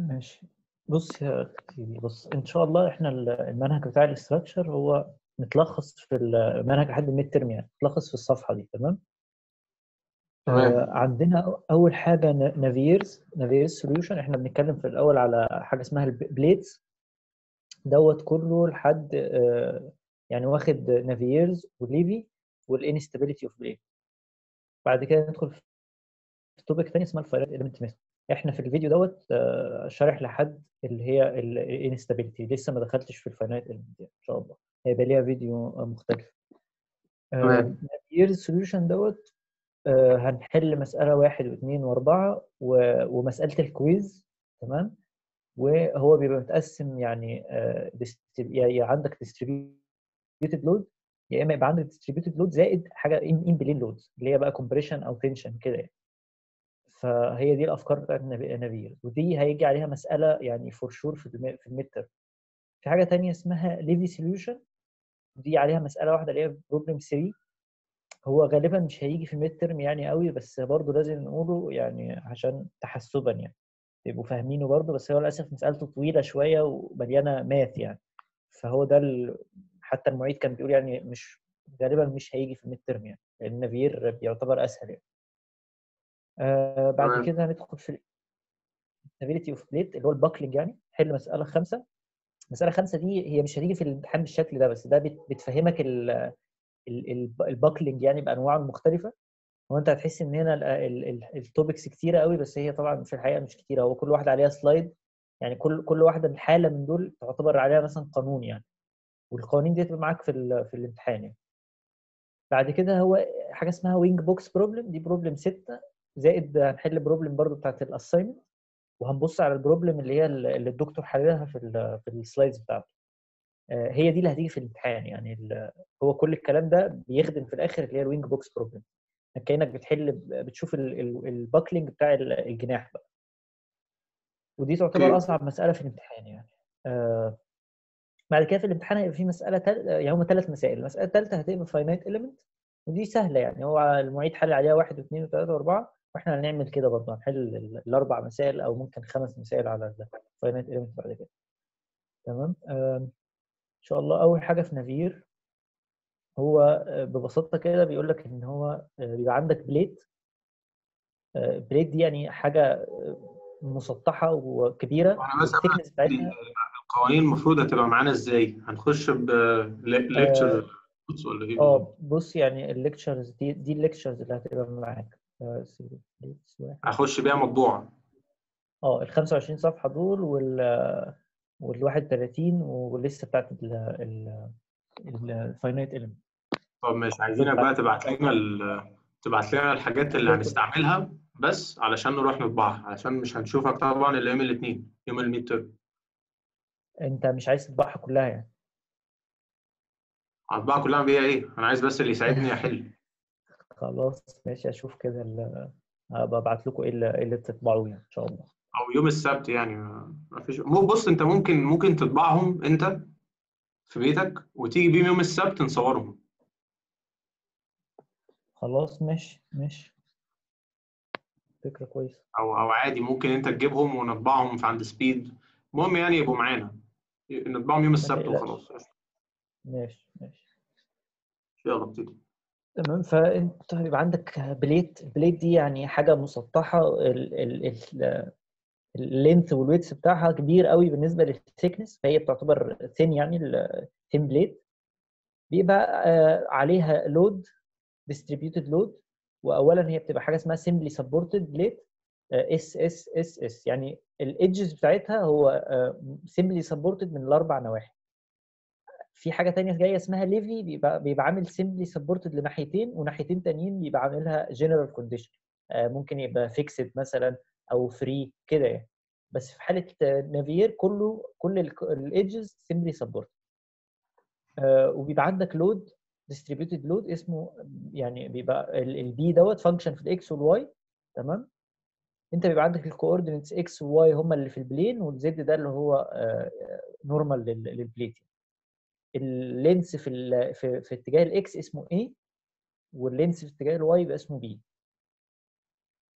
ماشي بص يا سيدي بص ان شاء الله احنا ال- المنهج بتاع الاستراكشر هو متلخص في المنهج لحد الميد ترم يعني متلخص في الصفحه دي تمام تمام. آه عندنا أو- اول حاجه نافيرز نافيرز سوليوشن احنا بنتكلم في الاول على حاجه اسمها البليتس دوت كله لحد آه يعني واخد نافيرز وليفي والانستابيليتي اوف بليت بعد كده ندخل في توبيك تاني اسمها الفايرات اليمنت ميثود احنا في الفيديو دوت آه، شارح لحد اللي هي الانستابيليتي لسه ما دخلتش في الفاينايت اليمنت ان شاء الله هيبقى ليها فيديو آه، مختلف تمام. نافير السوليوشن دوت آه، هنحل مسألة واحد واثنين وأربعة و- ومسألة الكويز تمام وهو بيبقى متقسم يعني آه، ديست- يا يا عندك distributed load يا اما يبقى عندك distributed load زائد حاجه ان بلين لودز اللي هي بقى compression او tension كده يعني فهي دي الافكار بتاعت نافي- نافير ودي هيجي عليها مساله يعني فور شور في الم- في الميد ترم في حاجه تانية اسمها ليفي سوليوشن دي عليها مساله واحده اللي هي بروبلم 3 هو غالبا مش هيجي في الميد ترم يعني قوي بس برضه لازم نقوله يعني عشان تحسبا يعني يبقوا فاهمينه برضه بس هو للاسف مسألته طويله شويه ومليانه ماث يعني فهو ده ال... حتى المعيد كان بيقول يعني مش غالبا مش هيجي في الميد ترم يعني لان نافير بيعتبر اسهل يعني آه بعد تمام. كده هندخل في stability اوف بليت اللي هو الباكلينج يعني حل مساله خمسه مساله خمسه دي هي مش هتيجي في الامتحان بالشكل ده بس ده بت- بتفهمك ال ال- ال- الباكلينج يعني بانواعه المختلفه هو انت هتحس ان هنا التوبكس كتيره قوي بس هي طبعا في الحقيقه مش كتيره هو كل واحده عليها سلايد يعني كل كل واحده من حاله من دول تعتبر عليها مثلا قانون يعني والقوانين دي تبقى معاك في ال- في الامتحان يعني بعد كده هو حاجه اسمها وينج بوكس بروبلم دي بروبلم 6 زائد هنحل بروبلم برضو بتاعت الاساينمنت وهنبص على البروبلم اللي هي اللي الدكتور حللها في ال في السلايدز بتاعته آه، هي دي اللي هتيجي في الامتحان يعني ال- هو كل الكلام ده بيخدم في الاخر اللي هي الوينج بوكس بروبلم كانك بتحل بتشوف الباكلينج بتاع ال- الجناح بقى ودي تعتبر أوكي. اصعب مساله في الامتحان يعني آه، بعد كده في الامتحان هيبقى في مساله تل... يعني هم ثلاث مسائل المساله الثالثه هتبقى فاينايت اليمنت ودي سهله يعني هو المعيد حل عليها واحد واثنين وثلاثه واربعه واحنا هنعمل كده برضه هنحل ال- الاربع مسائل او ممكن خمس مسائل على الفاينايت اليمنت بعد كده تمام آم، ان شاء الله اول حاجه في نافير هو آه، ببساطه كده بيقول لك ان هو آه، بيبقى عندك بليت آه، بليت دي يعني حاجه آه، مسطحه وكبيره وانا بس قبل الثيكنس بتاعتها القوانين المفروض هتبقى معانا ازاي؟ هنخش بليكتشر ولا ايه؟ اه بص يعني الليكتشرز دي دي الليكتشرز اللي هتبقى معاك آه، سيبي. واحد. هخش بيها مطبوعه اه ال 25 صفحه دول وال وال 31 ولسه بتاعت ال ال الفاينايت اليمنت طب ماشي عايزينك بقى تبعت لنا ال- تبعت لنا الحاجات اللي هنستعملها بس علشان نروح نطبعها علشان مش هنشوفك طبعا الا يوم الاثنين يوم الميد ترم انت مش عايز تطبعها كلها يعني هطبعها كلها بيها ايه؟ انا عايز بس اللي يساعدني احل خلاص ماشي اشوف كده ال- هبقى ابعت لكم ايه اللي, إيه اللي تطبعوه يعني ان شاء الله او يوم السبت يعني ما ما فيش مو بص انت ممكن ممكن تطبعهم انت في بيتك وتيجي بيهم يوم السبت نصورهم خلاص ماشي ماشي فكره كويسه او او عادي ممكن انت تجيبهم ونطبعهم في عند سبيد المهم يعني يبقوا معانا نطبعهم يوم السبت تقلقش. وخلاص ماشي ماشي يلا ابتدي تمام فانت هيبقى عندك بليت البليت دي يعني حاجه مسطحه ال ال ال اللينث والويتس بتاعها كبير قوي بالنسبه للثيكنس فهي بتعتبر ثين يعني الثين بليت بيبقى آه، عليها لود distributed لود واولا هي بتبقى حاجه اسمها simply supported بليت اس اس اس اس يعني الايدجز بتاعتها هو آه، simply supported من الاربع نواحي في حاجه تانية جايه اسمها ليفي بيبقى بيبقى عامل simply supported لناحيتين وناحيتين تانيين بيبقى عاملها general condition آه، ممكن يبقى fixed مثلا او فري كده يعني بس في حاله نافير كله كل الايدجز simply supported آه، وبيبقى عندك لود distributed load اسمه يعني بيبقى البي دوت فانكشن في الاكس والواي تمام انت بيبقى عندك الكوردينتس اكس وواي هم اللي في البلين والزد ده اللي هو نورمال للبليت اللينس في ال في, في اتجاه الاكس اسمه A واللينس في اتجاه الواي يبقى اسمه B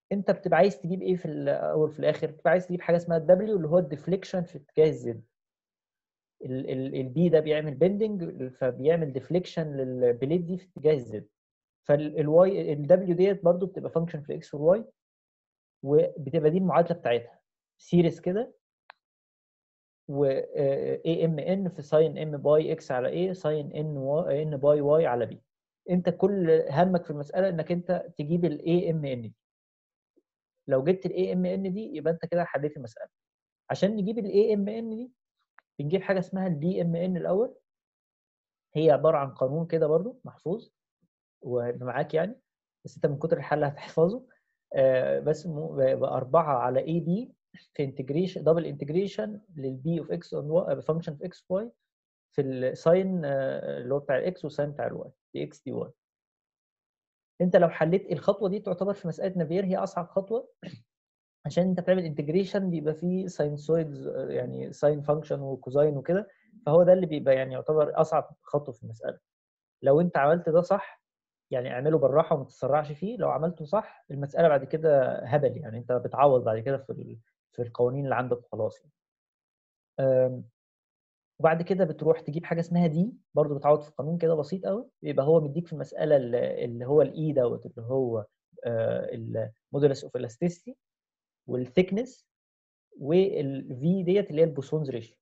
انت بتبقى عايز تجيب ايه في الاول في الاخر بتبقى عايز تجيب حاجه اسمها الدبليو اللي هو الديفليكشن في اتجاه الزد البي ده بيعمل بندنج فبيعمل ديفليكشن للبليد دي في اتجاه الزد فالواي الدبليو ديت برضو بتبقى فانكشن في الاكس والواي وبتبقى دي المعادله بتاعتها سيريس كده و اي ام ان في ساين ام باي اكس على ايه ساين ان واي ان باي واي على بي انت كل همك في المساله انك انت تجيب الاي ام ان دي لو جبت الاي ام ان دي يبقى انت كده حليت المساله عشان نجيب الاي ام ان دي بنجيب حاجه اسمها البي ام ان الاول هي عباره عن قانون كده برضو محفوظ ومعاك يعني بس انت من كتر الحل هتحفظه آه بس بأربعة على اي بي في انتجريشن دبل انتجريشن للبي اوف اكس اون فانكشن في اكس واي في الساين اللي هو بتاع الاكس والساين بتاع الواي دي اكس دي واي انت لو حليت الخطوه دي تعتبر في مساله نافير هي اصعب خطوه عشان انت بتعمل انتجريشن بيبقى فيه ساينسويدز يعني ساين فانكشن وكوزاين وكده فهو ده اللي بيبقى يعني يعتبر اصعب خطوه في المساله لو انت عملت ده صح يعني اعمله بالراحه وما تتسرعش فيه لو عملته صح المساله بعد كده هبل يعني انت بتعوض بعد كده في في القوانين اللي عندك خلاص يعني. وبعد كده بتروح تجيب حاجه اسمها دي برضو بتعوض في قانون كده بسيط قوي يبقى هو مديك في المساله اللي هو الاي دوت اللي هو المودولس اوف الاستيستي والثيكنس والفي ديت اللي هي البوسونز ريشيو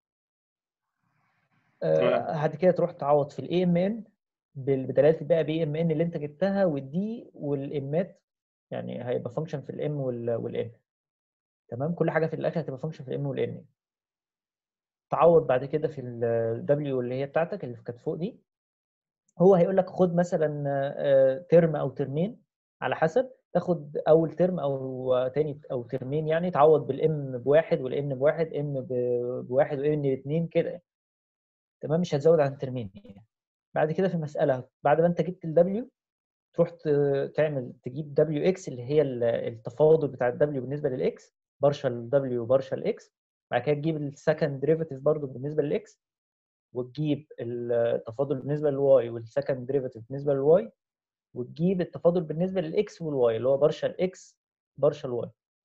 بعد كده تروح تعوض في الاي ام ان بدلاله بقى بي ام ان اللي انت جبتها والدي والامات يعني هيبقى فانكشن في الام والان تمام كل حاجه في الاخر هتبقى فانكشن في الام والان تعوض بعد كده في الدبليو اللي هي بتاعتك اللي كانت فوق دي هو هيقول لك خد مثلا ترم او ترمين على حسب تاخد اول ترم او تاني او ترمين يعني تعوض بالام بواحد والان بواحد ام بواحد وان باثنين كده تمام مش هتزود عن ترمين يعني. بعد كده في المساله بعد ما انت جبت الدبليو تروح تعمل تجيب دبليو اكس اللي هي التفاضل بتاع الدبليو بالنسبه للاكس بارشل دبليو بارشل اكس بعد كده تجيب السكند ديريفيتيف برضه بالنسبه للاكس وتجيب التفاضل بالنسبه للواي والسكند ديريفيتيف بالنسبه للواي وتجيب التفاضل بالنسبه للاكس والواي اللي هو بارشل اكس بارشل واي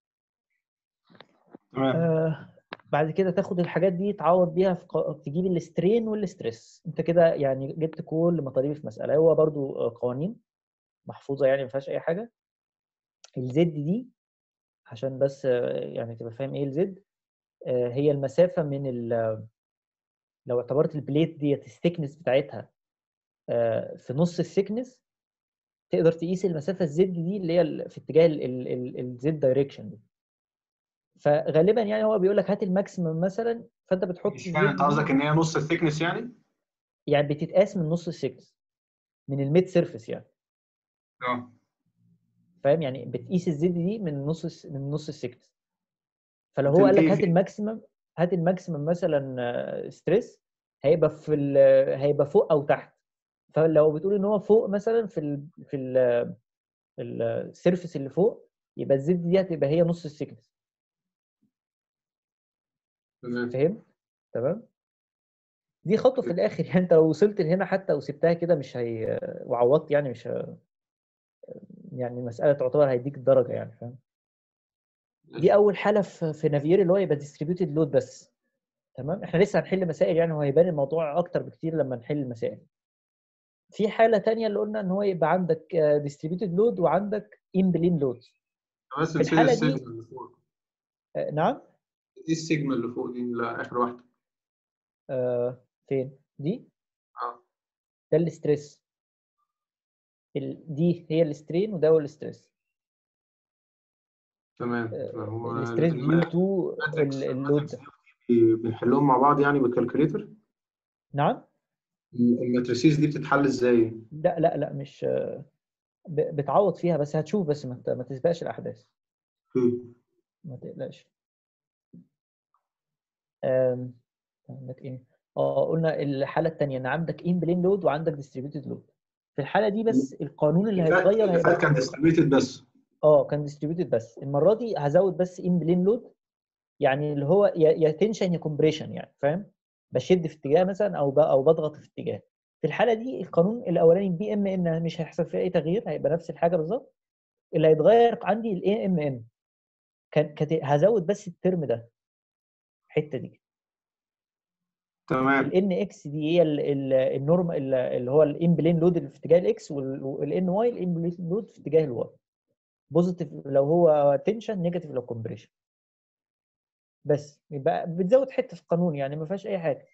تمام آه بعد كده تاخد الحاجات دي تعوض بيها في ق... تجيب السترين والستريس انت كده يعني جبت كل مطالب في مساله هو برضو قوانين محفوظه يعني ما فيهاش اي حاجه الزد دي عشان بس يعني تبقى فاهم ايه الزد هي المسافه من ال لو اعتبرت البليت ديت الثيكنس بتاعتها في نص الثيكنس تقدر تقيس المسافه الزد دي اللي هي في اتجاه الزد دايركشن دي فغالبا يعني هو بيقول لك هات الماكسيمم مثلا فانت بتحط مش فاهم انت قصدك ان هي نص الثيكنس يعني؟ يعني بتتقاس من نص الثيكنس من الميد سيرفيس يعني اه فاهم يعني بتقيس الزد دي من نص من نص الثيكنس فلو هو قال لك هات الماكسيمم هات الماكسيمم مثلا ستريس هيبقى في هيبقى فوق او تحت فلو بتقول ان هو فوق مثلا في ال في ال السيرفيس اللي فوق يبقى الزد دي هتبقى هي نص السيكنس فهمت تمام دي خطوه في الاخر يعني انت لو وصلت لهنا حتى وسبتها كده مش هي وعوضت يعني مش ه... يعني المساله تعتبر هيديك الدرجه يعني فاهم دي اول حاله في, في نافير اللي هو يبقى ديستريبيوتد لود بس تمام احنا لسه هنحل مسائل يعني وهيبان الموضوع اكتر بكتير لما نحل المسائل في حاله تانية اللي قلنا ان هو يبقى عندك ديستريبيوتد لود وعندك ان بلين لود بس في الحاله دي اللي فوق آه نعم دي السيجما اللي فوق دي اللي اخر واحده آه فين دي اه ده الاستريس ال... دي هي السترين وده هو الاستريس تمام تمام هو الاستريس ديو تو اللود ده بنحلهم مع بعض يعني بالكالكوليتر نعم الماتريسيز دي بتتحل ازاي؟ لا لا لا مش ب- بتعوض فيها بس هتشوف بس ما ت- ما تسبقش الاحداث مم. ما تقلقش أم، عندك ايه اه قلنا الحاله الثانيه ان عندك ان بلين لود وعندك ديستريبيوتد لود في الحاله دي بس القانون اللي اللي فات هيتغير اللي فات هيبقى كان ديستريبيوتد بس اه كان ديستريبيوتد بس المره دي هزود بس ان بلين لود يعني اللي هو يا يا تنشن يا كومبريشن يعني فاهم بشد في اتجاه مثلا او ب- او بضغط في اتجاه في الحاله دي القانون الاولاني بي ام ان مش هيحصل فيه اي تغيير هيبقى نفس الحاجه بالظبط اللي هيتغير عندي الاي ام ام كانت هزود بس الترم ده الحته دي تمام الان اكس دي هي النورم اللي هو الان بلين لود اللي في اتجاه الاكس والان واي الان بلين لود في اتجاه الواي بوزيتيف لو هو تنشن نيجاتيف لو كومبريشن بس يبقى بتزود حته في القانون يعني ما فيهاش اي حاجه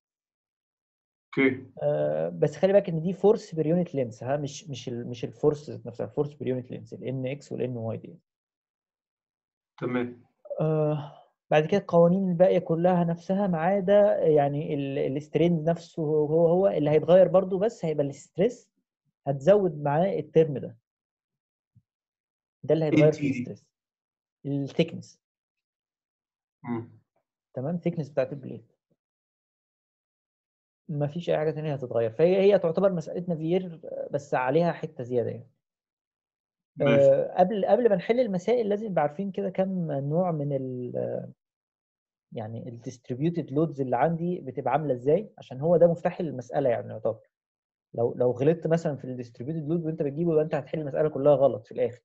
اوكي آه بس خلي بالك ان دي فورس بير يونت لينس ها مش مش ال مش الفورس نفسها الفورس بير يونت لينس الان اكس والان واي دي تمام آه بعد كده القوانين الباقيه كلها نفسها ما عدا يعني الاسترين نفسه هو هو اللي هيتغير برضو بس هيبقى الاستريس هتزود معاه الترم ده ده اللي هيتغير في الاستريس الثيكنس تمام ثيكنس بتاعت البليت ما فيش اي حاجه ثانيه هتتغير فهي هي تعتبر مساله نافير بس عليها حته زياده يعني أه قبل قبل ما نحل المسائل لازم نبقى عارفين كده كم نوع من ال يعني الديستريبيوتد لودز اللي عندي بتبقى عامله ازاي عشان هو ده مفتاح المساله يعني يعتبر لو لو غلطت مثلا في الديستريبيوتد لود وانت بتجيبه يبقى انت هتحل المساله كلها غلط في الاخر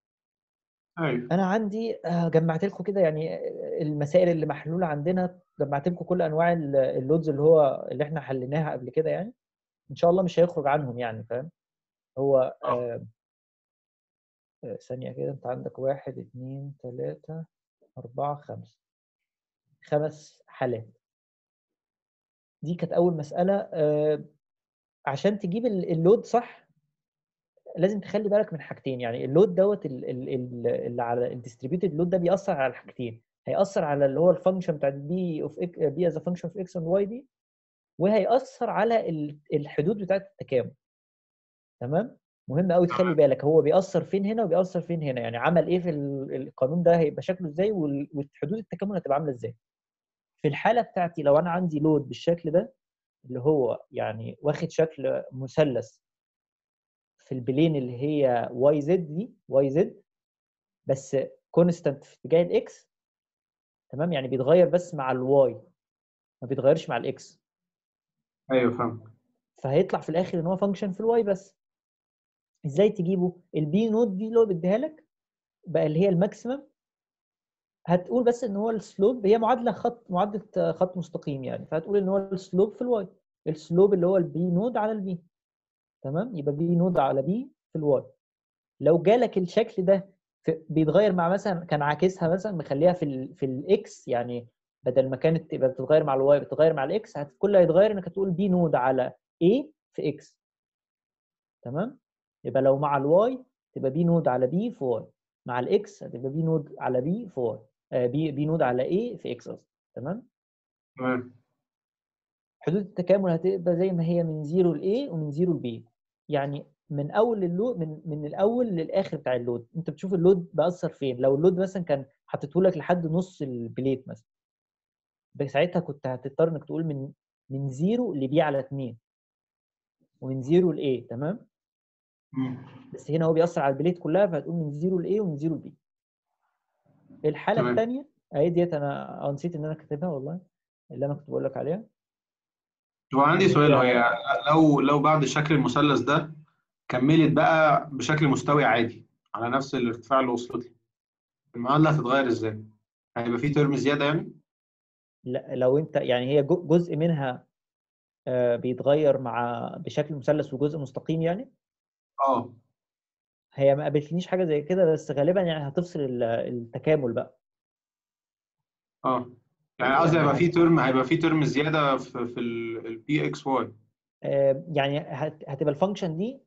ايوه انا عندي جمعت لكم كده يعني المسائل اللي محلوله عندنا جمعت لكم كل انواع اللودز اللي هو اللي احنا حليناها قبل كده يعني ان شاء الله مش هيخرج عنهم يعني فاهم هو آه آه ثانية كده انت عندك واحد اتنين تلاتة أربعة خمسة خمس حالات دي كانت أول مسألة آه عشان تجيب اللود صح لازم تخلي بالك من حاجتين يعني اللود دوت اللي على الديستريبيوتد لود ده بيأثر على حاجتين هيأثر على اللي هو الفانكشن بتاعت بي اوف بي از فانكشن اوف اكس اند واي دي وهيأثر على الحدود بتاعت التكامل تمام مهم قوي تخلي بالك هو بيأثر فين هنا وبيأثر فين هنا يعني عمل ايه في القانون ده هيبقى شكله ازاي وحدود التكامل هتبقى عامله ازاي في الحاله بتاعتي لو انا عندي لود بالشكل ده اللي هو يعني واخد شكل مثلث في البلين اللي هي واي زد دي واي زد بس كونستانت في اتجاه الاكس تمام يعني بيتغير بس مع الواي ما بيتغيرش مع الاكس ايوه فاهم فهيطلع في الاخر ان هو فانكشن في الواي بس ازاي تجيبه البي نوت دي اللي هو بيديها لك بقى اللي هي الماكسيمم هتقول بس ان هو السلوب هي معادله خط معادله خط مستقيم يعني فهتقول ان هو السلوب في الواي السلوب اللي هو البي نود على البي تمام يبقى بي نود على بي في الواي لو جالك الشكل ده بيتغير مع مثلا كان عاكسها مثلا مخليها في ال في الاكس يعني بدل ما كانت تبقى بتتغير مع الواي بتتغير مع الاكس كل اللي هيتغير انك هتقول بي نود على A في اكس تمام يبقى لو مع الواي تبقى بي نود على بي في واي مع الاكس هتبقى بي نود على بي في واي آه بي بي نود على A في اكس قصدي تمام تمام حدود التكامل هتبقى زي ما هي من 0 ل A ومن 0 ل B يعني من اول اللود من من الاول للاخر بتاع اللود انت بتشوف اللود بأثر فين لو اللود مثلا كان حطيته لك لحد نص البليت مثلا ساعتها كنت هتضطر انك تقول من من 0 ل B على 2 ومن 0 ل A تمام بس هنا هو بيأثر على البليت كلها فهتقول من 0 ل A ومن 0 ل B الحاله الثانيه اهي ديت انا نسيت ان انا كاتبها والله اللي انا كنت بقول لك عليها هو عندي سؤال هي لو لو بعد شكل المثلث ده كملت بقى بشكل مستوي عادي على نفس الارتفاع اللي وصلت له المعادله هتتغير ازاي؟ هيبقى في ترم زياده يعني؟ لا لو انت يعني هي جزء منها بيتغير مع بشكل مثلث وجزء مستقيم يعني اه هي ما قابلتنيش حاجه زي كده بس غالبا يعني هتفصل التكامل بقى اه يعني قصدي هيبقى في ترم هيبقى في ترم زياده في في البي اكس واي يعني هتبقى الفانكشن دي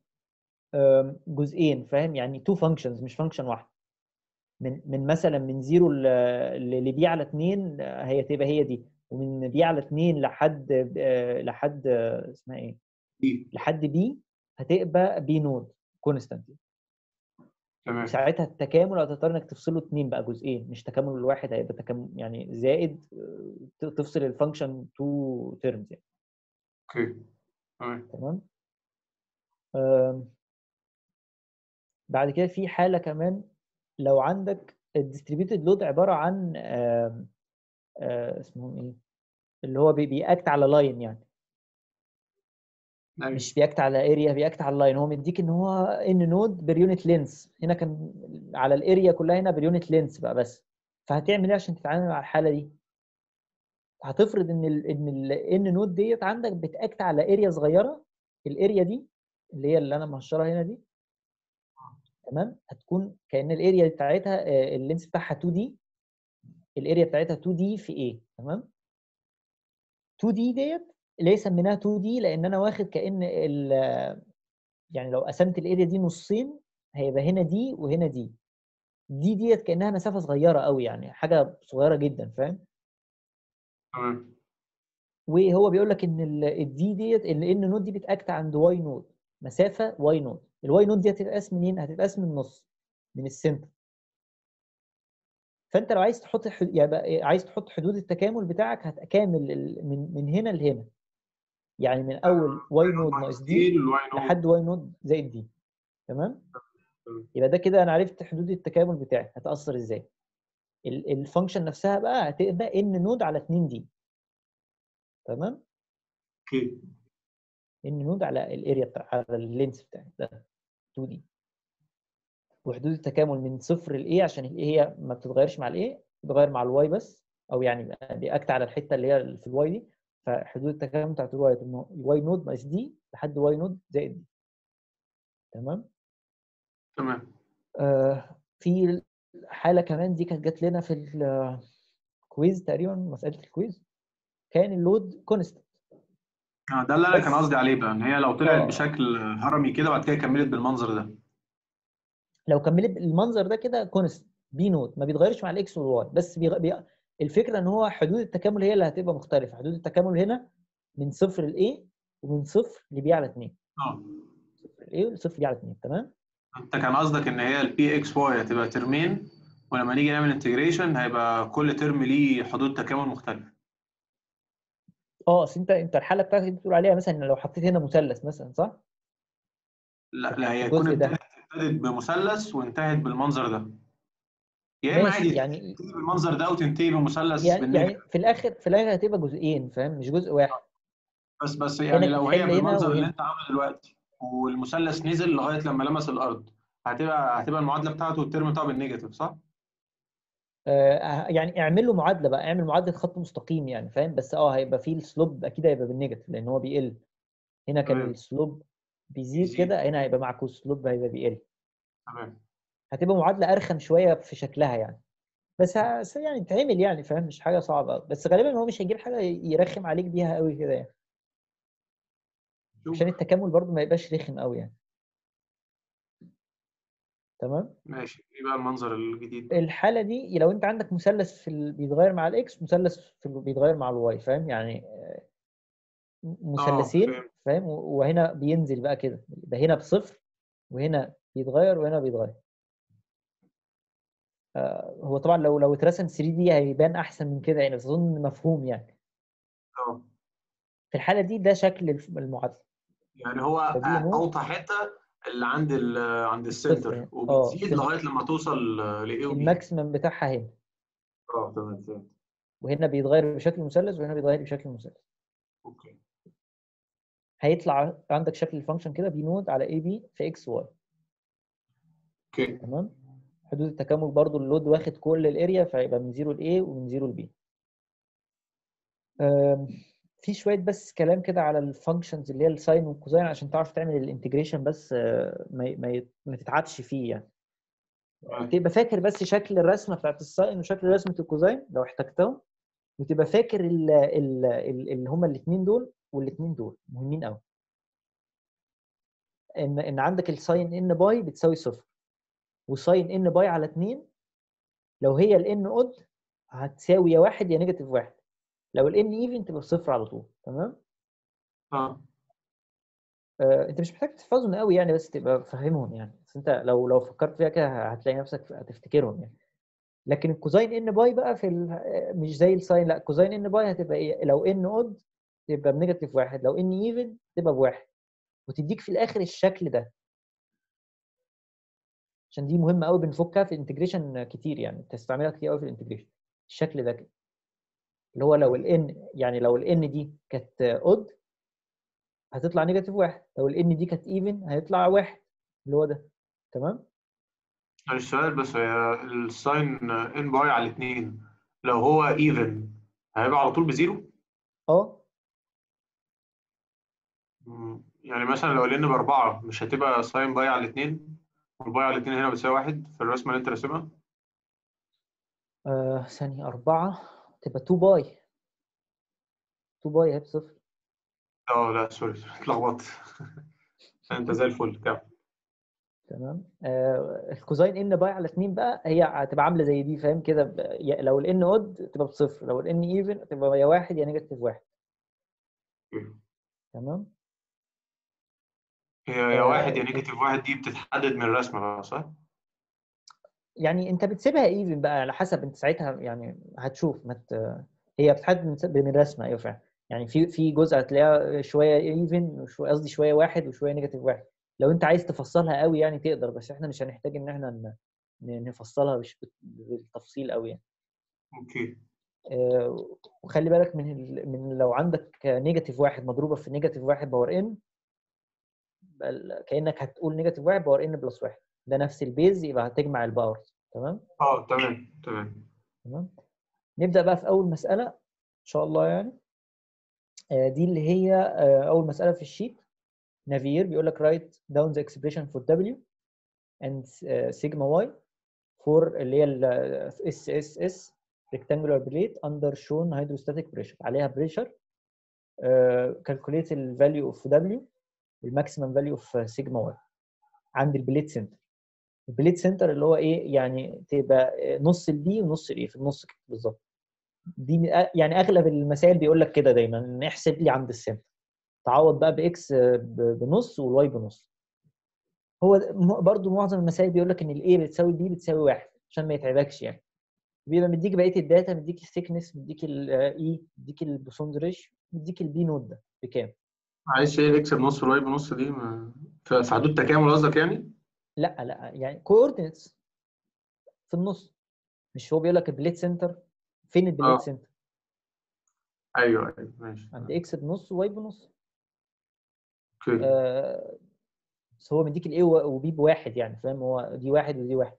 جزئين فاهم يعني تو فانكشنز مش فانكشن واحده من من مثلا من 0 ل بي على 2 هي تبقى هي دي ومن بي على 2 لحد لحد اسمها ايه؟ بي لحد بي هتبقى بي نود كونستانت تمام ساعتها التكامل هتضطر انك تفصله اتنين بقى جزئين مش تكامل الواحد هيبقى تكامل يعني زائد تفصل الفانكشن تو تيرمز يعني اوكي تمام تمام بعد كده في حاله كمان لو عندك الديستريبيوتد لود عباره عن آم آم اسمهم ايه اللي هو بيأكت على لاين يعني أيوة. مش بياكت على اريا بياكت على اللاين هو مديك ان هو ان نود بريونت لينس هنا كان على الاريا كلها هنا بريونت لينس بقى بس فهتعمل ايه عشان تتعامل مع الحاله دي هتفرض ان ال ان الان نود ديت عندك بتاكت على اريا صغيره الاريا دي اللي هي اللي انا مهشرها هنا دي تمام هتكون كان الاريا بتاعتها آه، اللينس بتاعها 2 دي الاريا بتاعتها 2 دي في ايه تمام 2 دي ديت ليه سميناها 2 دي لان انا واخد كان ال يعني لو قسمت الاريا دي نصين هيبقى هنا دي وهنا دي دي ديت كانها مسافه صغيره قوي يعني حاجه صغيره جدا فاهم تمام وهو بيقول لك ان الدي ديت الان نود دي بتاكت عند واي نود مسافه واي نود الواي نود دي هتتقاس منين هتتقاس من النص من السنتر فانت لو عايز تحط حد... يعني عايز تحط حدود التكامل بتاعك هتكامل ال- من من هنا لهنا يعني من اول واي نود ناقص دي الواي نود لحد واي نود زائد دي تمام تمام. يبقى ده كده انا عرفت حدود التكامل بتاعي هتاثر ازاي ال- الفانكشن نفسها بقى هتبقى ان نود على 2 دي تمام اوكي ان نود على الاريا بتاع على اللينس بتاعي ده 2 دي وحدود التكامل من صفر لايه عشان الايه هي ما بتتغيرش مع الايه بتتغير مع الواي بس او يعني بيأكت على الحته اللي هي في الواي دي فحدود التكامل بتاعت الواي واي نود ناقص دي لحد واي نود زائد دي تمام تمام آه في حاله كمان دي كانت جات لنا في الكويز تقريبا مساله الكويز كان اللود كونستنت آه، ده اللي انا بس- كان قصدي عليه بقى ان هي لو طلعت آه. بشكل هرمي كده بعد كده كملت بالمنظر ده لو كملت المنظر ده كده كونست بي نود ما بيتغيرش مع الاكس والواي بس بيغ... بي... الفكره ان هو حدود التكامل هي اللي هتبقى مختلفه حدود التكامل هنا من صفر لايه ومن صفر لبي على 2 اه صفر لايه وصفر بي على 2 تمام انت كان قصدك ان هي البي اكس واي هتبقى ترمين ولما نيجي نعمل انتجريشن هيبقى كل ترم ليه حدود تكامل مختلفه اه اصل انت انت الحاله بتاعتك دي بتقول عليها مثلا لو حطيت هنا مثلث مثلا صح؟ لا لا هي الجزء تكون ده. ابتدت ابتدت بمثلث وانتهت بالمنظر ده يا اما ماشي عادي يعني تبتدي بالمنظر ده وتنتهي بمثلث يعني بالنجم يعني في الاخر في الاخر هتبقى جزئين فاهم مش جزء واحد بس بس يعني هنا لو هي تحل هنا بالمنظر اللي وهنا. انت عامله دلوقتي والمثلث نزل لغايه لما لمس الارض هتبقى هتبقى المعادله بتاعته الترم بتاعه بالنيجاتيف صح؟ آه يعني اعمل له معادله بقى اعمل معادله خط مستقيم يعني فاهم بس اه هيبقى فيه السلوب اكيد هيبقى بالنيجاتيف لان هو بيقل هنا كان تمام. السلوب بيزيد بيزيد. كده هنا هيبقى معكوس السلوب هيبقى بيقل تمام هتبقى معادله ارخم شويه في شكلها يعني بس ه- بس يعني تعمل يعني فاهم مش حاجه صعبه أوي. بس غالبا هو مش هيجيب حاجه يرخم عليك بيها قوي كده يعني شوف. عشان التكامل برضو ما يبقاش رخم قوي يعني تمام ماشي ايه بقى المنظر الجديد الحاله دي لو انت عندك مثلث في ال... بيتغير مع الاكس مثلث في ال... بيتغير مع الواي فاهم يعني آه، مثلثين فهمت. فاهم و- وهنا بينزل بقى كده يبقى هنا بصفر وهنا بيتغير وهنا بيتغير آه، هو طبعا لو لو اترسم 3 دي هيبان احسن من كده يعني بس اظن مفهوم يعني اه في الحاله دي ده شكل الف- المعادله يعني هو فدي نوت. اوطى حته اللي عند ال عند الصفر السنتر يعني. آه، وبتزيد سنتر. لغايه لما توصل لايه وبي الماكسيمم بتاعها هنا اه تمام فهمت وهنا بيتغير بشكل مثلث وهنا بيتغير بشكل مثلث اوكي هيطلع عندك شكل الفانكشن كده بي نود على اي بي في اكس واي اوكي تمام حدود التكامل برضو اللود واخد كل الاريا فيبقى من 0 ل A ومن 0 ل B أم، في شويه بس كلام كده على الفانكشنز اللي هي الساين والكوزاين عشان تعرف تعمل الانتجريشن بس آه، ما ي- ما ي- ما تتعبش فيه يعني تمام. تبقى فاكر بس شكل الرسمه بتاعت الساين وشكل رسمه الكوزاين لو احتجتهم وتبقى فاكر ال- ال- ال- اللي هما الاثنين دول والاثنين دول مهمين قوي ان ان عندك الساين ان باي بتساوي صفر وساين ان باي على 2 لو هي الان اود هتساوي يا واحد يا نيجاتيف واحد لو الان ايفن تبقى بصفر على طول تمام اه آه، انت مش محتاج تحفظهم قوي يعني بس تبقى فاهمهم يعني بس انت لو لو فكرت فيها كده هتلاقي نفسك هتفتكرهم يعني لكن الكوزاين ان باي بقى في ال... آه، مش زي الساين لا كوزاين ان باي هتبقى ايه لو ان اود تبقى بنيجاتيف واحد لو ان ايفن تبقى بواحد وتديك في الاخر الشكل ده عشان دي مهمه قوي بنفكها في الانتجريشن كتير يعني بتستعملها كتير قوي في الانتجريشن الشكل ده كده اللي هو لو الان يعني لو الان دي كانت اود هتطلع نيجاتيف واحد لو الان دي كانت ايفن هيطلع واحد اللي هو ده تمام السؤال بس هي الساين ان باي على الاثنين لو هو ايفن هيبقى على طول بزيرو اه مم. يعني مثلا لو الان باربعه مش هتبقى ساين باي على الاثنين والباي على الاثنين هنا بتساوي واحد في الرسمه اللي انت راسمها آه، ثانية أربعة تبقى 2 باي 2 باي هي بصفر اه لا سوري اتلخبطت انت زي الفل كمل تمام آه الكوزاين ان باي على 2 بقى هي هتبقى عاملة زي دي فاهم كده ب- يا- لو الان اود تبقى بصفر لو الان ايفن تبقى يا واحد يا نيجاتيف واحد تمام هي يا آه، واحد يا نيجاتيف واحد دي بتتحدد من الرسمه بقى صح؟ يعني انت بتسيبها ايفن بقى على حسب انت ساعتها يعني هتشوف مت... هي بتحدد من من الرسمه ايوه فعلا يعني في في جزء هتلاقيها شويه ايفن وشويه قصدي شويه واحد وشويه نيجاتيف واحد لو انت عايز تفصلها قوي يعني تقدر بس احنا مش هنحتاج ان احنا ن- ن- نفصلها مش بت- بالتفصيل قوي يعني اوكي آه، وخلي بالك من ال... من لو عندك نيجاتيف واحد مضروبه في نيجاتيف واحد باور ان كانك هتقول نيجاتيف واحد باور ان بلس واحد ده نفس البيز يبقى هتجمع الباور تمام اه تمام تمام تمام نبدأ بقى في أول مسألة إن شاء الله يعني آه، دي اللي هي آه، أول مسألة في الشيت نافير بيقول لك write down the expression for W and uh, sigma Y for اللي هي ال SSS rectangular plate under shown hydrostatic pressure عليها pressure uh, calculate ال value of W والماكسيمم value of sigma Y عند البليت سنتر البليت سنتر اللي هو ايه يعني تبقى نص البي ونص الايه في النص كده بالظبط دي من أ- يعني اغلب المسائل بيقول لك كده دايما نحسب لي عند السنتر تعوض بقى باكس ب- بنص والواي بنص هو ده- م- برضو معظم المسائل بيقول لك ان الاي بتساوي البي بتساوي واحد عشان ما يتعبكش يعني بيبقى مديك بقيه الداتا مديك الثيكنس مديك الاي مديك البوسونز ريش مديك البي نود ده بكام عايز شيء اكس بنص والواي بنص دي ما... في في حدود تكامل قصدك يعني؟ لا لا يعني كوردينتس في النص مش هو بيقول لك البليت سنتر فين البليت آه. سنتر ايوه ايوه ماشي عند اكس بنص وواي بنص اوكي آه، بس هو مديك الاي وبي بواحد يعني فاهم هو دي واحد ودي واحد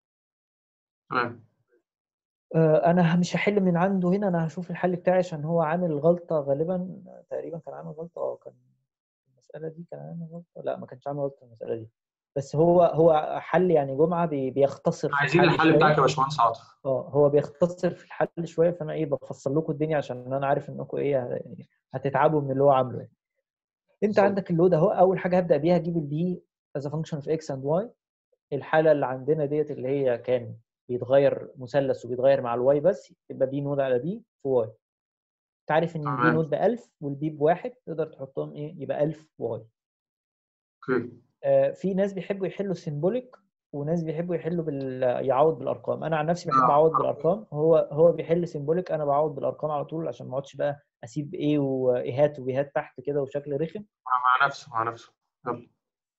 تمام آه، انا مش هحل من عنده هنا انا هشوف الحل بتاعي عشان هو عامل غلطه غالبا تقريبا كان عامل غلطه اه كان المساله دي كان عامل غلطه لا ما كانش عامل غلطه في المساله دي بس هو هو حل يعني جمعه بي- بيختصر في عايزين الحل الحل شوية. بتاعك يا باشمهندس عاطف اه هو بيختصر في الحل شويه فانا ايه بفصل لكم الدنيا عشان انا عارف انكم ايه يعني هتتعبوا من اللي هو عامله يعني. انت بالظبط. عندك اللود اهو اول حاجه هبدا بيها اجيب البي as a function of x and y الحاله اللي عندنا ديت اللي هي كان بيتغير مثلث وبيتغير مع الواي بس يبقى بي نود على بي في واي انت عارف ان البي تمام. نود ب 1000 والبي بواحد تقدر تحطهم ايه يبقى 1000 واي اوكي آه في ناس بيحبوا يحلوا سيمبوليك وناس بيحبوا يحلوا بال يعوض بالارقام انا عن نفسي بحب آه. اعوض بالارقام هو هو بيحل سيمبوليك انا بعوض بالارقام على طول عشان ما اقعدش بقى اسيب ايه وايهات وبيهات تحت كده وشكل رخم مع نفسه مع نفسه يلا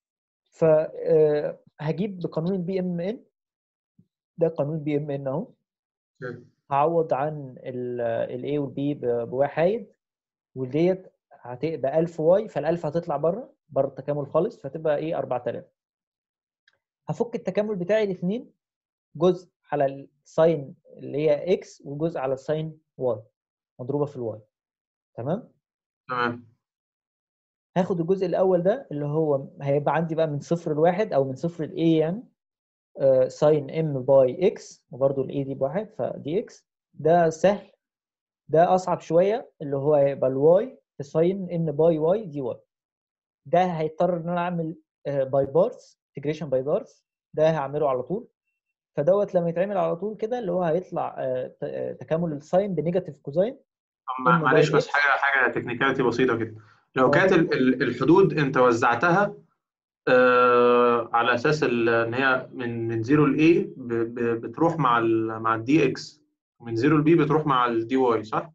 فهجيب بقانون البي ام ان ده قانون البي ام ان اهو اوكي هعوض عن الاي والبي بواحد وديت هتبقى 1000 واي فال1000 هتطلع بره بره التكامل خالص فتبقى ايه 4000 هفك التكامل بتاعي الاثنين جزء على الساين اللي هي اكس وجزء على الساين واي مضروبه في الواي تمام تمام هاخد الجزء الاول ده اللي هو هيبقى عندي بقى من صفر لواحد او من صفر لاي يعني ساين ام باي اكس وبرده الاي دي بواحد فدي اكس ده سهل ده اصعب شويه اللي هو هيبقى الواي في ساين ان باي واي دي واي ده هيضطر ان انا اعمل باي بارتس انتجريشن باي بارتس ده هعمله على طول فدوت لما يتعمل على طول كده اللي هو هيطلع آه، ت- آه، تكامل الساين بنيجاتيف كوزاين طب إن معلش باي بس إكس. حاجه حاجه تكنيكاليتي بسيطه كده لو آه. كانت ال- ال- الحدود انت وزعتها آه على اساس ال- ان هي من من 0 ل A ب- ب- بتروح مع ال مع الدي اكس ومن 0 ل B بتروح مع الدي واي صح؟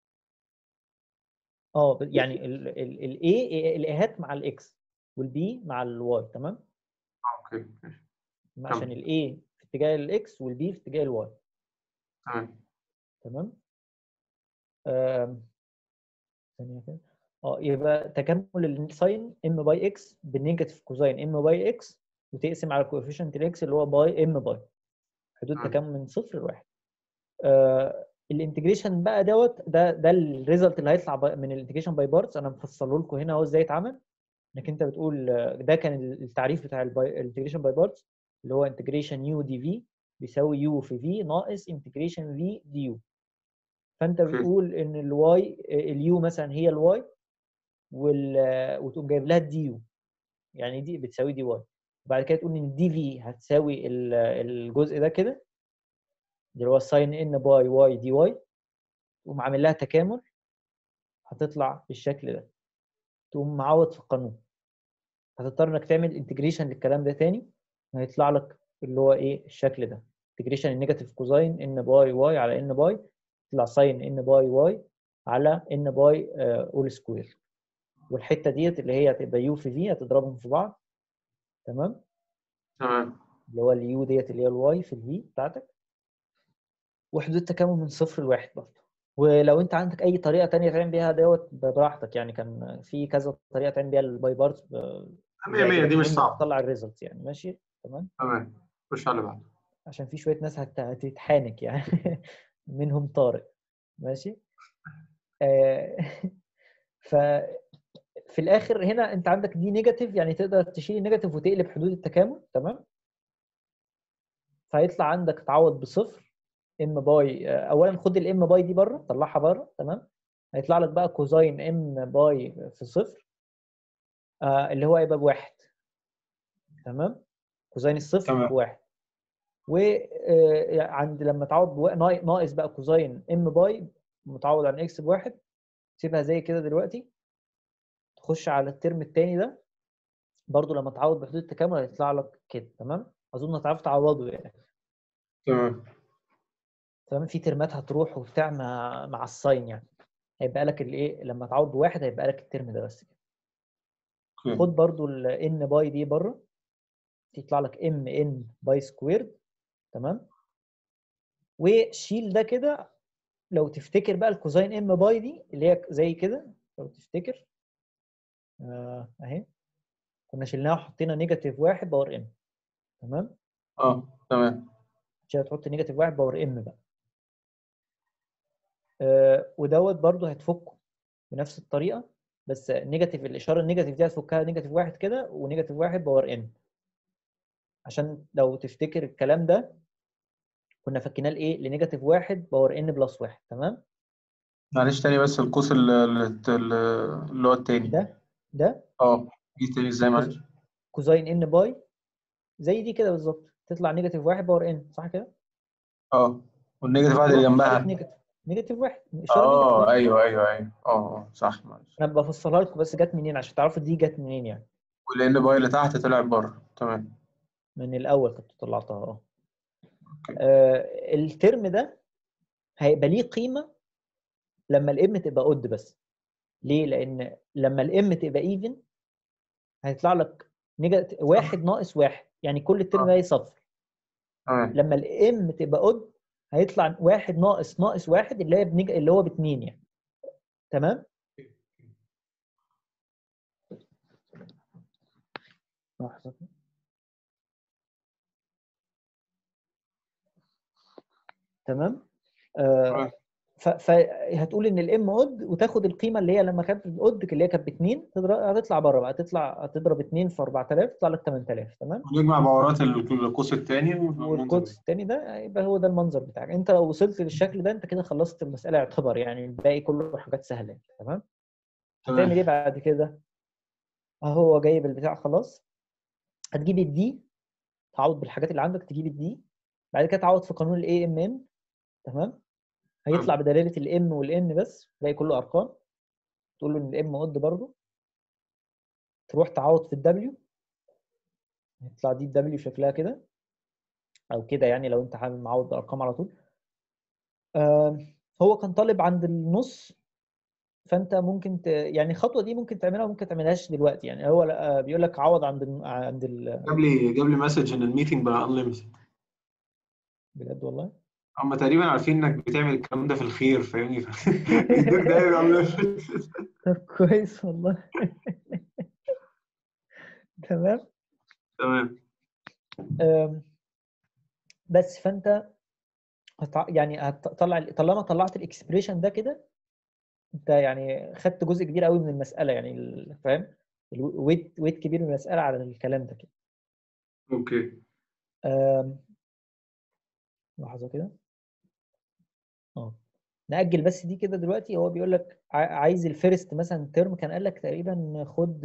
اه ب- يعني الاي الايهات مع الاكس والبي مع الواي تمام آه، اوكي ماشي عشان تمام. الاي في اتجاه الاكس والبي في اتجاه الواي تمام تمام آم، ثانية كده اه يبقى تكامل الساين ام باي اكس بالنيجاتيف كوزاين ام باي اكس وتقسم على كوفيشنت الاكس اللي هو باي ام باي حدود مم. تكامل من صفر لواحد آه الانتجريشن بقى دوت ده ده الريزلت اللي هيطلع بقى من الانتجريشن باي بارتس انا مفصله لكم هنا اهو ازاي اتعمل انك انت بتقول آه، ده كان التعريف بتاع الانتجريشن باي بارتس اللي هو انتجريشن يو دي في بيساوي يو في في ناقص انتجريشن في دي يو فانت أوكي. بتقول ان الواي اليو مثلا هي الواي وال وتقوم جايب لها الدي يو يعني دي بتساوي دي واي وبعد كده تقول ان الدي في هتساوي ال- الجزء ده كده اللي هو ساين ان باي واي دي واي تقوم عامل لها تكامل هتطلع بالشكل ده تقوم معوض في القانون هتضطر انك تعمل انتجريشن للكلام ده تاني هيطلع لك اللي هو ايه الشكل ده انتجريشن النيجاتيف كوزاين ان باي واي على ان باي يطلع ساين ان باي واي على ان باي اول سكوير والحته ديت اللي هي هتبقى يو في في هتضربهم في بعض تمام تمام اللي هو اليو ديت اللي هي الواي في الفي بتاعتك وحدود تكامل من صفر لواحد برضه ولو انت عندك اي طريقه تانية تعمل بيها دوت براحتك يعني كان في كذا طريقه تعمل بيها الباي بارتس 100 100 دي مش صعبه تطلع الريزلت يعني ماشي تمام تمام خش على اللي بعده عشان في شويه ناس هت- هتتحانك يعني منهم طارق ماشي آه، ف في الاخر هنا انت عندك دي نيجاتيف يعني تقدر تشيل النيجاتيف وتقلب حدود التكامل تمام فهيطلع عندك تعوض بصفر ام باي آه، اولا خد الام باي دي بره طلعها بره تمام هيطلع لك بقى كوزاين ام باي في صفر آه اللي هو هيبقى بواحد تمام كوزاين الصفر تمام. بواحد وعند لما تعوض بوا- ناي- ناقص بقى كوزاين ام باي متعوض عن اكس بواحد سيبها زي كده دلوقتي تخش على الترم الثاني ده برضو لما تعوض بحدود التكامل هيطلع لك كده تمام اظن هتعرف تعوضه يعني تمام تمام في ترمات هتروح وبتاع مع مع الساين يعني هيبقى لك الايه لما تعوض بواحد هيبقى لك الترم ده بس كده اوكي خد برضو ال n باي دي بره تطلع لك ام ان باي سكويرد تمام وشيل ده كده لو تفتكر بقى الكوزاين ام باي دي اللي هي زي كده لو تفتكر آه، اهي كنا شلناها وحطينا نيجاتيف واحد باور ام تمام اه تمام عشان تحط نيجاتيف واحد باور ام بقى آه، ودوت برضو هتفكه بنفس الطريقه بس نيجاتيف الاشاره النيجاتيف دي هتفكها نيجاتيف واحد كده ونيجاتيف واحد باور ان عشان لو تفتكر الكلام ده كنا فكيناه لايه لنيجاتيف واحد باور ان بلس واحد تمام معلش تاني بس القوس ال- ال- ال- اللي هو التاني ده ده اه جه تاني ازاي معلش كوزاين ان باي زي دي كده بالظبط تطلع نيجاتيف واحد باور ان صح كده؟ اه والنيجاتيف واحد اللي إشارة جنبها نيجاتيف نيجاتيف واحد اشاره اه نيجاتيف واحد. ايوه ايوه ايوه اه اه صح معلش انا بفصلها لكم بس جت منين عشان تعرفوا دي جت منين يعني والان باي اللي تحت طلع بره تمام من الاول كنت طلعتها اه اوكي آه، الترم ده هيبقى ليه قيمه لما الام تبقى اود بس ليه لان لما الام تبقى ايفن هيطلع لك نيجاتيف واحد ناقص واحد يعني كل الترم ده صفر تمام لما الام تبقى اود هيطلع واحد ناقص ناقص واحد اللي هي بنج... اللي هو باتنين يعني تمام لحظة. تمام آه تمام. ف- فهتقول ان الام اود وتاخد القيمه اللي هي لما كانت الاود اللي هي كانت باثنين هتطلع بره بقى تطلع هتضرب 2 في 4000 تطلع لك 8000 تمام ونجمع بورات ال- القوس التاني والكود الثاني ده يبقى هو ده المنظر بتاعك انت لو وصلت للشكل ده انت كده خلصت المساله يعتبر يعني الباقي كله حاجات سهله تمام هتعمل ايه بعد كده اهو جايب البتاع خلاص هتجيب الدي تعوض بالحاجات اللي عندك تجيب الدي بعد كده تعوض في قانون الاي ام ان تمام هيطلع بدلاله الام والان بس باقي كله ارقام تقول له ان الام قد برضه تروح تعوض في الدبليو يطلع دي الدبليو شكلها كده او كده يعني لو انت حابب معوض بارقام على طول آم، هو كان طالب عند النص فانت ممكن ت... يعني الخطوه دي ممكن تعملها وممكن تعملهاش دلوقتي يعني هو لا- بيقول لك عوض عند ال- عند ال... جاب لي جاب لي مسج ان الميتنج بقى انليمتد بجد والله هم تقريبا عارفين انك بتعمل الكلام ده في الخير فاهمني يدوك دايما unlimited. طب كويس والله تمام تمام أم، بس فانت هتع... يعني هتطلع طالما طلعت الاكسبريشن ده كده انت يعني خدت جزء كبير قوي من المساله يعني ال- فاهم الويت ويت كبير من المساله على الكلام ده كده اوكي أم، لحظه كده اه نأجل بس دي كده دلوقتي هو بيقول لك ع- عايز الفيرست مثلا ترم كان قال لك تقريبا خد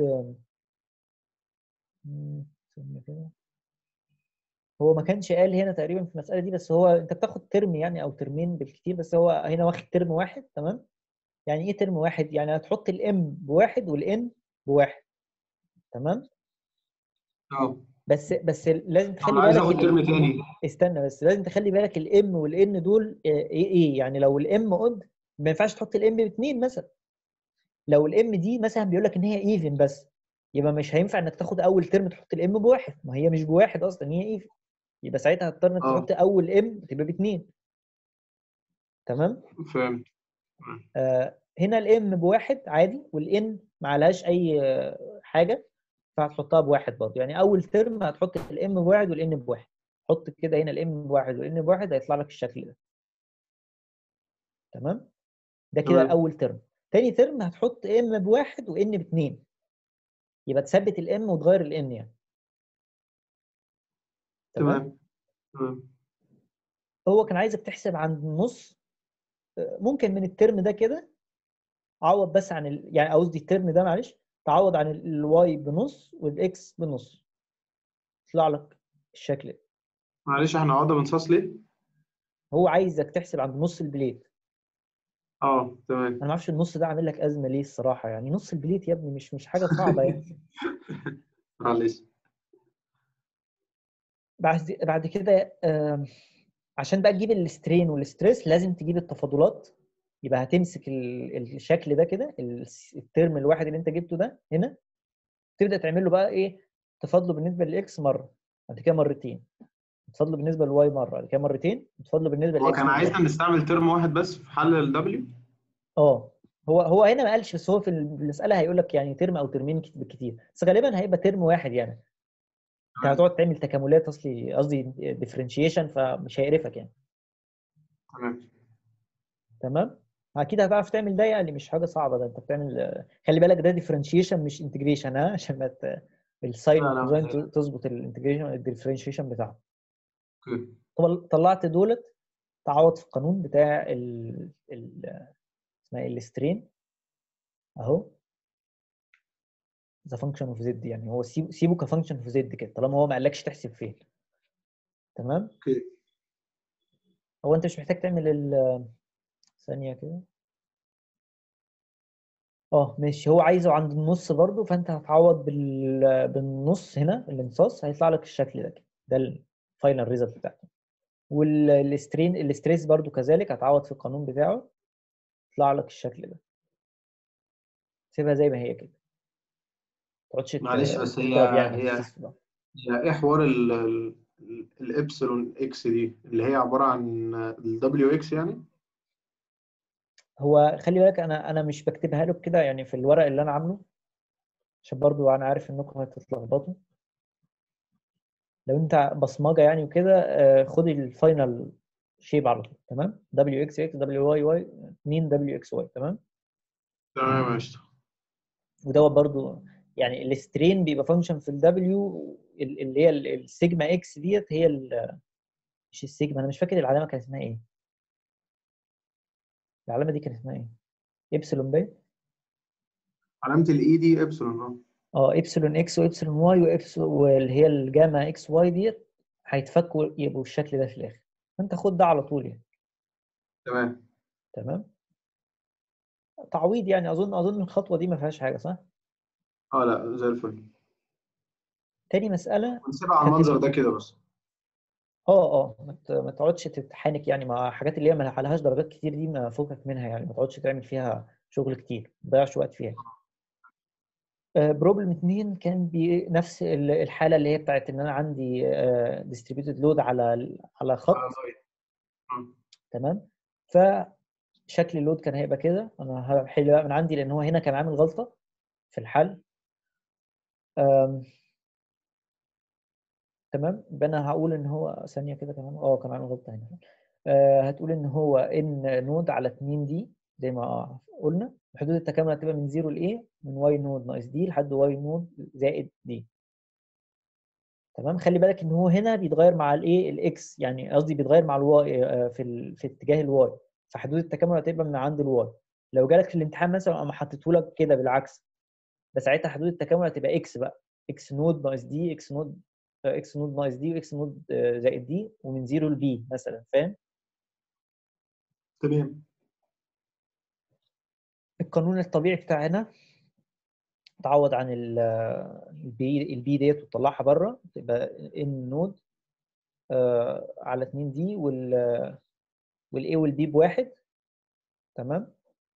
مم، ثانية كده هو ما كانش قال هنا تقريبا في المسألة دي بس هو انت بتاخد ترم يعني او ترمين بالكتير بس هو هنا واخد ترم واحد تمام يعني ايه ترم واحد يعني هتحط الام بواحد والان بواحد تمام اه بس بس لازم طب تخلي انا عايز بالك اخد ال- ترم تاني استنى بس لازم تخلي بالك الام والان دول آه، ايه ايه يعني لو الام اود ما ينفعش تحط الام باثنين مثلا لو الام دي مثلا بيقول لك ان هي ايفن بس يبقى مش هينفع انك تاخد اول ترم تحط الام بواحد ما هي مش بواحد اصلا هي ايفن يبقى ساعتها هتضطر انك اه تحط اول ام تبقى باثنين تمام فهمت آه هنا الام بواحد عادي والان ما عليهاش اي آه، حاجه فهتحطها بواحد برضه يعني اول ترم هتحط الام بواحد والان بواحد حط كده هنا الام بواحد والان بواحد هيطلع لك الشكل ده تمام ده كده تمام اول ترم تاني ترم هتحط ام بواحد وان باثنين يبقى تثبت الام وتغير الان يعني تمام تمام تمام هو كان عايزك تحسب عند النص آه، ممكن من الترم ده كده عوض بس عن ال... يعني قصدي الترم ده معلش تعوض عن الواي بنص والاكس بنص يطلع لك الشكل ده معلش احنا قاعدة بنصاص ليه؟ هو عايزك تحسب عند نص البليت اه تمام انا ما اعرفش النص ده عامل لك ازمه ليه الصراحه يعني نص البليت يا ابني مش مش حاجه صعبه يعني معلش بعد بعد كده آم، عشان بقى تجيب السترين والستريس لازم تجيب التفاضلات يبقى هتمسك ال- الشكل ده كده ال- الترم الواحد اللي انت جبته ده هنا تبدا تعمل له بقى ايه تفاضله بالنسبه للاكس مره بعد كده مرتين تفاضله بالنسبه للواي مره بعد كده مرتين تفاضله بالنسبه هو للاكس كان عايزنا نستعمل ترم واحد بس في حل ال W اه هو هو هنا ما قالش بس هو في المساله هيقول لك يعني ترم او ترمين كت- بالكتير بس غالبا هيبقى ترم واحد يعني انت تمام. هتقعد تعمل تكاملات اصلي قصدي ديفرنشيشن فمش هيقرفك يعني تمام تمام اكيد هتعرف تعمل ده يعني مش حاجه صعبه ده انت بتعمل خلي بالك ده ديفرنشيشن مش انتجريشن ها عشان ما ت... الساين لا، لا، والكوزاين مش هيك. تظبط الانتجريشن الديفرنشيشن بتاعه اوكي طب طلعت دولت تعوض في القانون بتاع ال ال اسمها ايه السترين اهو ذا فانكشن اوف زد يعني هو سيبه سيبه كفانكشن اوف زد كده طالما هو ما قالكش تحسب فين تمام اوكي هو انت مش محتاج تعمل ال ثانيه كده اه ماشي هو عايزه عند النص برضو فانت هتعوض بال... بالنص هنا الانصاص هيطلع لك الشكل ده كده ده الفاينل ريزلت بتاعته والسترين الاستريس برضو كذلك هتعوض في القانون بتاعه يطلع لك الشكل ده سيبها زي ما هي كده ما تقعدش ت- معلش بس هي تضرب يعني هي الأساس في بعض. هي ايه حوار ال- ال- ال- الابسلون اكس دي اللي هي عبارة عن ال دبليو اكس يعني هو خلي بالك انا انا مش بكتبها له كده يعني في الورق اللي انا عامله عشان برضو انا عارف انكم هتتلخبطوا لو انت بصمجه يعني وكده آه، خد الفاينل شيب على طول تمام دبليو اكس اكس دبليو واي واي 2 دبليو اكس واي تمام تمام ماشي ودوت برضو يعني السترين بيبقى فانكشن في الدبليو اللي هي ال- السيجما اكس ديت هي ال- مش السيجما انا مش فاكر العلامه كان اسمها ايه العلامه دي كان اسمها ايه ابسلون باي علامة الاي دي ابسلون اه اه ابسلون اكس وابسلون واي وابسلون واللي هي الجاما اكس واي ديت هيتفكوا يبقوا بالشكل ده في الاخر فانت خد ده على طول يعني تمام تمام تعويض يعني اظن اظن الخطوه دي ما فيهاش حاجه صح اه لا زي الفل تاني مساله ونسيبها على كانت المنظر ال- ده كده بس اه اه ما ت- ما تقعدش تتحانك يعني مع حاجات اللي هي ما عليهاش درجات كتير دي ما فوقك منها يعني ما تقعدش تعمل فيها شغل كتير ما تضيعش وقت فيها بروبلم اتنين كان بي نفس ال- الحاله اللي هي بتاعت ان انا عندي ديستريبيوتد لود على ال- على خط على لاين. آه. تمام ف شكل اللود كان هيبقى كده انا هحل بقى من عندي لان هو هنا كان عامل غلطه في الحل أم. تمام يبقى انا هقول ان هو ثانيه كده كمان اه كان عامل غلطه هنا أه هتقول ان هو ان نود على 2 دي زي ما قلنا حدود التكامل هتبقى من 0 ل a من واي نود ناقص دي لحد واي نود زائد دي تمام خلي بالك ان هو هنا بيتغير مع الايه الاكس يعني قصدي بيتغير مع الواي في ال... في اتجاه الواي فحدود التكامل هتبقى من عند الواي لو جالك في الامتحان مثلا اما حطيته لك كده بالعكس بس ساعتها حدود التكامل هتبقى اكس بقى اكس نود ناقص دي اكس نود اكس نود ناقص دي واكس نود زائد دي ومن 0 ل b مثلا فاهم تمام القانون الطبيعي بتاعنا تعوض عن البي البي ديت وتطلعها بره تبقى ان نود آه على 2 دي وال والاي والبي بواحد تمام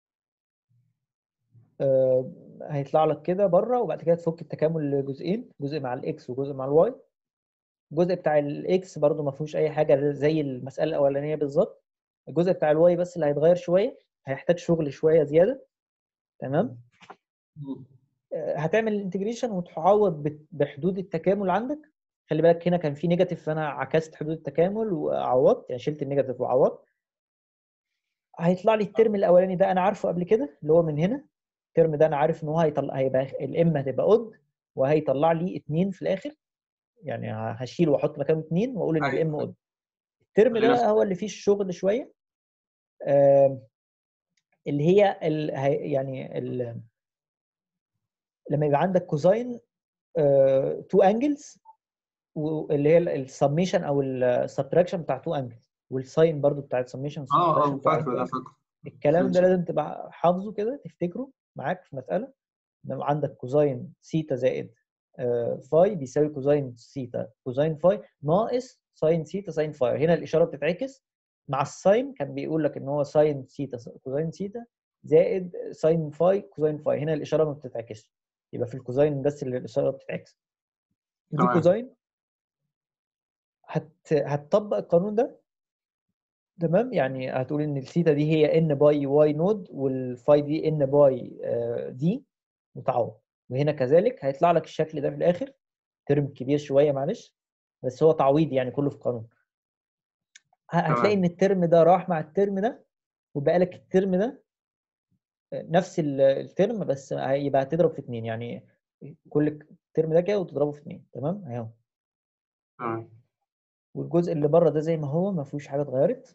آه هيطلع لك كده بره وبعد كده تفك التكامل لجزئين جزء مع الاكس وجزء مع الواي الجزء بتاع الاكس برده ما فيهوش اي حاجه زي المساله الاولانيه بالظبط الجزء بتاع الواي بس اللي هيتغير شويه هيحتاج شغل شويه زياده تمام هتعمل الانتجريشن وتعوض بحدود التكامل عندك خلي بالك هنا كان في نيجاتيف فانا عكست حدود التكامل وعوضت يعني شلت النيجاتيف وعوضت هيطلع لي الترم الاولاني ده انا عارفه قبل كده اللي هو من هنا الترم ده انا عارف ان هو هيطلع هيبقى الام هتبقى اود وهيطلع لي 2 في الاخر يعني هشيل واحط مكانه 2 واقول ان الام اود الترم ده هو اللي فيه الشغل شويه آه اللي هي ال يعني ال لما يبقى عندك كوزاين تو انجلز واللي هي السبميشن او السبتراكشن بتاع تو انجلز والساين برضو بتاع السبميشن اه اه فاكره ده فاكره الكلام ده لازم تبقى حافظه كده تفتكره معاك في مساله لما عندك كوزاين سيتا زائد فاي بيساوي كوزاين سيتا كوزاين فاي ناقص ساين سيتا ساين فاي هنا الاشاره بتتعكس مع الساين كان بيقول لك ان هو ساين سيتا كوزاين سيتا زائد ساين فاي كوزاين فاي هنا الاشاره ما بتتعكسش يبقى في الكوزاين بس اللي الاشاره بتتعكس دي كوزاين هت... هتطبق القانون ده تمام يعني هتقول ان الثيتا دي هي ان باي واي نود والفاي دي ان باي دي وتعوض وهنا كذلك هيطلع لك الشكل ده في الاخر ترم كبير شويه معلش بس هو تعويض يعني كله في قانون هتلاقي ان الترم ده راح مع الترم ده وبقى لك الترم ده نفس الترم بس يبقى هتضرب في اثنين يعني كل الترم ده كده وتضربه في اثنين تمام اهو تمام والجزء اللي بره ده زي ما هو ما فيهوش حاجه اتغيرت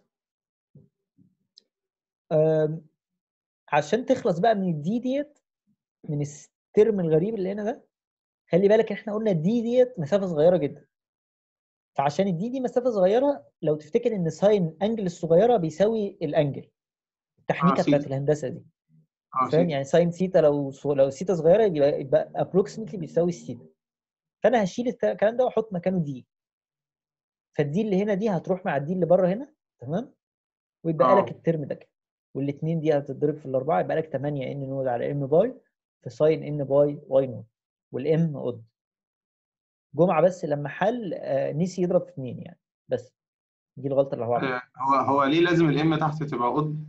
عشان تخلص بقى من الدي ديت من الترم الغريب اللي هنا ده خلي بالك احنا قلنا الدي ديت مسافه صغيره جدا فعشان الدي دي مسافه صغيره لو تفتكر ان ساين انجل الصغيره بيساوي الانجل التحنيكه آه، بتاعت سيتا. الهندسه دي اه فاهم سيتا. يعني ساين سيتا لو لو سيتا صغيره يبقى يبقى ابروكسيمتلي بيساوي السيتا فانا هشيل الت- الكلام ده واحط مكانه دي فالدي اللي هنا دي هتروح مع الدي اللي بره هنا تمام ويبقى اه لك الترم ده كده والاثنين دي هتتضرب في الاربعه يبقى لك 8 ان نود على ام باي في ساين ان باي واي نود والام اود جمعه بس لما حل آه، نسي يضرب في اثنين يعني بس دي الغلطه اللي هو عملها آه، هو هو ليه لازم الام تحت تبقى قد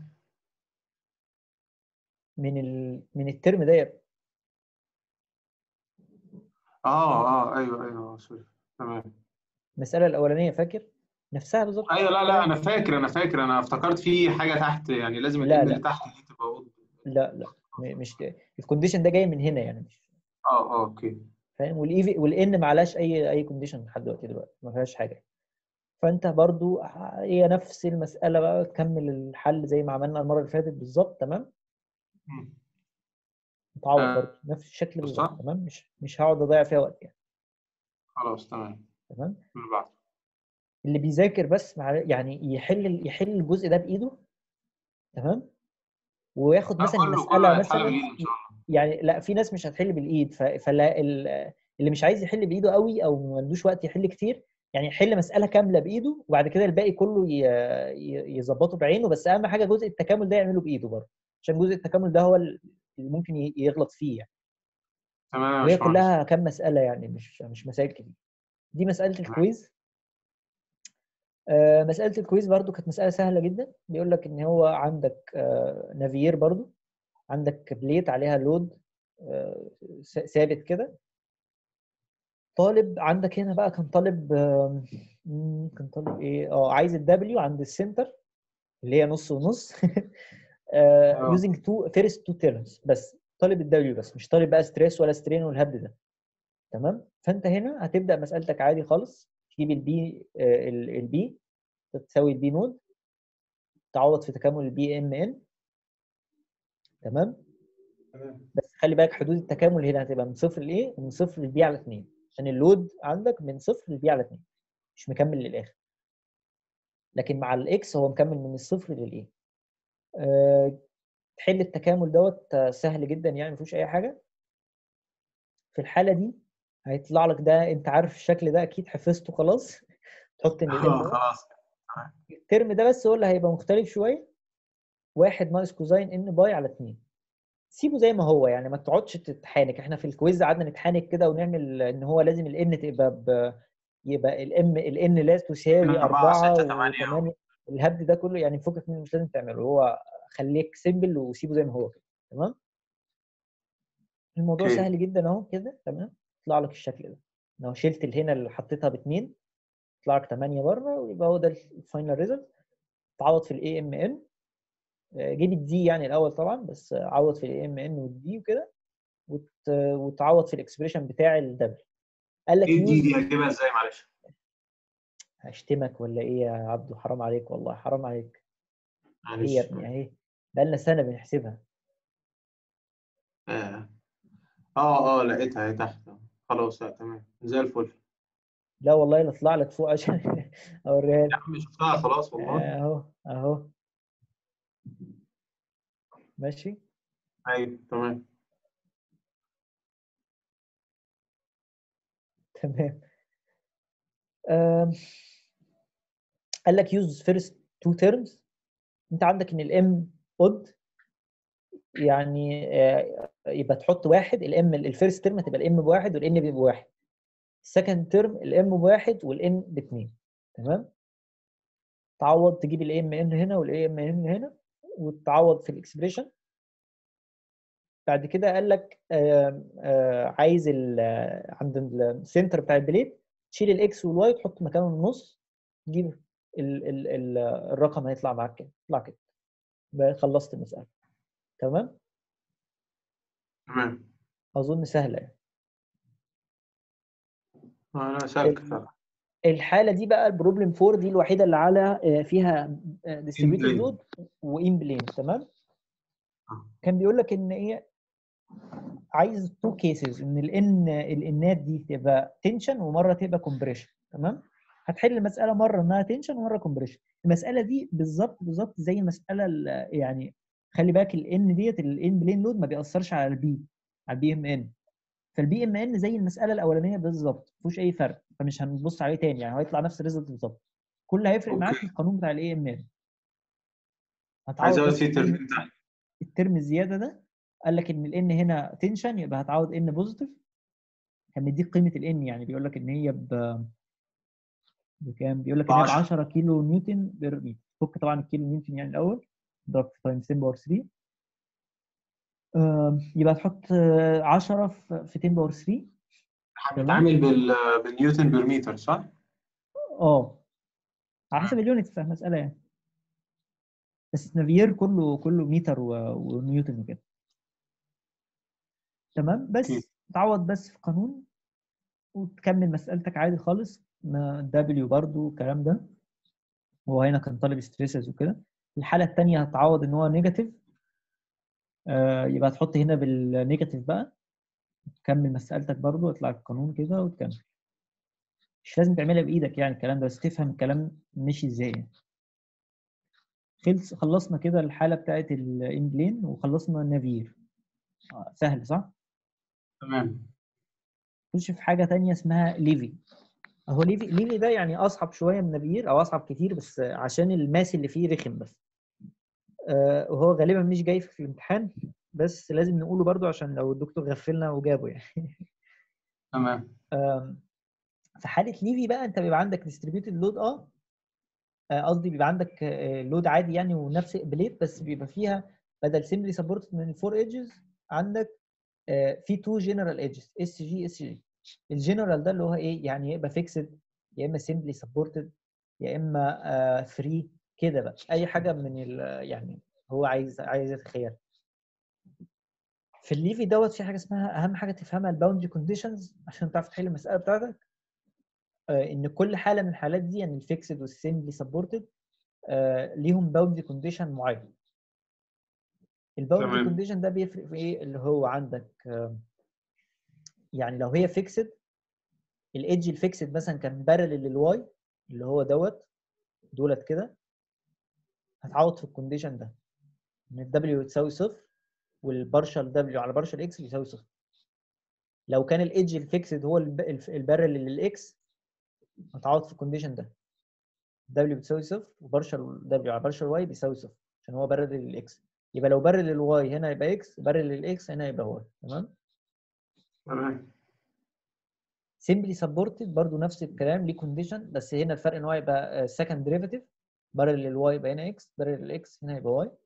من ال... من الترم ده يا- اه اه ايوه ايوه سوري تمام المساله الاولانيه فاكر نفسها بالظبط ايوه لا لا انا فاكر انا فاكر انا افتكرت في حاجه تحت يعني لازم لا، الام لا. اللي تحت دي تبقى قد لا لا م- مش الكونديشن ده جاي من هنا يعني مش اه اه اوكي فاهم والاي والان ما عليهاش اي اي كونديشن لحد دلوقتي دلوقتي ما فيهاش حاجه فانت برضو ه- هي نفس المساله بقى تكمل الحل زي ما عملنا المره اللي فاتت بالظبط تمام مم. متعوض آه، برضو نفس الشكل بالظبط صح. تمام مش مش هقعد اضيع فيها وقت يعني خلاص تمام تمام اللي بعده اللي بيذاكر بس مع يعني يحل يحل الجزء ده بايده تمام وياخد لا مثلا كله المساله كله هيتحل مثلا بالايد ان شاء الله يعني لا في ناس مش هتحل بالايد ف- فلا ال- اللي مش عايز يحل بايده قوي او ما عندوش وقت يحل كتير يعني يحل مساله كامله بايده وبعد كده الباقي كله ي- ي- يظبطه بعينه بس اهم حاجه جزء التكامل ده يعمله بايده برضه عشان جزء التكامل ده هو اللي ممكن ي- يغلط فيه يعني تمام يا وهي باشمهندس كلها كام مساله يعني مش مش مسائل كتير دي مساله الكويز آه، مساله الكويز برضو كانت مساله سهله جدا بيقول لك ان هو عندك آه، نافير برضو عندك بليت عليها لود آه، س- ثابت كده طالب عندك هنا بقى كان طالب آم، مم، كان طالب ايه اه عايز الدبليو عند السنتر اللي هي نص ونص آه. يوزنج تو فيرست تو تيرمز بس طالب الدبليو بس مش طالب بقى ستريس ولا سترين والهبد ده تمام فانت هنا هتبدا مسالتك عادي خالص تجيب البي البي تساوي البي نود تعوض في تكامل البي ام ان تمام تمام بس خلي بالك حدود التكامل هنا هتبقى من صفر لايه؟ من صفر للبي على 2 عشان اللود عندك من صفر للبي على 2 مش مكمل للاخر لكن مع الاكس هو مكمل من الصفر للايه أه تحل التكامل دوت آه، سهل جدا يعني ما فيهوش اي حاجه في الحاله دي هيطلع لك ده انت عارف الشكل ده اكيد حفظته خلاص تحط ان اه الام خلاص الترم ده بس هو اللي هيبقى مختلف شويه واحد ناقص كوزين ان باي على 2 سيبه زي ما هو يعني ما تقعدش تتحانك احنا في الكويز قعدنا نتحانك كده ونعمل ان هو لازم الان تبقى ب... يبقى الام الان لا تساوي أربعة، 4 ستة، تمانية. و8 الهبد ده كله يعني فكك منه مش لازم تعمله هو خليك سيمبل وسيبه زي ما هو كده تمام الموضوع أوكي. سهل جدا اهو كده تمام يطلع لك الشكل ده لو شلت الهنا اللي حطيتها باثنين يطلع لك 8 بره ويبقى هو ده الفاينل ريزلت تعوض في الاي ام ان جيب الدي يعني الاول طبعا بس عوض في الاي ام ان والدي وكده وت... وتعوض في الاكسبريشن بتاع الدبل قال لك ايه دي يوز دي هجيبها ازاي معلش هشتمك ولا ايه يا عبدو حرام عليك والله حرام عليك ايه معلش يا ابني اهي بقالنا سنه بنحسبها اه اه آه، لقيتها اهي تحت خلاص لا تمام زي الفل لا والله لا اطلع لك فوق عشان اوريها يا لك عم شفتها خلاص والله اهو اهو ماشي ايوه تمام تمام أم، قال لك يوز فيرست تو تيرمز انت عندك ان الام اود يعني آه، يبقى تحط واحد الام الفيرست تيرم هتبقى الام بواحد والان بيبقى بواحد السكند تيرم الام بواحد والان باثنين تمام تعوض تجيب الاي ام ان هنا والاي ام ان هنا وتعوض في الاكسبريشن بعد كده قال لك آم، آه، عايز ال- آه، عند السنتر بتاع البليت تشيل الاكس والواي تحط مكانه النص تجيب ال ال ال الرقم هيطلع معاك كده يطلع كده بقى خلصت المسألة تمام تمام أظن سهلة يعني آه، لا سالك ال- فعلا الحالة دي بقى البروبلم 4 دي الوحيدة اللي على آه، فيها ديستريبيوتد plane. لود وان بلين تمام آه. كان بيقول لك ان ايه عايز تو كيسز ان الان الانات دي تبقى تنشن ومره تبقى كومبريشن تمام هتحل المساله مره انها تنشن ومره كومبريشن المساله دي بالظبط بالظبط زي المساله ال- يعني خلي بالك الان ديت الان بلين لود ما بيأثرش على البي على البي ام ان فالبي ام ان زي المساله الاولانيه بالظبط ما فيهوش اي فرق فمش هنبص عليه تاني يعني هيطلع نفس الريزلت بالظبط كل اللي هيفرق معاك أوكي. القانون بتاع الاي ام ان عايز هتعوض اقول بس في الإن- ترمين تاني الترم الزياده ده قال لك ان الان هنا تنشن يبقى هتعوض ان بوزيتيف كان مديك قيمه الان يعني بيقول لك ان هي ب بكام؟ بيقول لك ان هي ب 10. 10 كيلو نيوتن بير متر فك طبعا الكيلو نيوتن يعني الاول ضرب في تايمز 10 باور 3 آم، يبقى تحط آه، 10 في في 10 باور 3 احنا تمام. بنتعامل بال بالنيوتن بير متر صح؟ اه على حسب اليونت في المساله يعني بس نافير كله كله متر و- ونيوتن وكده تمام بس أكيد. تعوض بس في قانون وتكمل مسألتك عادي خالص دبليو برضو الكلام ده هو هنا كان طالب ستريسز وكده الحالة التانية هتعوض ان هو نيجاتيف آه يبقى تحط هنا بالنيجاتيف بقى تكمل مسألتك برضو ويطلع القانون كده وتكمل مش لازم تعملها بإيدك يعني الكلام ده بس تفهم الكلام ماشي ازاي يعني. خلص خلصنا كده الحالة بتاعت الانجلين وخلصنا النافير آه سهل صح؟ تمام نخش في حاجة تانية اسمها ليفي هو ليفي ليفي ده يعني اصعب شويه من نافير او اصعب كتير بس عشان الماس اللي فيه رخم بس آه، وهو غالبا مش جاي في الامتحان بس لازم نقوله برضو عشان لو الدكتور غفلنا وجابه يعني تمام آم، في حاله ليفي بقى انت بيبقى عندك ديستريبيوتد لود اه آه، قصدي بيبقى عندك لود عادي يعني ونفس بليت بس بيبقى فيها بدل سيمبلي سبورتد من الفور ايدجز عندك آه، في تو جنرال ايدجز اس جي اس جي الجنرال ده اللي هو ايه يعني يبقى فيكسد يا اما سيمبلي سبورتد يا اما فري كده بقى اي حاجه من ال يعني هو عايز عايز يتخيل في الليفي دوت في حاجه اسمها اهم حاجه تفهمها الباوندري كونديشنز عشان تعرف تحل المساله بتاعتك آه، ان كل حاله من الحالات دي يعني الفيكسد والسيمبلي سبورتد ليهم باوندري كونديشن معين الباوندري تمام. كونديشن ده بيفرق في ايه اللي هو عندك آه، يعني لو هي فيكسد الايدج الفيكسد مثلا كان بارل للواي اللي هو دوت دولت كده هتعوض في الكونديشن ده ان الدبليو تساوي صفر والبارشال دبليو على بارشال اكس بيساوي صفر لو كان الايدج الفيكسد هو الب- الف- البارل للاكس هتعوض في الكونديشن ده دبليو بتساوي صفر وبارشال دبليو على بارشال واي بيساوي صفر عشان هو بارل للاكس يبقى لو بارل للواي هنا يبقى اكس بارل للاكس هنا يبقى واي تمام تمام سيمبلي سبورتد برضو نفس الكلام ليه كونديشن بس هنا الفرق ان هو يبقى سكند ديريفيتيف بارل للواي يبقى هنا اكس بارل للاكس هنا يبقى واي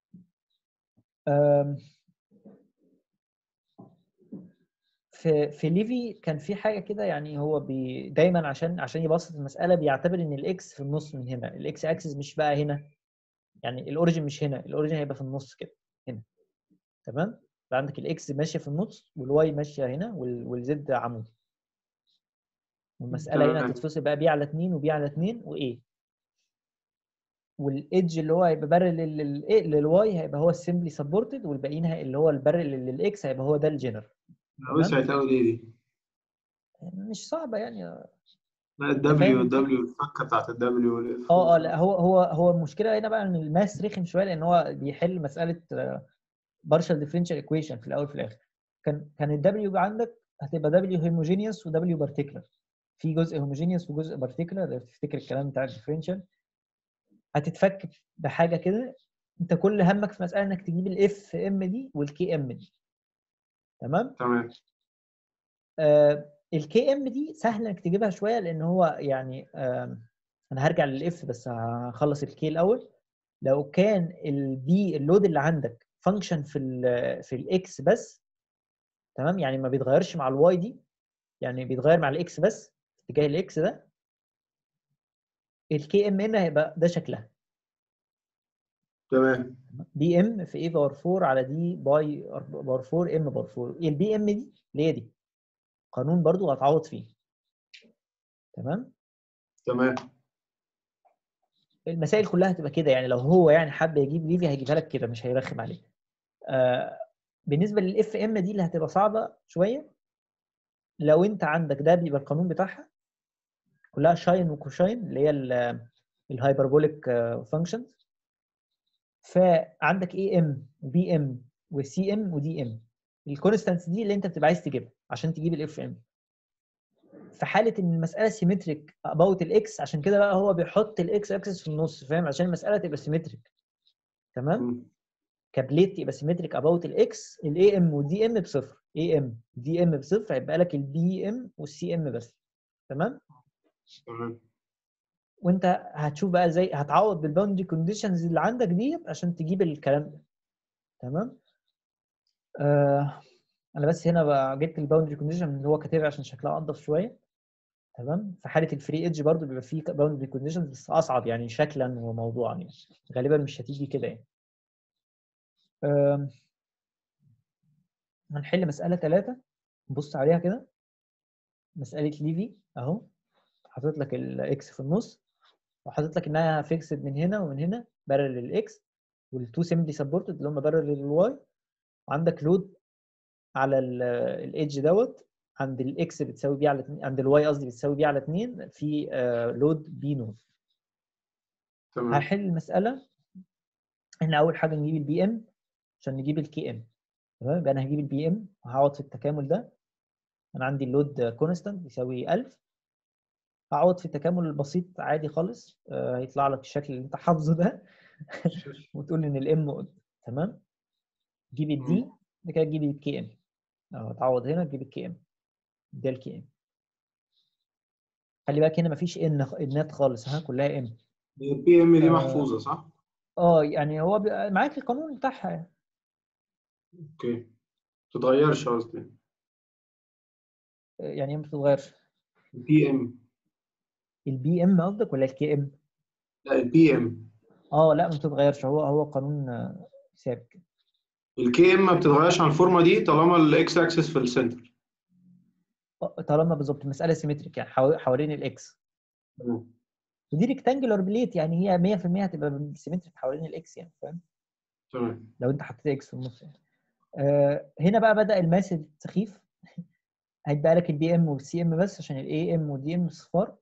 في في ليفي كان في حاجه كده يعني هو بي دايما عشان عشان يبسط المساله بيعتبر ان الاكس في النص من هنا الاكس اكسس مش بقى هنا يعني الاوريجن مش هنا الاوريجن هيبقى في النص كده هنا تمام فعندك الاكس ماشيه في النص والواي ماشيه هنا وال- والزد عمودي والمساله هنا تمام. هتتفصل بقى بي على 2 وبي على 2 وايه والايدج اللي هو هيبقى بارل لل للواي هيبقى هو السمبلي سبورتد والباقيين هي- اللي هو البارل للاكس هيبقى هو ده الجنرال لا وسعت قوي دي دي مش صعبه يعني لا الدبليو فاهم؟ الدبليو الفكه بتاعت الدبليو اه اه لا هو هو هو المشكله هنا بقى ان الماس رخم شويه لان هو بيحل مساله بارشال ديفرنشال ايكويشن في الاول وفي الاخر كان كان الدبليو عندك هتبقى دبليو هيموجينيوس ودبليو بارتيكولار في جزء هيموجينيوس وجزء بارتيكولار لو تفتكر الكلام بتاع الديفرنشال هتتفك بحاجه كده انت كل همك في مساله انك تجيب الاف ام دي والكي ام دي تمام تمام آه الكي ام دي سهل انك تجيبها شويه لان هو يعني آه انا هرجع للاف بس هخلص الكي الاول لو كان البي اللود اللي عندك فانكشن في ال في الاكس بس تمام يعني ما بيتغيرش مع الواي دي يعني بيتغير مع الاكس بس في اتجاه الاكس ده الكي ام هنا هيبقى ده شكلها تمام بي ام في اي باور 4 على دي باي باور 4 ام باور 4 البي ام دي اللي هي دي قانون برضو هتعوض فيه تمام تمام المسائل كلها هتبقى كده يعني لو هو يعني حب يجيب ليفي هيجيبها لك كده مش هيرخم عليك آه بالنسبه للاف ام دي اللي هتبقى صعبه شويه لو انت عندك ده بيبقى القانون بتاعها كلها شاين وكوشاين اللي هي الهايبربوليك فانكشنز فعندك اي ام وبي ام وسي ام ودي ام الكونستانتس دي اللي انت بتبقى عايز تجيبها عشان تجيب الاف ام في حاله ان المساله سيمتريك اباوت الاكس عشان كده بقى هو بيحط الاكس اكسس في النص فاهم عشان المساله تبقى سيمتريك تمام مم. كبليت يبقى سيمتريك اباوت الاكس الاي ام والدي ام بصفر اي ام دي ام بصفر هيبقى لك البي ام والسي ام بس تمام تمام وانت هتشوف بقى ازاي هتعوض بالباوندري كونديشنز اللي عندك ديت عشان تجيب الكلام ده تمام آه انا بس هنا بقى جبت الباوندري كونديشن اللي هو كاتبها عشان شكلها انضف شويه تمام في حاله الفري ايدج برضو بيبقى فيه باوندري كونديشنز بس اصعب يعني شكلا وموضوعا يعني غالبا مش هتيجي كده يعني آم، هنحل مساله ثلاثة نبص عليها كده مساله ليفي اهو حاطط لك الاكس في النص وحاطط لك انها فيكسد من هنا ومن هنا بارل للاكس والتو سيمبلي سبورتد اللي هم بارل للواي وعندك لود على الايدج دوت عند الاكس بتساوي بي على 2 عند الواي قصدي بتساوي بي على 2 في لود بي نود تمام هحل المساله احنا اول حاجه نجيب البي ام عشان نجيب الكي ام تمام يبقى انا هجيب البي ام وهقعد في التكامل ده انا عندي اللود كونستانت بيساوي 1000 هقعد في التكامل البسيط عادي خالص آه، هيطلع لك الشكل اللي انت حافظه ده وتقول ان الام تمام تجيب الدي مم. بعد كده تجيب الكي ام اه تعوض هنا تجيب الكي ام ده الكي ام خلي بالك هنا مفيش ان انات خالص ها كلها ام البي ام دي آه. محفوظه صح؟ اه يعني هو بيبقى معاك القانون بتاعها يعني. اوكي ما تتغيرش قصدي يعني ايه ما بتتغيرش البي ام البي ام قصدك ولا الكي ام لا البي ام اه لا ما بتتغيرش هو هو قانون آه، ثابت كده. الكي ام ما بتتغيرش عن الفورمه دي طالما الاكس اكسس في السنتر آه، طالما بالظبط المساله سيمتريك يعني حوا- حوالين الاكس ودي ريكتانجلر بليت يعني هي 100% هتبقى سيمتريك حوالين الاكس يعني فاهم تمام لو انت حطيت اكس في النص يعني. آه هنا بقى بدا الماس السخيف هيتبقى لك البي ام والسي ام بس عشان الاي ام والدي ام صفار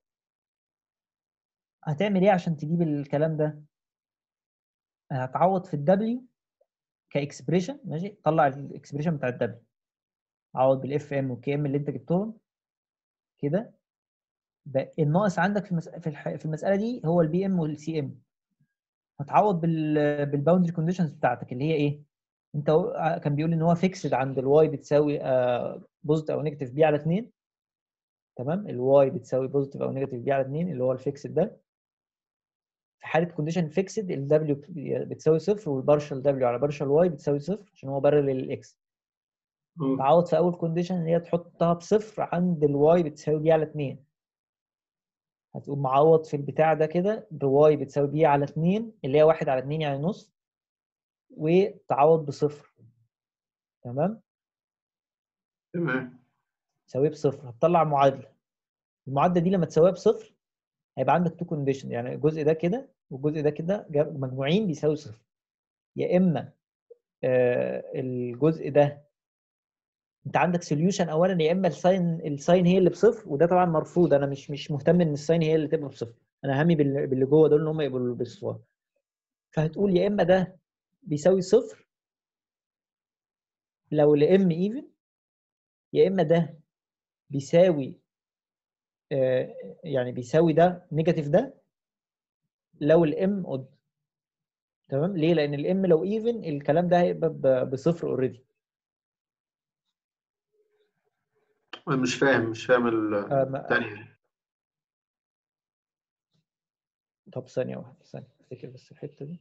هتعمل ايه عشان تجيب الكلام ده هتعوض في الدبليو كاكسبريشن ماشي طلع الاكسبريشن بتاع الدبليو عوض بالاف ام والكي ام اللي انت جبتهم كده بقى الناقص عندك في المس... في, الح... في المساله دي هو البي ام والسي ام هتعوض بال بالباوندري كونديشنز بتاعتك اللي هي ايه انت هو- كان بيقول ان هو فيكسد عند الواي بتساوي بوزيتيف او نيجاتيف بي على 2 تمام الواي بتساوي بوزيتيف او نيجاتيف بي على 2 اللي هو الفيكسد ده في حاله كونديشن فيكسد الدبليو بتساوي صفر والبارشال دبليو على بارشال واي بتساوي صفر عشان هو بارل للاكس مم. تعوض في اول كونديشن ان هي تحطها بصفر عند الواي بتساوي بي على 2 هتقوم معوض في البتاع ده كده بواي بتساوي بي على 2 اللي هي 1 على 2 يعني نص وتعوض بصفر تمام تمام تساويه بصفر هتطلع معادله المعادله دي لما تساويها بصفر هيبقى عندك تو كونديشن يعني الجزء ده كده والجزء ده كده جا- مجموعين بيساوي صفر يا اما آه، الجزء ده انت عندك سوليوشن اولا يا اما الساين الساين هي اللي بصفر وده طبعا مرفوض انا مش مش مهتم ان الساين هي اللي تبقى بصفر انا همي بال- باللي جوه دول ان هم يبقوا بالصفار فهتقول يا اما ده بيساوي صفر لو الام ايفن يا اما ده بيساوي آه، يعني بيساوي ده نيجاتيف ده لو الام اود تمام ليه لان الام لو ايفن الكلام ده هيبقى ب- بصفر اوريدي مش فاهم مش فاهم الثانيه طب ثانيه واحده ثانيه افتكر بس الحته دي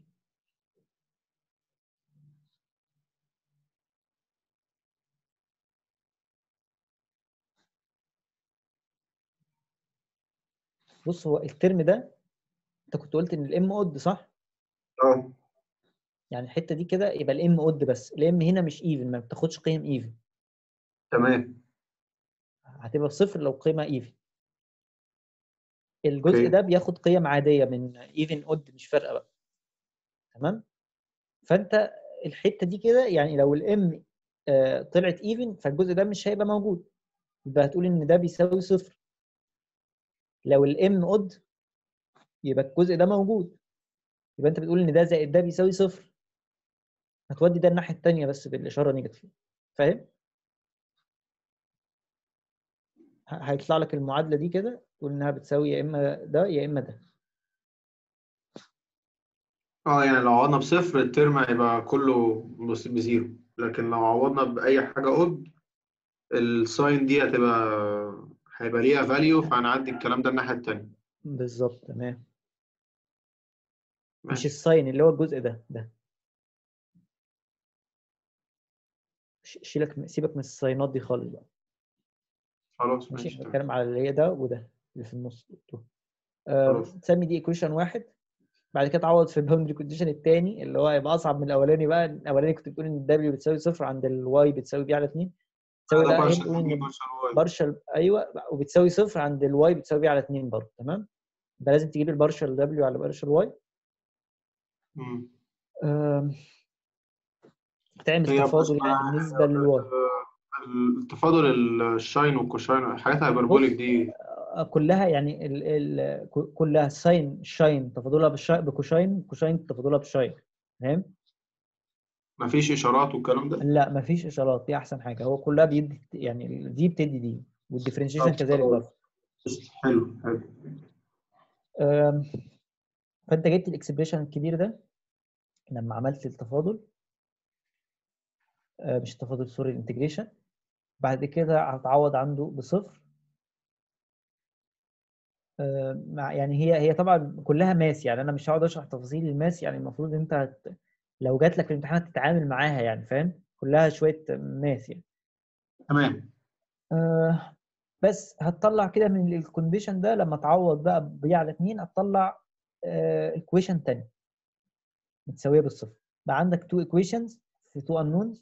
بص هو الترم ده انت كنت قلت ان الام اود صح اه يعني الحته دي كده يبقى الام اود بس الام هنا مش ايفن ما بتاخدش قيم ايفن تمام هتبقى صفر لو قيمه ايفن الجزء اوكي. ده بياخد قيم عاديه من ايفن اود مش فارقه بقى تمام فانت الحته دي كده يعني لو الام طلعت ايفن فالجزء ده مش هيبقى موجود يبقى هتقول ان ده بيساوي صفر لو الام اود يبقى الجزء ده موجود يبقى انت بتقول ان ده زائد ده بيساوي صفر هتودي ده الناحيه الثانيه بس بالاشاره نيجاتيف فاهم ه- هيطلع لك المعادله دي كده تقول انها بتساوي يا اما ده يا اما ده اه يعني لو عوضنا بصفر الترم هيبقى كله بس- بزيرو لكن لو عوضنا بأي حاجة اود الساين دي هتبقى هيبقى ليها فاليو فهنعدي الكلام ده الناحية التانية بالظبط تمام مش ماشي الساين اللي هو الجزء ده ده ش- شيلك سيبك من الساينات دي خالص بقى خلاص ماشي ماشي تمام بتكلم على اللي هي ده وده اللي في النص آه، خلاص. تسمي دي ايكويشن واحد بعد كده تعوض في الباوندري كونديشن الثاني اللي هو هيبقى اصعب من الاولاني بقى الاولاني كنت بتقول ان الدبليو بتساوي صفر عند الواي بتساوي بي على 2 تساوي ده لا هي بارشل بتقول ان بارشل واي بارشل ايوه وبتساوي صفر عند الواي بتساوي بي على 2 برضه تمام ده لازم تجيب البارشل دبليو على بارشل واي مم. تعمل هي تفاضل بص يعني بالنسبه للواي التفاضل الشاين والكوشاين الحاجات الهايبربوليك دي آه، كلها يعني ال ال ك- كلها ساين شاين تفاضلها بالشاين بكوشاين كوشاين تفاضلها بالشاين فاهم؟ مفيش اشارات والكلام ده لا مفيش اشارات دي احسن حاجه هو كلها بيدي يعني دي بتدي دي والديفرنشيشن طب كذلك خلاص. برضه حلو حلو أم، فانت جبت الاكسبريشن الكبير ده لما عملت التفاضل آه، مش التفاضل سوري الانتجريشن بعد كده هتعوض عنده بصفر آه، مع يعني هي هي طبعا كلها ماس يعني انا مش هقعد اشرح تفاصيل الماس يعني المفروض انت هت... لو جات لك في الامتحان تتعامل معاها يعني فاهم كلها شويه ماس يعني تمام آه بس هتطلع كده من الكونديشن ده لما تعوض بقى بي على 2 هتطلع ايكويشن تاني متساويه بالصفر بقى عندك تو ايكويشنز في تو انونز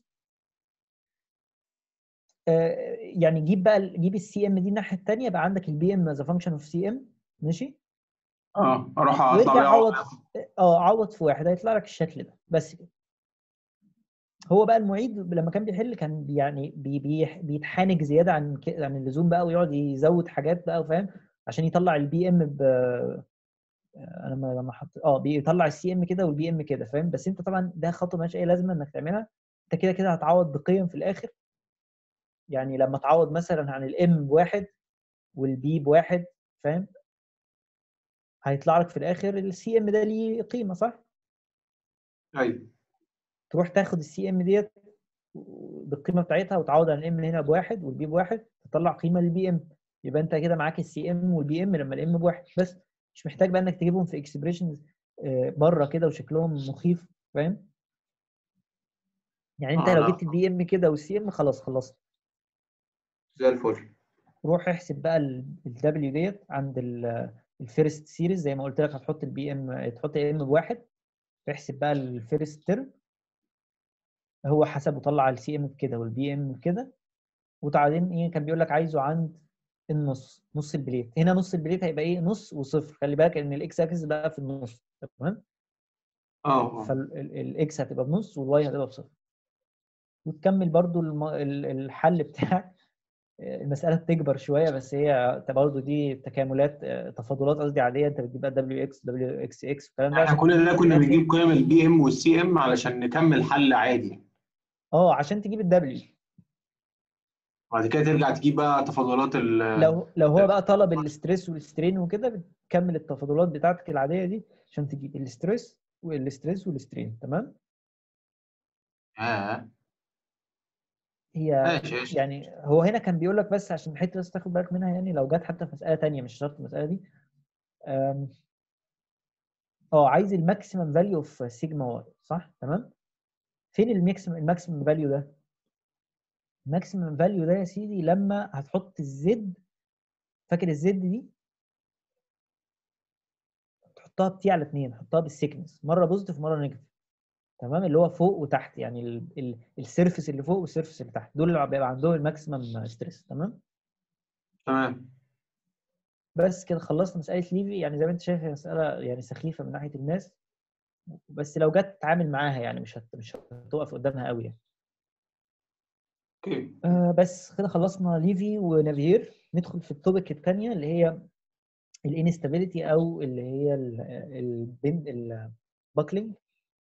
يعني جيب بقى جيب السي ام دي الناحيه الثانيه بقى عندك البي ام از فانكشن اوف سي ام ماشي اه اروح اطلع وارجع بيها عوض أقعد. اه عوض في واحد هيطلع لك الشكل ده بس كده هو بقى المعيد لما كان بيحل كان بي- يعني بي بي بيتحانج زياده عن ك- عن اللزوم بقى ويقعد يزود حاجات بقى فاهم عشان يطلع البي ام ب انا لما لما حط اه بيطلع السي ام كده والبي ام كده فاهم بس انت طبعا ده خطوه مالهاش اي لازمه انك تعملها انت كده كده هتعوض بقيم في الاخر يعني لما تعوض مثلا عن الام بواحد والبي بواحد فاهم هيطلع لك في الاخر السي ام ده ليه قيمه صح؟ ايوه تروح تاخد السي ام ديت بالقيمه بتاعتها وتعوض عن الام هنا بواحد والبي بواحد تطلع قيمه للبي ام يبقى انت كده معاك السي ام والبي ام لما الام بواحد بس مش محتاج بقى انك تجيبهم في اكسبريشنز بره كده وشكلهم مخيف فاهم؟ يعني انت آه، لو لا. جبت البي ام كده والسي ام خلاص خلصت زي الفل روح احسب بقى الدبليو ديت عند الفيرست سيريز زي ما قلت لك هتحط البي ام تحط الام بواحد احسب بقى الفيرست ترم هو حسب وطلع السي ام بكده والبي ام بكده وبعدين ايه كان بيقول لك عايزه عند النص نص البليت هنا نص البليت هيبقى ايه نص وصفر خلي بالك ان الاكس اكس بقى في النص تمام اه اه فالاكس هتبقى بنص والواي هتبقى بصفر وتكمل برضو الم- ال- الحل بتاعك المساله بتكبر شويه بس هي برضه دي تكاملات آه، تفاضلات قصدي عاديه انت بتجيب بقى دبليو اكس دبليو اكس اكس والكلام ده احنا عشان كل ده كنا في الآخر- بنجيب قيم البي ام والسي ام علشان نكمل حل عادي اه عشان تجيب الدبليو بعد كده ترجع تجيب بقى تفاضلات ال لو لو هو بقى طلب الاستريس والسترين وكده بتكمل التفاضلات بتاعتك العاديه دي عشان تجيب الاستريس والاستريس والسترين تمام اه هي ماشي ماشي يعني هو هنا كان بيقول لك بس عشان حته بس تاخد بالك منها يعني لو جت حتى في مساله تانية مش شرط المساله دي أم، اه عايز الماكسيمم فاليو اوف سيجما واي صح تمام فين الماكسيمم الماكسيمم فاليو ده الماكسيمم فاليو ده يا سيدي لما هتحط الزد فاكر الزد دي تحطها بتي على اتنين تحطها بالسيكنس مره بوزيتيف مره نيجاتيف تمام اللي هو فوق وتحت يعني ال- ال- السيرفس اللي فوق والسيرفس اللي تحت دول اللي بيبقى عندهم الماكسيمم ستريس تمام تمام بس كده خلصنا مساله ليفي يعني زي ما انت شايف هي مساله يعني سخيفه من ناحيه الماس بس لو جت تتعامل معاها يعني مش هت... مش هتقف قدامها قوي يعني اوكي آه بس كده خلصنا ليفي ونافير ندخل في التوبيك الثانيه اللي هي الانستابيليتي او اللي هي البند الباكلينج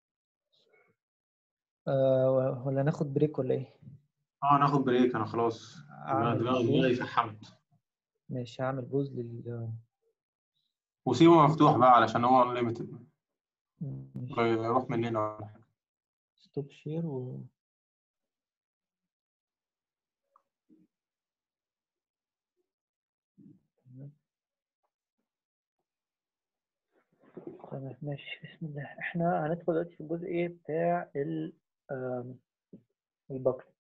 آه ولا ناخد بريك ولا ايه؟ اه ناخد بريك انا خلاص انا اعمل دماغي بوز دماغي فحمت ماشي هعمل بوز لل وسيبه مفتوح بقى علشان هو انليمتد ماشي يروح مننا ولا حاجه ستوب شير و تمام ماشي بسم الله احنا هندخل دلوقتي في الجزء ايه بتاع ال آم، الباكلينج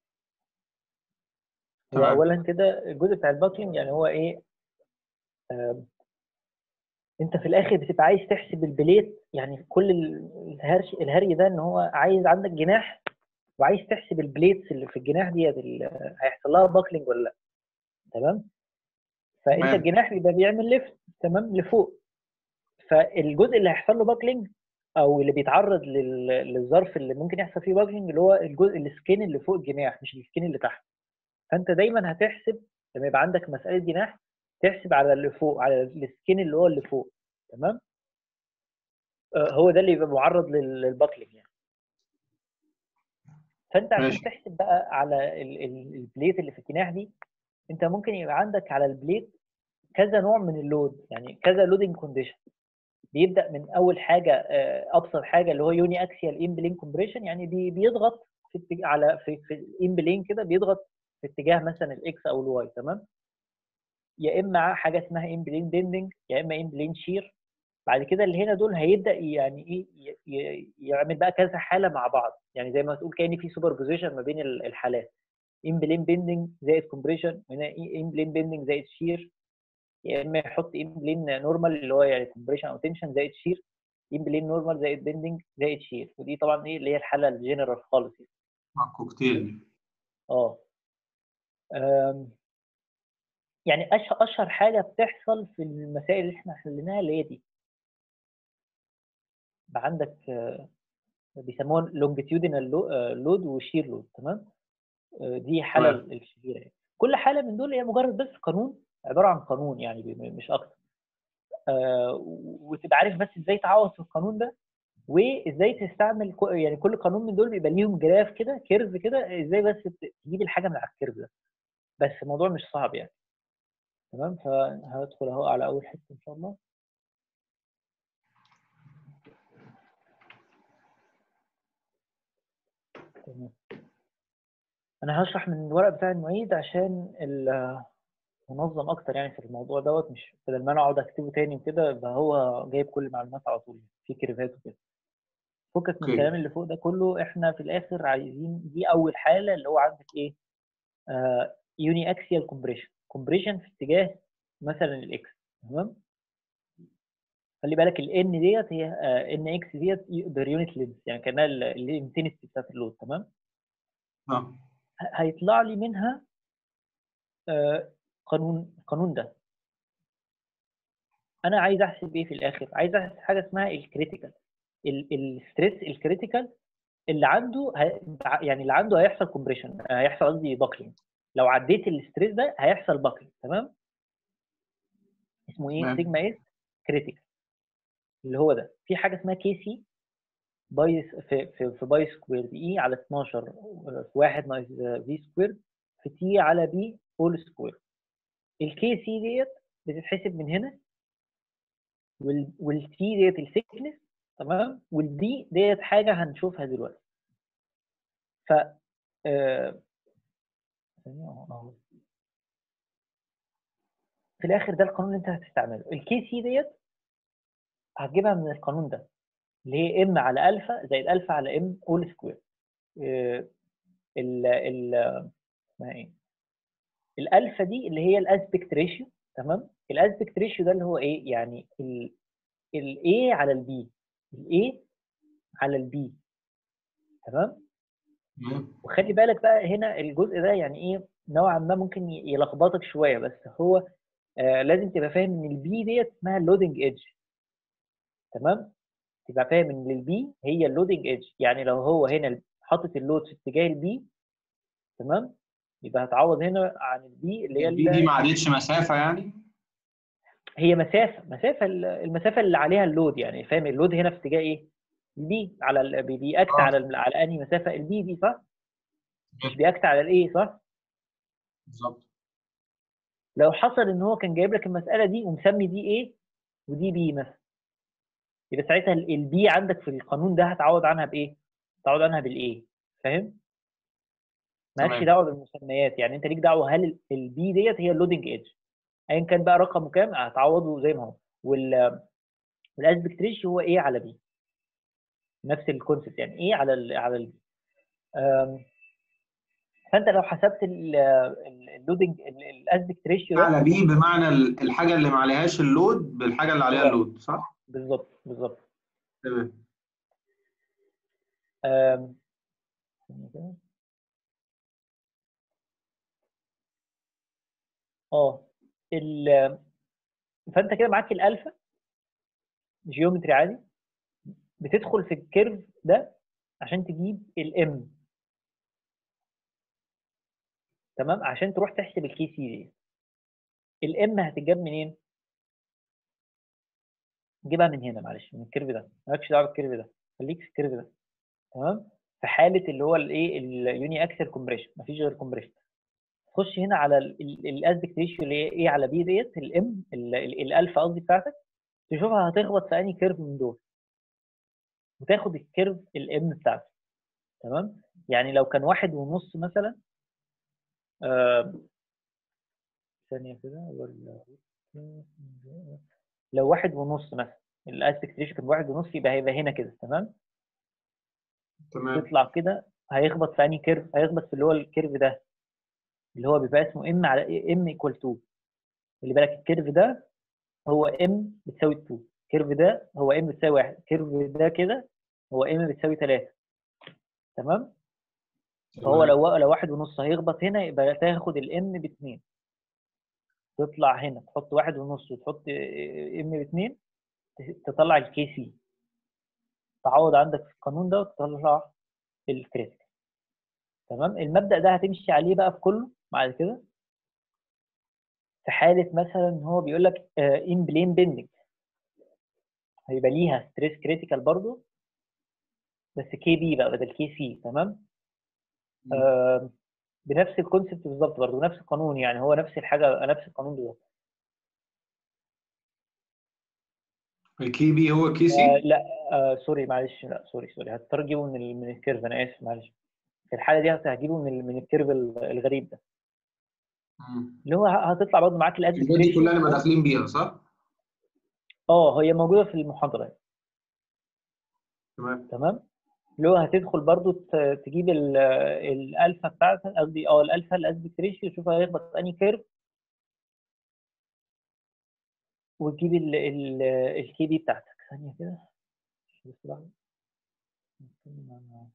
هو تمام. اولا كده الجزء بتاع الباكلينج يعني هو ايه آم، انت في الاخر بتبقى عايز تحسب البليت يعني كل ال- الهرش الهري ده ان هو عايز عندك جناح وعايز تحسب البليتس اللي في الجناح ديت ال- هيحصل لها باكلينج ولا لا تمام فانت تمام. الجناح بيبقى بيعمل ليفت تمام لفوق فالجزء اللي هيحصل له باكلينج او اللي بيتعرض لل- للظرف اللي ممكن يحصل فيه باكلينج اللي هو الجزء السكين اللي فوق الجناح مش السكين اللي تحت فانت دايما هتحسب لما يبقى عندك مساله جناح تحسب على اللي فوق على السكين اللي هو اللي فوق تمام آه، هو ده اللي يبقى معرض لل- للباكلينج يعني فانت عشان ماشي. تحسب بقى على ال- ال- البليت اللي في الجناح دي انت ممكن يبقى عندك على البليت كذا نوع من اللود يعني كذا لودنج كونديشن بيبدا من اول حاجه آه، ابسط حاجه اللي هو يوني اكسيال ان بلين كومبريشن يعني بي- بيضغط في اتجاه على في في الان بلين كده بيضغط في اتجاه مثلا الاكس او الواي تمام يا اما حاجه اسمها ان بلين بيندنج يا اما ان بلين شير بعد كده اللي هنا دول هيبدا يعني ايه ي- ي- يعمل بقى كذا حاله مع بعض يعني زي ما تقول كان في سوبر بوزيشن ما بين ال- الحالات ان بلين بيندنج زائد كومبريشن هنا ان بلين بيندنج زائد شير يا اما يحط ان بلين نورمال اللي هو يعني كومبريشن او تنشن زائد شير ان بلين نورمال زائد بيندنج زائد شير ودي طبعا ايه اللي هي الحاله الجنرال خالص يعني. مع الكوكتيل اه أم، يعني أش- اشهر حاجه بتحصل في المسائل اللي احنا حليناها اللي هي دي يبقى عندك آه، بيسموها لونجيتيودينال لود وشير لود تمام آه، دي حاله تمام. الشهيره يعني. كل حاله من دول هي مجرد بس قانون عباره عن قانون يعني ب- مش اكتر آه، وتبقى عارف بس ازاي تعوض في القانون ده وازاي تستعمل كو- يعني كل قانون من دول بيبقى ليهم جراف كده كيرف كده ازاي بس ت- تجيب الحاجه من على الكيرف ده بس الموضوع مش صعب يعني تمام فهدخل اهو على اول حته ان شاء الله تمام انا هشرح من الورق بتاع المعيد عشان ال- منظم اكتر يعني في الموضوع دوت مش بدل ما انا اقعد اكتبه تاني وكده يبقى هو جايب كل المعلومات على طول في كيرفات وكده فكك من أوكي. الكلام اللي فوق ده كله احنا في الاخر عايزين دي اول حاله اللي هو عندك ايه يوني اكسيال كومبريشن كومبريشن في اتجاه مثلا الاكس تمام خلي بالك الان ديت هي ان اكس ديت بير يونت لينس يعني كانها الانتنستي بتاعت اللود تمام اه ه- هيطلع لي منها آه، قانون القانون ده انا عايز احسب ايه في الاخر عايز احسب حاجه اسمها الكريتيكال الستريس الكريتيكال اللي عنده ه- يعني اللي عنده هيحصل كومبريشن هيحصل قصدي باكلينج لو عديت الستريس ده هيحصل باكلينج تمام اسمه ايه تمام. سيجما اس كريتيكال اللي هو ده في حاجه اسمها كي سي باي في في, في باي سكوير اي على 12 في 1 ناقص في سكوير في تي على بي هول سكوير الكي سي ديت بتتحسب من هنا وال والتي ديت الثيكنس تمام والبي ديت حاجه هنشوفها دلوقتي ف آه، ثانية أهو- أهو. في الاخر ده القانون اللي انت هتستعمله الكي سي ديت هتجيبها من القانون ده اللي هي ام على الفا زائد الفا على ام اول سكوير ال ال اسمها ايه الالفا دي اللي هي الاسبكت ريشيو تمام الاسبكت ريشيو ده اللي هو ايه يعني الاي على البي الاي على البي تمام تمام. وخلي بالك بقى هنا الجزء ده يعني ايه نوعا ما ممكن ي- يلخبطك شويه بس هو آه لازم تبقى فاهم ان البي ديت اسمها اللودنج ايدج تمام تبقى فاهم ان البي هي اللودنج ايدج يعني لو هو هنا حاطط اللود في اتجاه البي تمام يبقى هتعوض هنا عن البي اللي هي البي ال- دي ما عادتش مسافه يعني هي مسافه مسافه ال- المسافه اللي عليها اللود يعني فاهم اللود هنا في اتجاه ايه؟ البي على ال- بي- بيأكت آه. على ال- على انهي مسافه البي دي صح؟ مش مم. بيأكت على الايه صح؟ بالظبط لو حصل ان هو كان جايب لك المساله دي ومسمي دي ايه ودي بي مثلا يبقى ساعتها البي عندك في القانون ده هتعوض عنها بايه؟ تعوض عنها بالايه فاهم؟ مالكش تمام. دعوه بالمسميات يعني انت ليك دعوه هل البي ديت هي اللودنج ايدج ايا كان بقى رقمه كام هتعوضه زي ما هو وال والاسبكت ريشيو هو ايه على بي نفس الكونسيبت يعني ايه على ال على البي فانت لو حسبت اللودنج الاسبكت ريشيو ده على بي بمعنى ال- الحاجه اللي ما عليهاش اللود بالحاجه اللي عليها آه. اللود صح؟ بالظبط بالظبط تمام آم، ثانية كده. اه ال فانت كده معاك الالفا جيومتري عادي بتدخل في الكيرف ده عشان تجيب الام تمام عشان تروح تحسب الكي سي دي الام هتتجاب منين؟ تجيبها من هنا معلش من الكيرف ده مالكش دعوه بالكيرف ده خليك في الكيرف ده تمام في حاله اللي هو الايه اليوني اكسل كومبريشن مفيش غير كومبريشن تخش هنا على الاسبكت ريشيو اللي هي ايه على بي ديت الام الالفا قصدي بتاعتك تشوفها هتخبط في انهي كيرف من دول وتاخد الكيرف الام بتاعته تمام يعني لو كان واحد ونص مثلا آه، ثانيه كده ولا لو واحد ونص مثلا الاسبكت ريشيو كان واحد ونص يبقى هيبقى هنا كده تمام تمام تطلع كده هيخبط في انهي كيرف هيخبط في اللي هو الكيرف ده اللي هو بيبقى اسمه ام على ام ايكوال 2 خلي بالك الكيرف ده هو ام بتساوي 2 الكيرف ده هو ام بتساوي 1 الكيرف ده كده هو ام بتساوي 3 تمام فهو تمام. لو لو واحد ونص هيخبط هنا يبقى تاخد الام باتنين تطلع هنا تحط واحد ونص وتحط ام باتنين تطلع الكي سي تعوض عندك في القانون ده وتطلع الكريتيكال تمام المبدأ ده هتمشي عليه بقى في كله بعد كده في حالة مثلا إن هو بيقول لك ان بلين بيندنج هيبقى ليها ستريس كريتيكال برضو بس كي بي بقى بدل كي سي تمام مم. آه بنفس الكونسبت بالظبط برضو نفس القانون يعني هو نفس الحاجة نفس القانون بالظبط الكي بي هو كي آه سي لا آه سوري معلش لا سوري سوري هتضطر تجيبه من ال- من الكيرف انا اسف معلش في الحالة دي هت- هتجيبه من ال- من الكيرف ال- الغريب ده مم. اللي هو ه- هتطلع برضو معاك الاسبكت الحاجات دي ريشيو كلها نبقى داخلين بيها صح؟ اه هي موجودة في المحاضرة تمام تمام اللي هو هتدخل برضو ت- تجيب ال- الالفا بتاعتك قصدي اه الالفا الاسبكت ريشيو شوف هيخبط انهي كيرف وتجيب ال ال الكي بي بتاعتك ثانيه كده بس لحظة. نتكلم عن-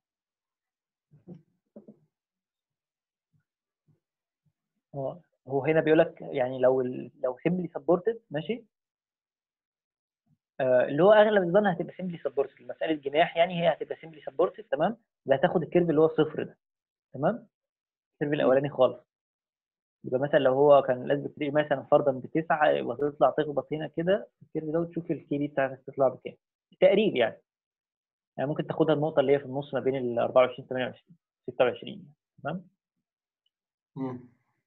اه هو هنا بيقول لك يعني لو ال لو سيمبلي سبورتد ماشي آه اللي هو اغلب الظن هتبقى سيمبلي سبورتد مساله جناح يعني هي هتبقى سيمبلي سبورتد تمام يبقى هتاخد الكيرف اللي هو صفر ده تمام الكيرف الاولاني خالص يبقى مثلا لو هو كان لازم تلاقي مثلا فرضا بتسعه يبقى تطلع تخبط هنا كده في الكيرف ده وتشوف الكي دي بتاعتك تطلع بكام تقريب يعني يعني ممكن تاخدها النقطه اللي هي في النص ما بين ال 24 28 26 تمام مم.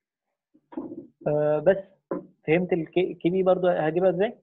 آه بس فهمت الكي بي برضو هجيبها ازاي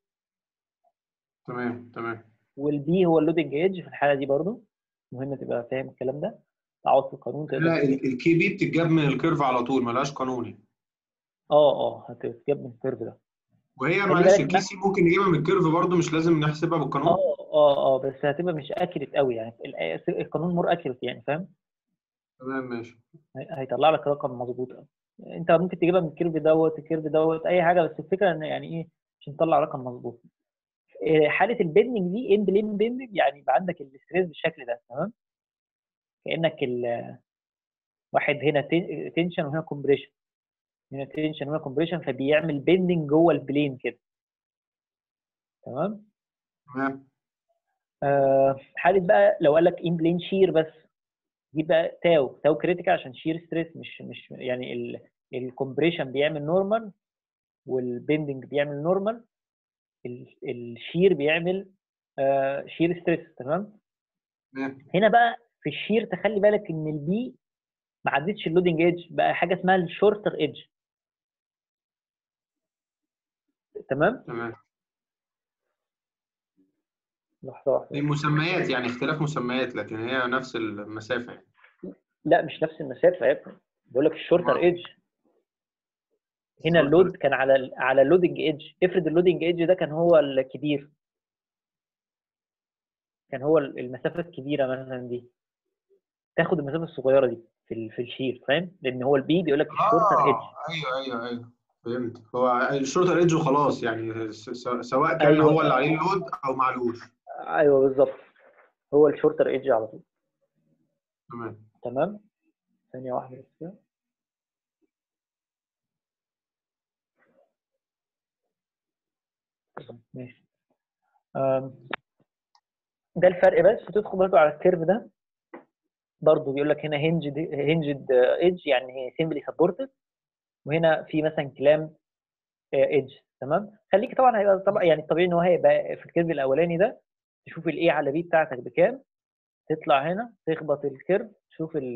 تمام تمام والبي هو اللودنج ايدج في الحاله دي برضو مهم تبقى فاهم الكلام ده تعوض في القانون تقدر لا تجيب. ال- الكي بي بتتجاب من الكيرف على طول ملهاش قانوني اه اه هتتجاب من الكيرف ده وهي خلي معلش بالك الكي بقى. سي ممكن نجيبها من الكيرف برضه مش لازم نحسبها بالقانون اه اه اه بس هتبقى مش اكيرت قوي يعني ال- القانون مور اكيرت يعني فاهم تمام ماشي هي- هيطلع لك رقم مظبوط قوي انت ممكن تجيبها من الكيرف دوت الكيرف دوت اي حاجه بس الفكره ان يعني ايه عشان تطلع رقم مظبوط إيه، حاله البيندنج دي اند لين بيندنج يعني يبقى عندك الاستريس بالشكل ده تمام كانك ال واحد هنا تنشن وهنا كومبريشن هنا تنشن وهنا كومبريشن فبيعمل بيندنج جوه البلين كده تمام تمام آه حاله بقى لو قال لك ان بلين شير بس دي بقى تاو تاو كريتيكال عشان شير ستريس مش مش يعني الكومبريشن بيعمل نورمال والبيندنج بيعمل نورمال الشير بيعمل آه شير ستريس تمام تمام هنا بقى في الشير تخلي بالك ان البي ما عدتش اللودنج ايدج بقى حاجه اسمها الشورتر ايدج تمام تمام لحظه واحده دي مسميات يعني اختلاف مسميات لكن هي نفس المسافة يعني لا مش نفس المسافه يا ابني بقول لك الشورتر آه. ايدج هنا Shorter. اللود كان على ال على اللودنج ايدج افرض اللودنج ايدج ده كان هو الكبير كان هو المسافه الكبيره مثلا دي تاخد المسافه الصغيره دي في ال- في الشير فاهم لان هو البي بيقول لك الشورتر ايدج اه ايوه ايوه ايوه فهمت هو الشورتر ايدج وخلاص يعني س- س- سواء كان أيوة. هو اللي عليه اللود او معلوش ايوه بالظبط هو الشورتر ايدج على طول تمام تمام ثانيه واحده بس كده ماشي أم، ده الفرق بس تدخل برضو على الكيرف ده برضو بيقول لك هنا هنجد هنجد ايدج يعني هي سيمبلي سبورتد وهنا في مثلا كلام ايدج تمام خليك طبعا هيبقى طبعا يعني الطبيعي ان هو هيبقى في الكيرف الاولاني ده تشوف الاي على بي بتاعتك بكام تطلع هنا تخبط الكيرف تشوف ال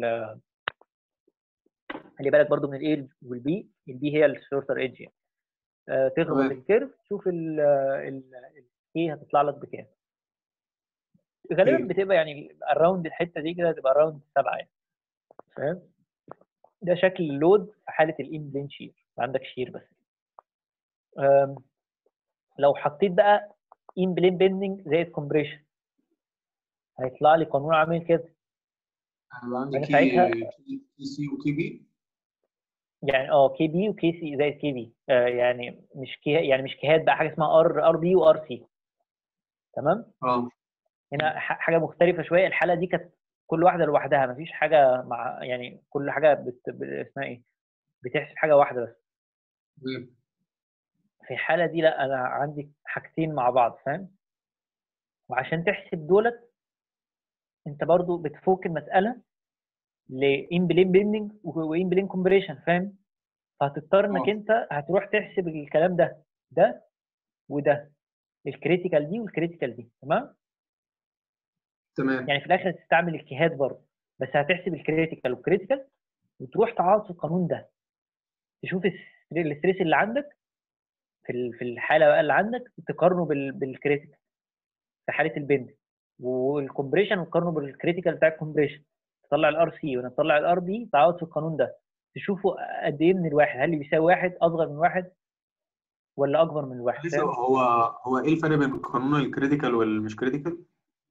خلي بالك برضو من الاي والبي البي هي الشورتر ايدج يعني آه، تخبط تمام. الكيرف تشوف ال الاي هتطلع لك بكام غالبا أوكي. بتبقى يعني اراوند الحته دي كده هتبقى اراوند سبعه يعني فاهم ده شكل اللود في حاله الان بلين شير عندك شير بس أم، لو حطيت بقى ان بلين بيندنج زائد كومبريشن هيطلع لي قانون عامل كده هيبقى عندي أنا كي ساعتها- كي كي سي وكي بي يعني اه كي بي وكي سي زائد كي بي آه يعني مش كي يعني مش كيهات بقى حاجه اسمها ار ار بي وار سي تمام اه هنا ح- حاجه مختلفه شويه الحاله دي كانت كل واحده لوحدها مفيش حاجه مع يعني كل حاجه بت... ب- اسمها ايه بتحسب حاجه واحده بس تمام. في الحاله دي لا انا عندي حاجتين مع بعض فاهم وعشان تحسب دولت انت برضو بتفوك المساله لان بلين بيندنج وان بلين كومبريشن فاهم فهتضطر انك اه. انت هتروح تحسب الكلام ده ده وده الكريتيكال دي والكريتيكال دي تمام تمام يعني في الاخر هتستعمل الكيهات برضه بس هتحسب الكريتيكال والكريتيكال وتروح تعوض في القانون ده تشوف الس- الاستريس اللي عندك في ال- في الحاله بقى اللي عندك تقارنه بال- بالكريتيكال في حاله البند والكومبريشن وتقارنه بالكريتيكال بتاع الكومبريشن تطلع الار سي ونطلع الار بي تعوض في القانون ده تشوفوا قد ايه من الواحد هل اللي بيساوي واحد اصغر من واحد ولا اكبر من الواحد لسه فاهم؟ هو هو ايه الفرق بين قانون الكريتيكال والمش كريتيكال؟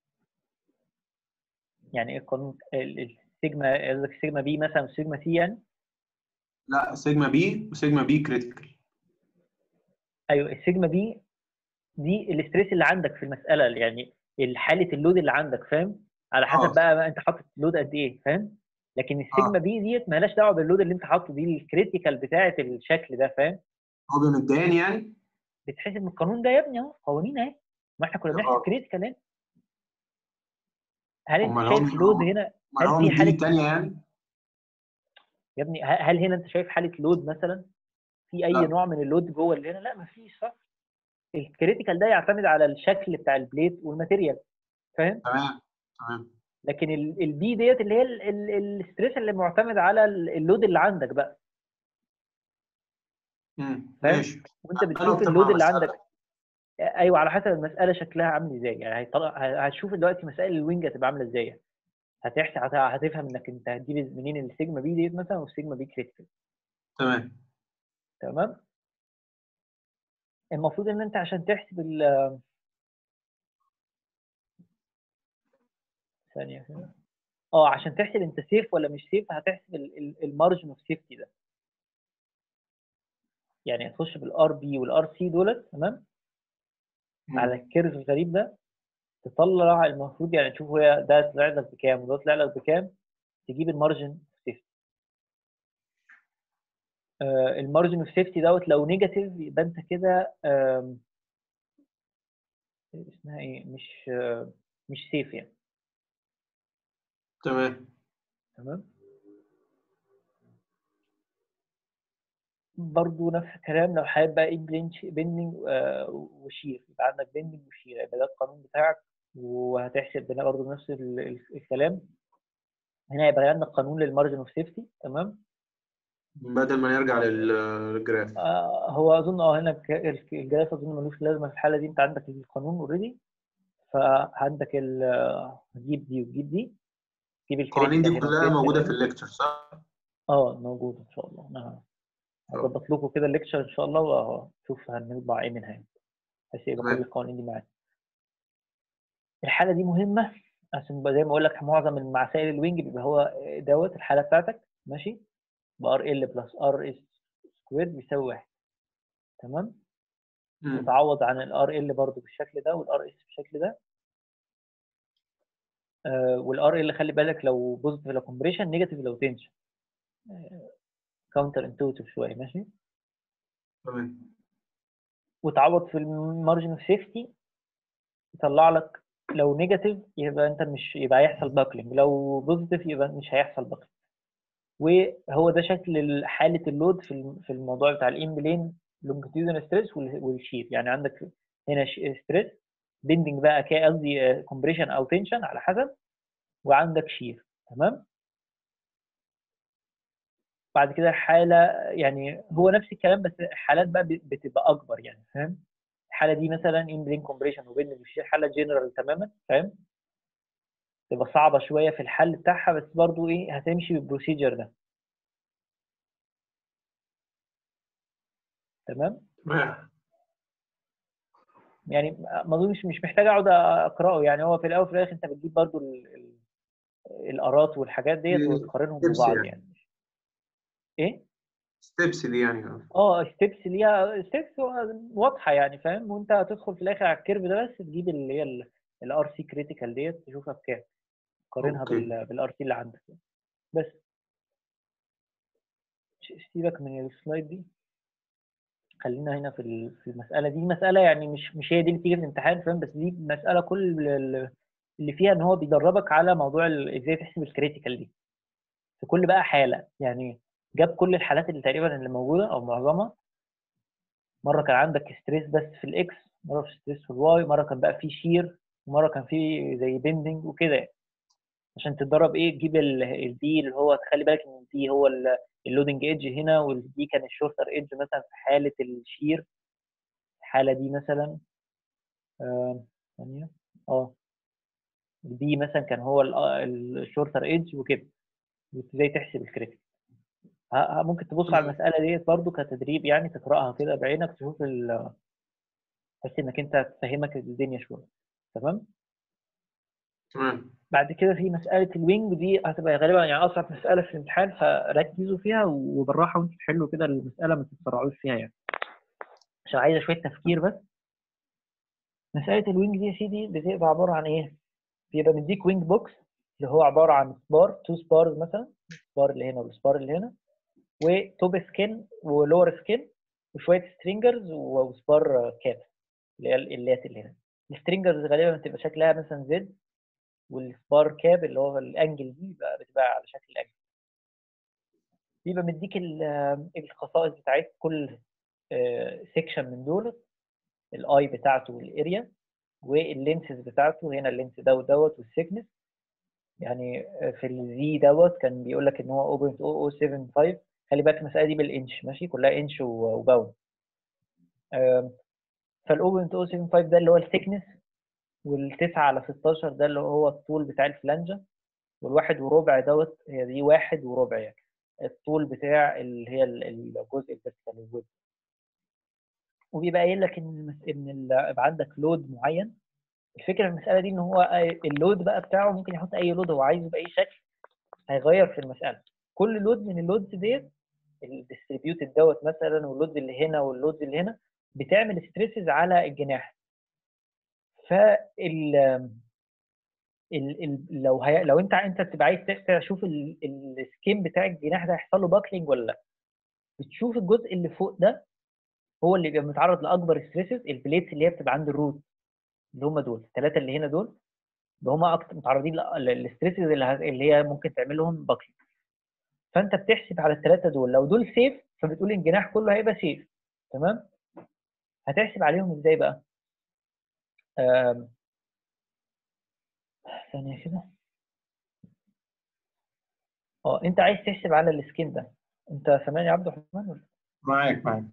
يعني ايه القانون ال- السيجما قصدك السيجما بي مثلا والسيجما سي يعني لا سيجما بي وسيجما بي كريتيكال ايوه السيجما بي دي الاستريس اللي عندك في المساله يعني حاله اللود اللي عندك فاهم على حسب آه. بقى, بقى انت حاطط لود قد ايه فاهم لكن السيجما بي ديت مالهاش دعوه باللود اللي انت حاطه دي الكريتيكال بتاعه الشكل ده فاهم هو بمديان يعني؟ بتحسب من القانون ده يا ابني اهو قوانين اهي ما احنا كنا آه. بنحسب كريتيكال هنا هل انت أمال هو شايف مش- لود هو- هنا ما هو هل في مديني حالة- التانية يعني؟ يا ابني ه- هل هنا انت شايف حاله لود مثلا في اي لا. نوع من اللود جوه اللي هنا لا مفيش صح الكريتيكال ده يعتمد على الشكل بتاع البليت والماتيريال فاهم تمام تمام لكن ال- البي ديت اللي هي ال- ال- الستريس اللي معتمد على ال- اللود اللي عندك بقى امم فاهم؟ ماشي وانت أنا بتشوف أكتر اللود مع اللي مسألة. عندك ايوه على حسب المساله شكلها عامل ازاي يعني هيطلع ه- هتشوف دلوقتي مسائل الوينج هتبقى عامله ازاي هتحسب هت- هتفهم انك انت هتجيب منين السيجما بي ديت مثلا والسيجما بي كريتيكال تمام تمام المفروض ان انت عشان تحسب ال ثانيه كده اه عشان تحسب انت سيف ولا مش سيف هتحسب المارجن اوف سيفتي ده يعني هتخش بالار بي والار سي دولت تمام مم. على الكيرف الغريب ده تطلع المفروض يعني تشوف هي ده طلع لك بكام وده طلع لك بكام تجيب المارجن اوف سيفتي المارجن اوف سيفتي دوت لو نيجاتيف يبقى انت كده آم، اسمها ايه مش آه، مش سيف يعني تمام تمام برضو نفس الكلام لو حابب بقى ايه بيندنج وشير يبقى عندك بيندنج وشير يبقى ده القانون بتاعك وهتحسب هنا برضو نفس ال- ال- الكلام هنا يبقى عندك قانون للمارجن اوف سيفتي تمام بدل ما نرجع لل- للجراف آه هو اظن اه هنا الك- الك- الجراف اظن ملوش لازمه في الحاله دي انت عندك القانون اوريدي فعندك ال هتجيب دي وتجيب دي تجيب القوانين دي الكريتيكال هنا كلها موجودة في والكريتيكال الليكتشر صح؟ اه موجود ان شاء الله انا هظبط لكم كده الليكشر ان شاء الله واشوف هنطبع ايه منها يعني بحيث يبقى تمام. كل القوانين دي معانا الحاله دي مهمه عشان يبقى زي ما اقول لك معظم المسائل الوينج بيبقى هو دوت الحاله بتاعتك ماشي بار ال بلس ار اس سكوير بيساوي واحد تمام مم. وتعوض عن الار ال برضه بالشكل ده والار اس بالشكل ده آه والار ال خلي بالك لو بوزيتيف لو كومبريشن نيجاتيف لو تنشن كاونتر انتوتيف شويه ماشي تمام وتعوض في المارجن اوف سيفتي يطلع لك لو نيجاتيف يبقى انت مش يبقى هيحصل باكلينج لو بوزيتيف يبقى مش هيحصل باكلينج وهو ده شكل حاله اللود في الم- في الموضوع بتاع الان بلين لونجيتيودنال ستريس والشير يعني عندك هنا ستريس بيندنج بقى كا- قصدي كومبريشن او تنشن على حسب وعندك شير تمام بعد كده حاله يعني هو نفس الكلام بس حالات بقى بت- بتبقى اكبر يعني فاهم الحاله دي مثلا ان برين كومبريشن وبين الشير حاله جنرال تماما فاهم تبقى صعبه شويه في الحل بتاعها بس برضو ايه هتمشي بالبروسيجر ده تمام تمام يعني ما اظنش مش محتاج اقعد اقراه يعني هو في الاول وفي الاخر انت بتجيب برضو ال- ال- الارات والحاجات ديت ال- وتقارنهم steps ببعض يعني. يعني ايه ستيبس دي يعني اه اه ستيبس ليها ستيبس واضحه يعني فاهم وانت هتدخل في الاخر على الكيرف ده بس تجيب اللي هي الار سي كريتيكال ديت تشوفها بكام قارنها أوكي. بالار سي اللي عندك بس ش- سيبك من السلايد دي خلينا هنا في ال- في المساله دي مساله يعني مش مش هي دي اللي بتيجي في الامتحان فاهم بس دي مساله كل ال- اللي فيها ان هو بيدربك على موضوع ال- ازاي تحسب الكريتيكال دي في كل بقى حاله يعني جاب كل الحالات اللي تقريبا اللي موجوده او معظمها مره كان عندك ستريس بس في الاكس مره في ستريس في الواي مره كان بقى في شير ومره كان في زي بيندنج وكده يعني. عشان تتدرب ايه تجيب البي اللي هو تخلي بالك ان البي هو اللودنج ايدج هنا والبي كان الشورتر ايدج مثلا في حاله الشير الحاله دي مثلا آه، ثانيه اه البي مثلا كان هو الشورتر ايدج وكده وازاي تحسب الكريتيك ه- ه- ممكن تبص على المساله ديت برضو كتدريب يعني تقراها كده بعينك تشوف ال بحيث انك انت تفهمك الدنيا شويه تمام تمام بعد كده في مساله الوينج دي هتبقى غالبا يعني اصعب مساله في الامتحان فركزوا فيها وبالراحه وانتوا تحلوا كده المساله ما تتسرعوش فيها يعني عشان عايزه شويه تفكير بس مساله الوينج دي يا سيدي بتبقى عباره عن ايه؟ بيبقى مديك وينج بوكس اللي هو عباره عن سبار تو سبارز مثلا السبار اللي هنا والسبار اللي هنا وتوب سكين ولور سكين وشويه سترينجرز وسبار كاب اللي هي اللات اللي هنا السترينجرز غالبا بتبقى شكلها مثلا زد والسبار كاب اللي هو الانجل دي بقى بتبقى على شكل الانجل بيبقى مديك ال- الخصائص بتاعت كل سيكشن من دول الاي بتاعته والاريا واللينسز بتاعته هنا اللينس ده ودوت والسيكنس يعني في الزي دوت كان بيقول لك ان هو 0.0075 خلي بالك المساله دي بالانش ماشي كلها انش و- وباوند فال 0.075 ده اللي هو الثيكنس وال9 على 16 ده اللي هو الطول بتاع الفلانجه والواحد وربع دوت هي دي واحد وربع يعني الطول بتاع اللي هي ال- الجزء الفيرتيكال الويب وبيبقى قايل لك ان المس- ان ال- يبقى عندك لود معين الفكره في المساله دي ان هو اللود بقى بتاعه ممكن يحط اي لود هو عايزه باي شكل هيغير في المساله كل لود من اللودز ديت الديستريبيوتد دوت مثلا واللود اللي هنا واللود اللي هنا بتعمل ستريسز على الجناح فال ال ال لو هي لو انت انت بتبقى عايز تشوف ال- السكين بتاع الجناح ده هيحصل له باكلينج ولا لا بتشوف الجزء اللي فوق ده هو اللي بيبقى متعرض لاكبر ستريسز البليتس اللي هي بتبقى عند الروت اللي هم دول الثلاثه اللي هنا دول هم اكتر متعرضين للستريسز اللي, ه- اللي هي ممكن تعمل لهم باكلينج فانت بتحسب على الثلاثه دول لو دول سيف فبتقول الجناح كله هيبقى سيف تمام هتحسب عليهم ازاي بقى آم، ثانيه كده اه انت عايز تحسب على السكين ده انت سامعني يا عبد الرحمن ولا معاك معاك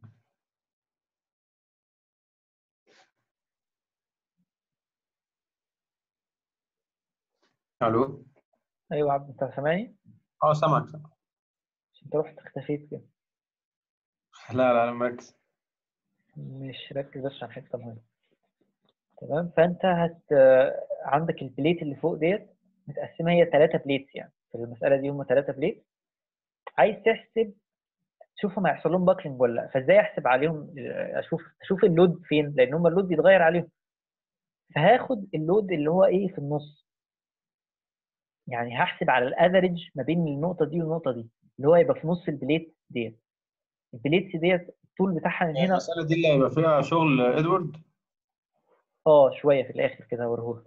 الو ايوه يا عبد انت سامعني اه سامعك سامعك انت رحت اختفيت كده لا لا انا مركز مش ركز بس عشان حته مهمه تمام فانت هت عندك البليت اللي فوق ديت متقسمه هي ثلاثه بليتس يعني في المساله دي هم ثلاثه بليت عايز تحسب تشوفهم هيحصل لهم باكلينج ولا لا فازاي احسب عليهم اشوف اشوف اللود فين لان هم اللود بيتغير عليهم فهاخد اللود اللي هو ايه في النص يعني هحسب على الافريج ما بين النقطه دي والنقطه دي اللي هو يبقى في نص البليت ديت البليتس ديت الطول بتاعها من هنا المسألة دي اللي هيبقى فيها شغل ادوارد اه شويه في الاخر كده هوريهولك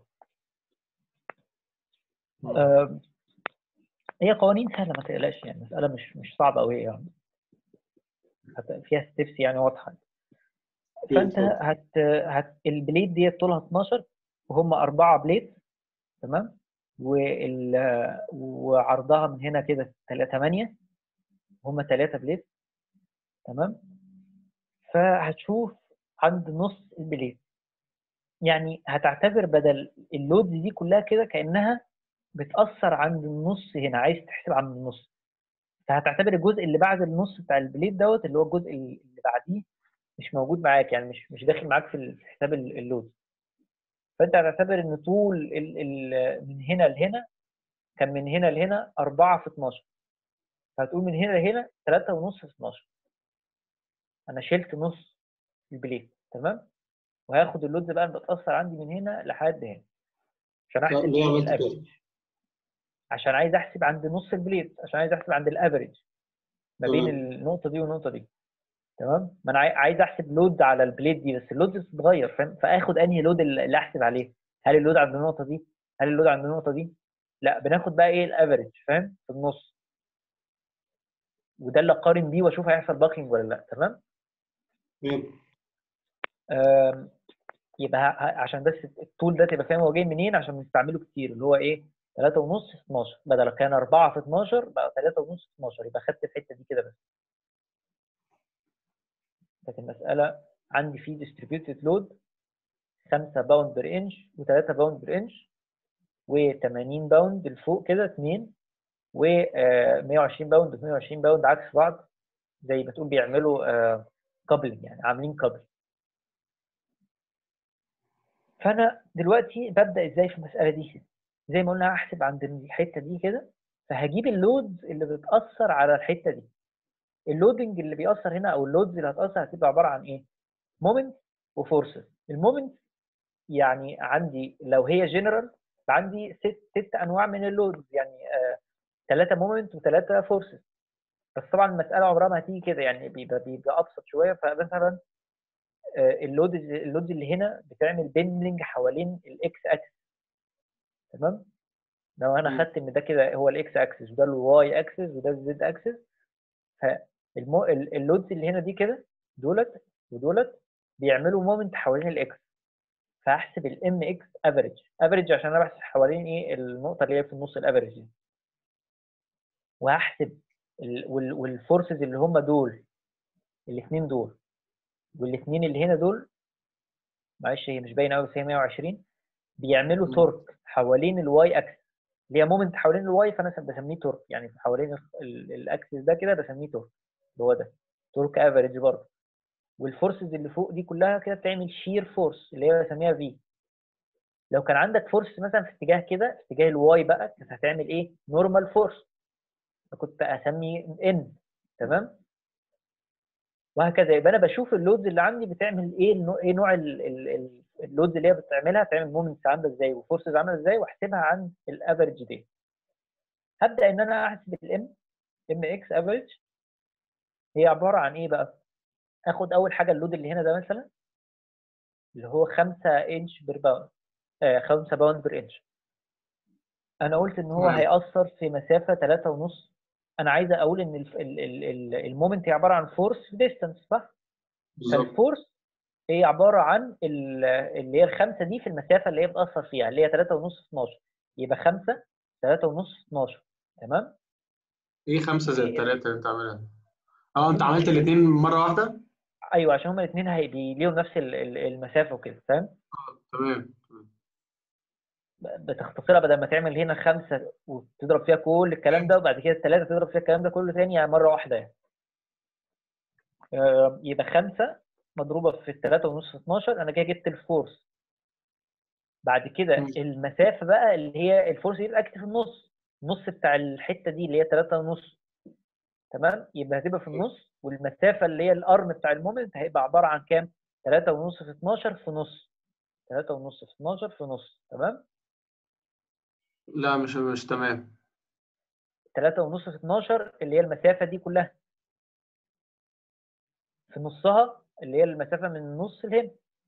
آه، هي قوانين سهله ما تقلقش يعني مساله مش مش صعبه قوي يعني هت- فيها ستيبس يعني واضحه فانت هت, هت البليد ديت طولها 12 وهم اربعه بليد تمام وال وعرضها من هنا كده 8 هم ثلاثه بليد تمام فهتشوف عند نص البليد يعني هتعتبر بدل اللودز دي كلها كده كانها بتاثر عند النص هنا عايز تحسب عند النص فهتعتبر الجزء اللي بعد النص بتاع البليد دوت اللي هو الجزء اللي بعديه مش موجود معاك يعني مش مش داخل معاك في ال- في حساب ال- اللود فانت هتعتبر ان طول ال ال من هنا لهنا كان من هنا لهنا 4 في 12 فهتقول من هنا لهنا 3 ونص في 12 انا شلت نص البليت تمام وهاخد اللودز بقى اللي بتاثر عندي من هنا لحد هنا عشان احسب ليه ايه عملت كده؟ الافريج عشان عايز احسب عند نص البليت عشان عايز احسب عند الافريج ما بين تمام. النقطه دي والنقطه دي تمام ما انا عاي- عايز احسب لود على البليت دي بس اللود بتتغير فاهم فاخد انهي لود اللي اللي احسب عليه هل اللود عند النقطه دي هل اللود عند النقطه دي لا بناخد بقى ايه الافريج فاهم في النص وده اللي اقارن بيه واشوف هيحصل باكينج ولا لا تمام تمام آم، يبقى ه- ه- عشان بس الطول ده تبقى فاهم هو جاي منين عشان بنستعمله كتير اللي هو ايه 3 ونص في 12 بدل كان 4 في 12 بقى 3 ونص في 12 يبقى خدت الحته دي كده بس كانت المساله عندي في ديستريبيوتد لود 5 باوند بير انش و3 باوند بير انش و80 باوند لفوق كده 2 و 120 باوند و 120 باوند عكس بعض زي ما تقول بيعملوا كابلنج يعني عاملين كابل فانا دلوقتي ببدا ازاي في المساله دي زي ما قلنا هحسب عند الحته دي كده فهجيب اللودز اللي بتاثر على الحته دي اللودنج اللي بيأثر هنا او اللودز اللي هتأثر هتبقى عباره عن ايه مومنت وفورسز المومنت يعني عندي لو هي جنرال عندي ست ست انواع من اللودز يعني ثلاثه مومنت وثلاثه فورسز بس طبعا المساله عمرها ما هتيجي كده يعني بيبقى بيبقى ابسط شويه فمثلا اللود اللودز اللي هنا بتعمل بيندنج حوالين الاكس اكسس تمام لو انا مم. خدت ان ده كده هو الاكس اكسس وده الواي اكسس وده الزد اكسس فاللودز اللي هنا دي كده دولت ودولت بيعملوا مومنت حوالين الاكس فهحسب الام اكس افريج افريج عشان انا بحسب حوالين ايه النقطه اللي هي في النص الافريج دي وهحسب ال- وال- والفورسز اللي هم دول الاثنين دول والاثنين اللي هنا دول معلش هي مش باينه قوي بس هي 120 بيعملوا مم. تورك حوالين الواي اكسس اللي هي مومنت حوالين الواي فانا بسميه تورك يعني حوالين ال- ال- الاكسس ده كده بسميه تورك اللي هو ده تورك افريج برضه والفورسز اللي فوق دي كلها كده بتعمل شير فورس اللي هي بسميها في لو كان عندك فورس مثلا في اتجاه كده في اتجاه الواي بقى كانت هتعمل ايه نورمال فورس فكنت اسمي ان تمام وهكذا يبقى انا بشوف اللودز اللي عندي بتعمل ايه النوع ايه نوع ال- ال- ال- اللودز اللي هي بتعملها بتعمل مومنتس عامله ازاي وفورسز عامله ازاي واحسبها عن الافرج دي هبدا ان انا احسب الام ام اكس افريج هي عباره عن ايه بقى اخد اول حاجه اللود اللي هنا ده مثلا اللي هو 5 انش بير باوند 5 باوند بير انش انا قلت ان هو تمام. هيأثر في مسافه 3 ونص انا عايز اقول ان ال- ال- ال- ال- المومنت هي عباره عن فورس في ديستانس صح بالظبط فالفورس هي عباره عن ال- اللي هي الخمسه دي في المسافه اللي هي بتاثر فيها اللي هي 3 ونص في 12 يبقى 5 3 ونص في 12 تمام ايه خمسة زائد ثلاثة اللي انت عاملها دي؟ اه انت عملت الاثنين مرة واحدة؟ ايوه عشان هما الاثنين هيبقى ليهم نفس ال- ال- المسافه وكده فاهم تمام بتختصرها بدل ما تعمل هنا خمسه وتضرب فيها كل الكلام ده وبعد كده الثلاثه تضرب فيها الكلام ده كله تاني يعني مره واحده يعني. آه، يبقى خمسه مضروبه في الثلاثه ونص في 12 انا كده جبت الفورس بعد كده مم. المسافه بقى اللي هي الفورس يبقى اكتف في النص النص بتاع الحته دي اللي هي 3 ونص تمام يبقى هتبقى في النص والمسافه اللي هي الارم بتاع المومنت هيبقى عباره عن كام 3 ونص في 12 في نص 3 ونص في 12 في نص تمام لا مش مش تمام 3 ونص في 12 اللي هي المسافه دي كلها في نصها اللي هي المسافه من النص لهنا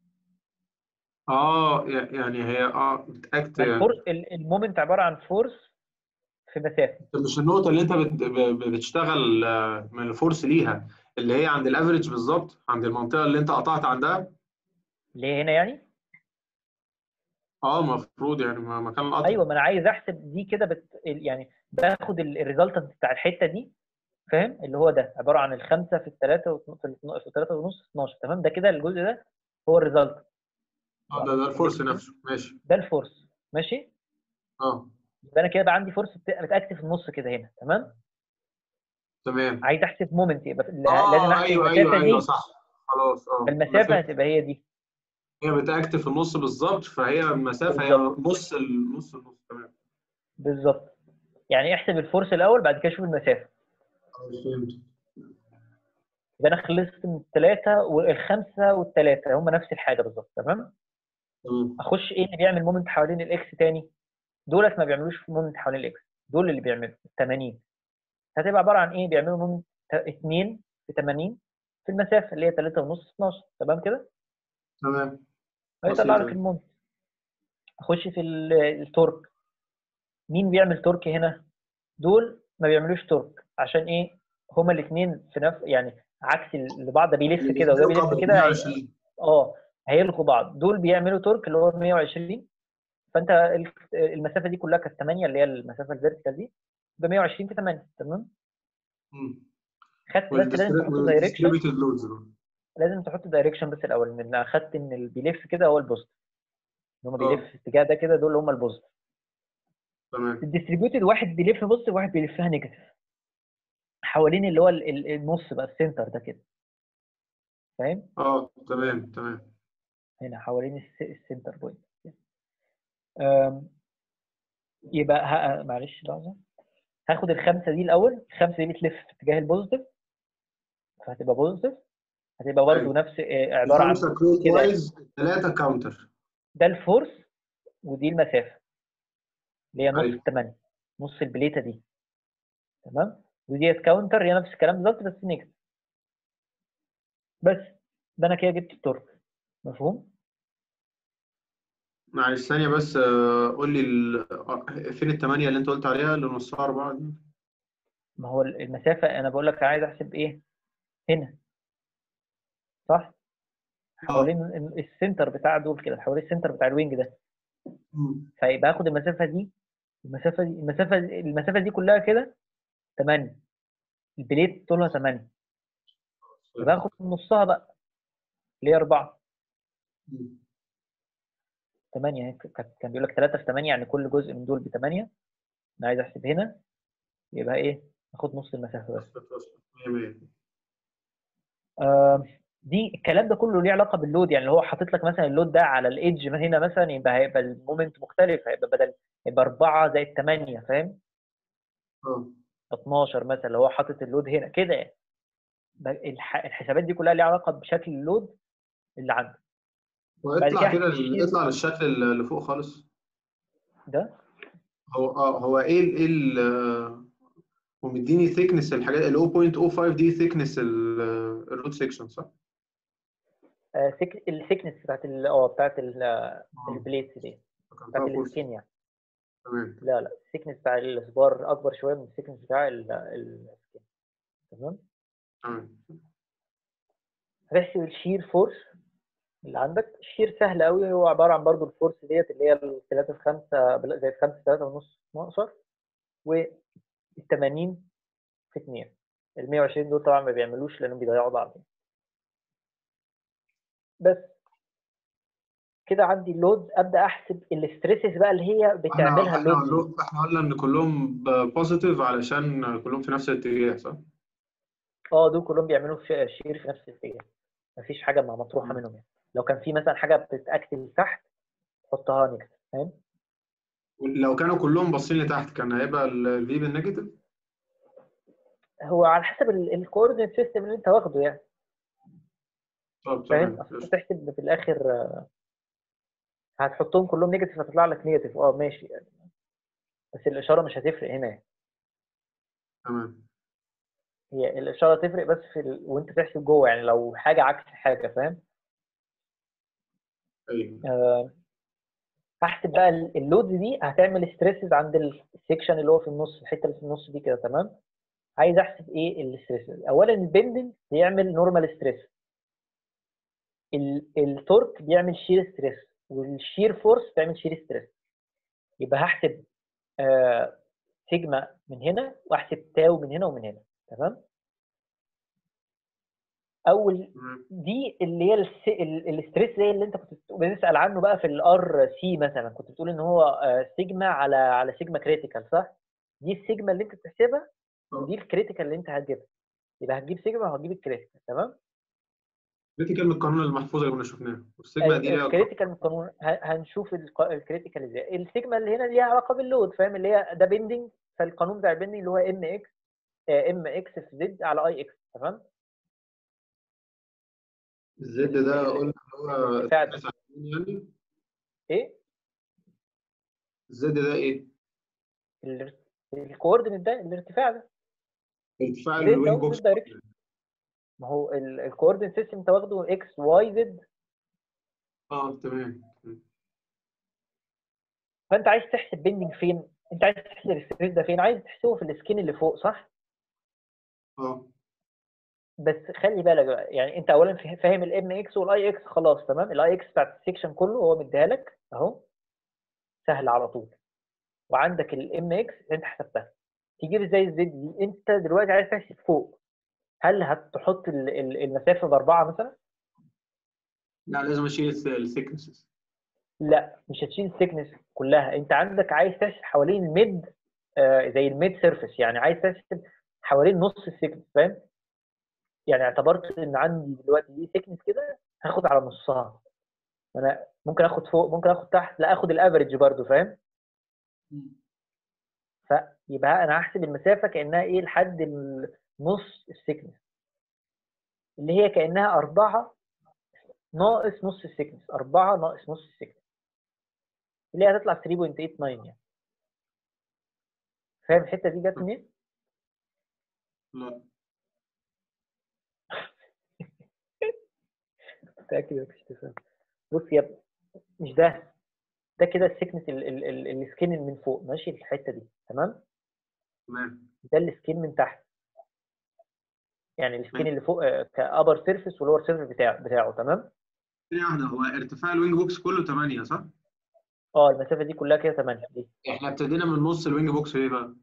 اه ي- يعني هي اه بتاكت يعني فالفورس ال- المومنت عباره عن فورس في مسافه مش النقطة اللي انت بت- ب- بتشتغل آه، من الفورس ليها اللي هي عند الافريج بالظبط عند المنطقة اللي انت قطعت عندها اللي هي هنا يعني اه المفروض يعني م- مكان القطع ايوه ما انا عايز احسب دي كده بت... يعني باخد الريزلتنت بتاع الحته دي فاهم اللي هو ده عباره عن الخمسه في الثلاثه في ال- في الثلاثه ونص في 12 تمام ده كده الجزء ده هو الريزلت اه ده ده الفورس نفسه ماشي ده الفورس ماشي اه يبقى انا كده بقى عندي فورس بت- بتاكتف في النص كده هنا تمام تمام عايز احسب مومنت يبقى اه لازم احسب ايوه المسافه ايوه ايوه دي صح خلاص اه المسافه هتبقى هي دي هي بتاكت في النص بالظبط فهي المسافه هي بالظبط. نص النص النص تمام بالظبط يعني احسب الفورس الاول بعد كده شوف المسافه خلاص فهمت يبقى انا خلصت من الثلاثه والخمسه والثلاثه هم نفس الحاجه بالظبط تمام تمام اخش ايه اللي بيعمل مومنت حوالين الاكس تاني دولت ما بيعملوش مومنت حوالين الاكس دول اللي بيعملوا ال 80 هتبقى عباره عن ايه بيعملوا مومنت 2 في 80 في المسافه اللي هي 3 ونص 12 تمام كده تمام هيطلع بسيطة لك دي. المومنت اخش في ال- التورك مين بيعمل تورك هنا دول ما بيعملوش تورك عشان ايه هما الاثنين في نفس يعني عكس اللي بعض ده بيلف كده وده بيلف كده 120 اه هيلغوا بعض دول بيعملوا تورك اللي هو 120 فانت ال- المسافه دي كلها كانت 8 اللي هي المسافه الفيرتيكال دي ب 120 في 8 تمام خدت بس لازم تحط دايركشن والديستريبيوتد لودز لازم تحط دايركشن بس الاول ان انا اخدت ان اللي بيلف كده هو البوزيتيف ان هم آه. بيلف في الاتجاه ده كده دول اللي هم البوزيتيف تمام الديستريبيوتد واحد بيلف بوزيتيف وواحد بيلفها نيجاتيف حوالين اللي هو ال- ال- النص بقى السنتر ده كده فاهم اه تمام تمام هنا حوالين الس- السنتر بوينت أم، يبقى ه- معلش لحظه هاخد الخمسه دي الاول الخمسه دي بتلف في اتجاه البوزيتيف فهتبقى بوزيتيف هتبقى برضه أيوة. نفس آه، عباره عن خمسة كلوك كده. وايز ثلاثة كاونتر ده الفورس ودي المسافه اللي هي نص أيوة. الثمانيه نص البليته دي تمام وديت كاونتر هي نفس الكلام بالظبط بس نيجاتيف بس ده انا كده جبت التورك مفهوم؟ معلش ثانية بس آه، قول لي ال- آه، فين الثمانية اللي أنت قلت عليها اللي نصها أربعة دي؟ ما هو المسافه انا بقول لك عايز احسب ايه؟ هنا صح؟ حوالين ال- السنتر بتاع دول كده حوالين السنتر بتاع الوينج ده مم. فيبقى اخد المسافه دي المسافه دي المسافه المسافه دي كلها كده 8 البليت طولها 8 يبقى اخد نصها بقى اللي هي 4 مم. 8 يعني كان كان بيقول لك 3 في 8 يعني كل جزء من دول ب 8 انا عايز احسب هنا يبقى ايه اخد نص المسافه بس مية مية. آه دي الكلام ده كله ليه علاقه باللود يعني اللي هو حاطط لك مثلا اللود ده على الايدج من هنا مثلا يبقى هيبقى المومنت مختلف هيبقى بدل يبقى 4 زائد 8 فاهم اه 12 مثلا لو هو حاطط اللود هنا كده يعني ب- الح- الحسابات دي كلها ليها علاقه بشكل اللود اللي عندك بعد واطلع كده كده هتشيل- اطلع للشكل اللي فوق خالص ده هو اه هو ايه ال ايه ال آه، هو مديني ثيكنس الحاجات ال 0.05 دي ثيكنس الروت سيكشن صح؟ الثيكنس بتاعت ال- اه بتاعت ال- آه، البليتس دي كان بتاعت فيها فورس. السكين يعني تمام لا لا الثيكنس بتاع الاسبار اكبر شويه من الثيكنس بتاع ال- السكين تمام تمام هتحسب الشير فورس اللي عندك الشير سهل قوي هو عباره عن برضو الفورس ديت اللي هي ال 3 في 5 زي 5 3 ونص 12 وال 80 في 2 ال 120 دول طبعا ما بيعملوش لانهم بيضيعوا بعض بس كده عندي اللود ابدا احسب الاستريسز بقى اللي هي بتعملها احنا اللود دي. قلنا احنا قلنا ان كلهم بوزيتيف علشان كلهم في نفس الاتجاه صح؟ اه دول كلهم بيعملوا في- شير في نفس الاتجاه مفيش حاجه ما مطروحه مم. منهم يعني لو كان في مثلا حاجه بتتاكتل تحت حطها نيجاتيف فاهم لو كانوا كلهم باصين لتحت كان هيبقى الفي بالنيجاتيف هو على حسب الكوردينيت سيستم اللي انت واخده يعني طب فاهم تمام أصل أنت تحسب في الاخر آه، هتحطهم كلهم نيجاتيف هتطلع لك نيجاتيف اه ماشي يعني بس الاشاره مش هتفرق هنا يعني. تمام هي الاشاره تفرق بس في ال... وانت تحسب جوه يعني لو حاجه عكس حاجه فاهم ايوه آه، هحسب بقى ال- اللودز دي هتعمل ستريسز عند السكشن اللي هو في النص الحته اللي في النص دي كده تمام عايز احسب ايه الستريسز اولا البندنج بيعمل نورمال ستريس التورك بيعمل شير ستريس والشير فورس بيعمل شير ستريس يبقى هحسب آه سيجما من هنا واحسب تاو من هنا ومن هنا تمام اول تمام. دي اللي هي الس- ال- الستريس زي اللي انت كنت بت- بتسال عنه بقى في الار سي مثلا كنت بتقول ان هو آه، سيجما على على سيجما كريتيكال صح؟ دي السيجما اللي انت بتحسبها ودي الكريتيكال اللي انت هتجيبها يبقى هتجيب سيجما وهتجيب الكريتيكال تمام؟ كريتيكال من القانون المحفوظ اللي كنا شفناه والسيجما دي ليها الكريتيكال من القانون ه- هنشوف الكريتيكال ازاي السيجما اللي هنا ليها علاقه باللود فاهم اللي هي ده بيندنج فالقانون بتاع البيندنج اللي هو ام اكس ام اكس في زد على اي اكس تمام الزد ده قلنا اللي هو فعلا. الثالث يعني ايه الزد ده ايه؟ ال- الكوردينيت ده الارتفاع ده ارتفاع زد الوينج أهو، بوكس زد دايركشن ما هو الكوردينيت سيستم انت واخده اكس واي زد اه تمام تمام. فانت عايز تحسب بيندنج فين انت عايز تحسب الستريس ده فين عايز تحسبه في السكين اللي فوق صح اه بس خلي بالك بقى يعني انت اولا فا- فاهم الام اكس والاي اكس خلاص تمام الاي اكس بتاعت السكشن كله هو مديها لك اهو سهل على طول وعندك الام اكس انت حسبتها تجيب ازاي الزد دي انت دلوقتي عايز تحسب فوق هل هتحط ال- ال- المسافه باربعه مثلا لا لازم اشيل الثيكنسز لا مش هتشيل الثيكنس كلها انت عندك عايز تحسب حوالين الميد آه زي الميد سيرفيس يعني عايز تحسب حوالين نص الثيكنس فاهم يعني اعتبرت ان عندي دلوقتي دي ثيكنس كده هاخد على نصها انا ممكن اخد فوق ممكن اخد تحت لا اخد الافريج برضو فاهم فيبقى انا هحسب المسافه كانها ايه لحد ال- نص الثيكنس اللي هي كانها أربعة ناقص نص الثيكنس أربعة ناقص نص الثيكنس اللي هي هتطلع 3.89 يعني فاهم الحته دي جت منين؟ لا متاكد انك مش تفهم بص يا ابني مش ده ده كده السكنس السكين من فوق ماشي الحته دي تمام تمام ده السكين من تحت يعني السكين اللي فوق كابر سيرفيس ولور سيرفيس بتاعه بتاعه تمام ثانية واحدة هو ارتفاع الوينج بوكس كله 8 صح؟ اه المسافه دي كلها كده 8 دي احنا ابتدينا من نص الوينج بوكس ليه بقى؟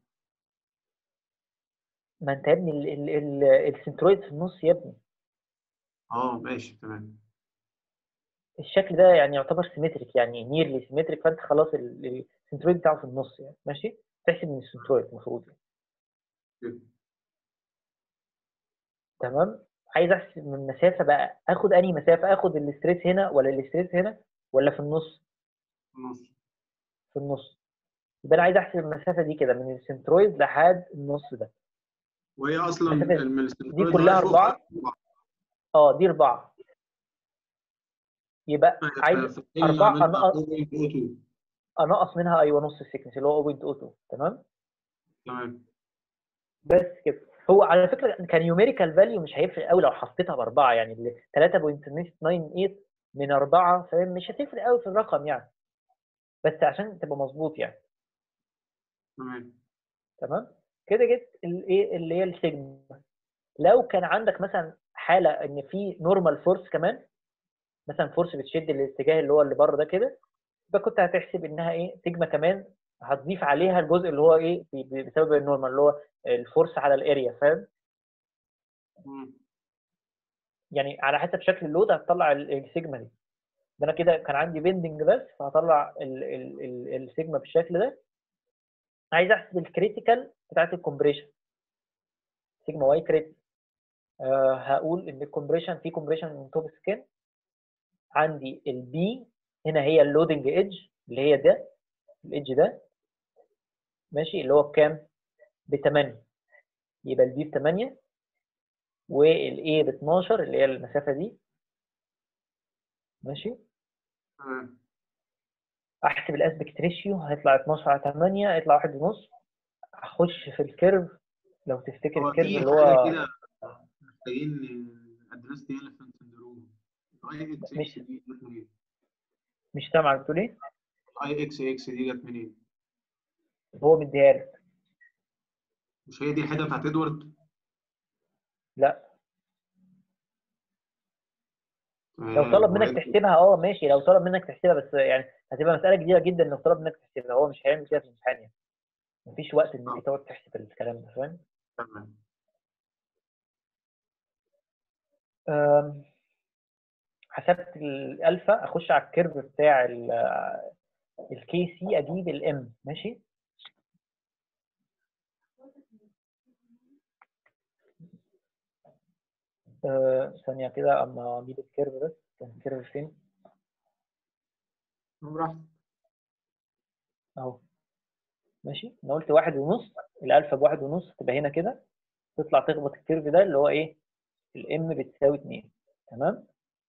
ما انت يا ابني ال- ال- ال- السنترويد في النص يا ابني اه ماشي تمام الشكل ده يعني يعتبر سيمتريك يعني نيرلي سيمتريك فانت خلاص ال- ال- السنترويد بتاعه في النص يعني ماشي تحسب من السنترويد المفروض يعني. كده. تمام عايز احسب من مسافه بقى اخد انهي مسافه اخد الاستريس هنا ولا الاستريس هنا ولا في النص نص في النص يبقى انا عايز احسب المسافه دي كده من السنترويد لحد النص ده وهي اصلا المسافة من السنترويد دي كلها لغاية فوق أربعة. اه دي اربعه يبقى عايز أربعة أنقص. انقص منها ايوه نص السكنس اللي هو 0.02 تمام تمام بس كده هو على فكره كان نيوميريكال فاليو مش هيفرق قوي لو حطيتها باربعه يعني ال 3.98 من اربعه فاهم مش هتفرق قوي في الرقم يعني بس عشان تبقى مظبوط يعني تمام تمام كده جبت الايه اللي هي السيجما لو كان عندك مثلا حاله ان في نورمال فورس كمان مثلا فورس بتشد الاتجاه اللي هو اللي بره ده كده يبقى كنت هتحسب انها ايه سيجما كمان هتضيف عليها الجزء اللي هو ايه بي- بي- بسبب النورمال اللي هو الفورس على الاريا فاهم مم. يعني على حسب شكل اللود هتطلع ال- السيجما دي ده انا كده كان عندي بيندنج بس فهطلع ال- ال- ال- السيجما بالشكل ده عايز احسب الكريتيكال بتاعت الكومبريشن سيجما واي كريت آه هقول ان الكومبريشن في كومبريشن من توب سكين عندي البي هنا هي اللودنج ايدج اللي هي ده الايدج ده ماشي اللي هو بكام؟ ب 8 يبقى البي ب 8 والاي ب 12 اللي هي المسافه دي ماشي تمام احسب الاسبكت ريشيو هيطلع 12 على 8 هيطلع واحد ونص اخش في الكيرف لو تفتكر هو الكيرف في اللي حاجة هو كده محتاجين ادريس دي elephant syndrome الاي اكس مش- اكس دي جت منين؟ مش سامع بتقول ايه الاي اكس اكس دي جت منين؟ هو مديها لك مش هي دي الحته بتاعت ادوارد؟ لا لو تمام. طلب منك وهي- تحسبها اه ماشي لو طلب منك تحسبها بس يعني هتبقى مساله كبيره جدا لو طلب منك تحسبها هو مش هيعمل كده في الامتحان يعني مفيش وقت ان انت تقعد تحسب الكلام ده فاهم تمام أم، حسبت الالفا اخش على الكيرف بتاع الكي سي اجيب الام ماشي آه، ثانية كده اما اجيب الكيرف بس كان الكيرف فين؟ براحتك اهو ماشي انا قلت واحد ونص الالفا بواحد ونص تبقى هنا كده تطلع تخبط الكيرف ده اللي هو ايه الام بتساوي 2 تمام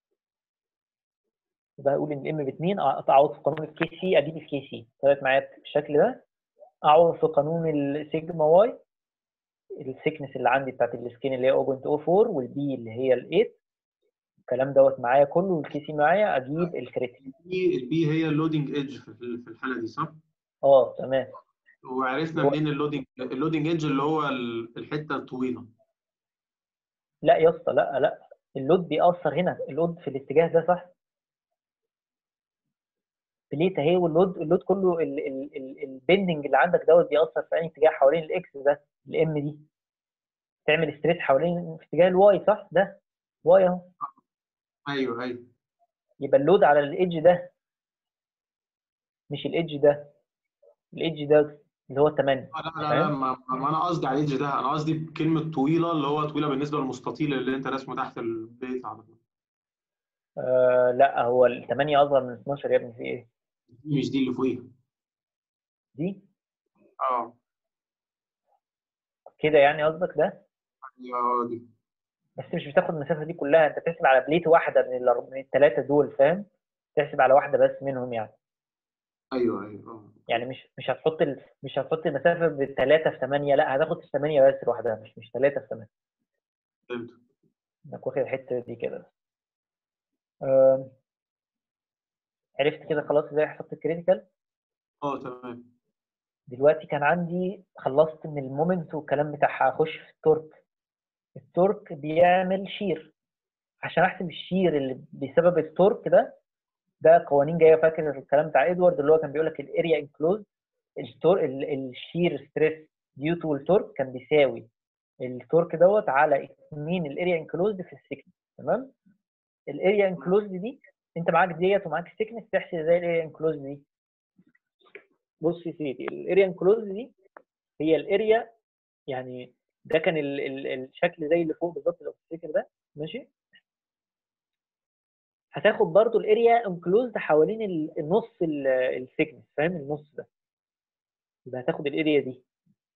يبقى اقول ان الام ب 2 اعوض في قانون الكي سي اجيب الكي سي طلعت معايا بالشكل ده اعوض في قانون السيجما واي السيكنس اللي عندي بتاعت السكين اللي هي 0.04 والبي اللي هي ال 8 الكلام دوت معايا كله والكي سي معايا اجيب الكريتيك البي البي هي اللودنج ايدج في في الحاله دي صح؟ اه تمام وعرفنا هو- منين اللودنج اللودنج ايدج اللي هو ال- الحته الطويله لا يا اسطى لا لا اللود بيأثر هنا اللود في الاتجاه ده صح بليت اهي واللود اللود كله البندنج اللي عندك دوت بيأثر في اي اتجاه حوالين الاكس ده الام دي تعمل ستريس حوالين في اتجاه الواي صح ده واي اهو ايوه ايوه يبقى اللود على الايدج ده مش الايدج ده الايدج ده اللي هو 8 لا لا لا ما, ما انا قصدي على الايدج ده انا قصدي بكلمه طويله اللي هو طويله بالنسبه للمستطيل اللي انت راسمه تحت البيت على طول آه لا هو ال 8 اصغر من 12 يا ابني في ايه؟ مش دي اللي فوقيها دي اه كده يعني قصدك ده يا دي بس مش بتاخد المسافه دي كلها انت بتحسب على بليت واحده من الأر- من الثلاثه دول فاهم؟ تحسب على واحده بس منهم يعني ايوه ايوه اه يعني مش مش هتحط ال... مش هتحط المسافه بالثلاثه في 8 لا هتاخد الثمانيه بس لوحدها مش مش ثلاثه في 8 فهمت انك واخد الحته دي كده آم، عرفت كده خلاص ازاي حسبت الكريتيكال اه تمام دلوقتي كان عندي خلصت من المومنت والكلام بتاعها اخش في التورك التورك بيعمل شير عشان احسب الشير اللي بسبب التورك ده ده قوانين جايه فاكر الكلام بتاع ادوارد اللي هو كان بيقول لك الاريا انكلوز التور ال- الشير ستريس ديو تو التورك كان بيساوي التورك دوت على 2 الاريا انكلوزد في السكنس تمام الاريا انكلوزد دي انت معاك ديت ومعاك السكنس تحسب ازاي الاريا انكلوزد دي بص يا سيدي الاريا انكلوزد دي هي الاريا يعني ده كان ال ال الشكل زي اللي فوق بالظبط لو تفتكر ده ماشي هتاخد برضو الاريا انكلوزد حوالين ال- النص السيكنس فاهم النص ده يبقى هتاخد الاريا دي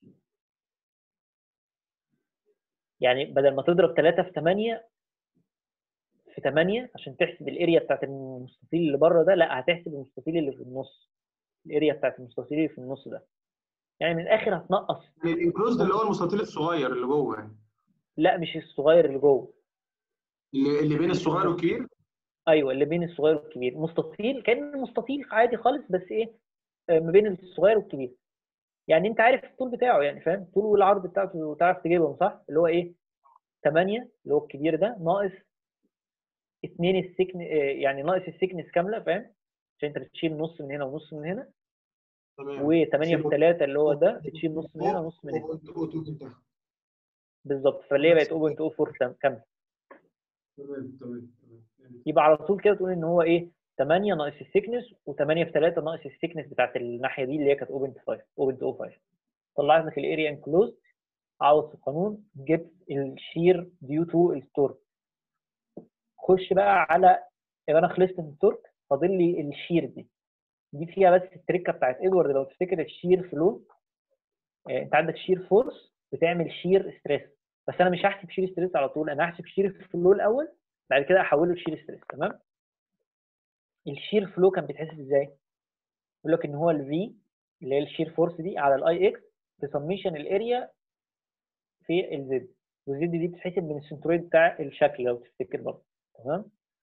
يعني بدل ما تضرب 3 في 8 في 8 عشان تحسب الاريا بتاعت المستطيل اللي بره ده لا هتحسب المستطيل اللي في النص الاريا بتاعت المستطيل اللي في النص ده يعني من الاخر هتنقص يعني الانكلوزد اللي هو المستطيل الصغير اللي جوه يعني لا مش الصغير اللي جوه اللي, اللي بين الصغير والكبير ايوه اللي بين الصغير والكبير مستطيل كان مستطيل عادي خالص بس ايه آه، ما بين الصغير والكبير يعني انت عارف الطول بتاعه يعني فاهم الطول والعرض بتاعته تعرف تجيبهم صح اللي هو ايه 8 اللي هو الكبير ده ناقص 2 السكن آه، يعني ناقص السكنس كامله فاهم عشان انت بتشيل نص من هنا ونص من هنا تمام و8 في سيبه. 3 اللي هو ده بتشيل نص من هنا ونص من هنا تمام بالظبط فاللي هي بقت 0.04 كامله تمام تمام يبقى على طول كده تقول ان هو ايه 8 ناقص السكنس و8 في 3 ناقص السكنس بتاعت الناحيه دي اللي هي كانت 0.5 0.05 طلعت لك الاريا انكلوز عوض في القانون جبت الشير ديو تو التورك خش بقى على يبقى انا خلصت من التورك فاضل لي الشير دي دي فيها بس التركه بتاعت ادوارد لو تفتكر الشير فلو آه، انت عندك شير فورس بتعمل شير ستريس بس انا مش هحسب شير ستريس على طول انا هحسب شير فلو الاول بعد كده احوله لشير ستريس تمام الشير فلو كان بيتحسب ازاي يقول لك ان هو الفي اللي هي الشير فورس دي على الاي اكس في سميشن الاريا في الزد والزد دي بتتحسب من السنترويد بتاع الشكل لو تفتكر برضه تمام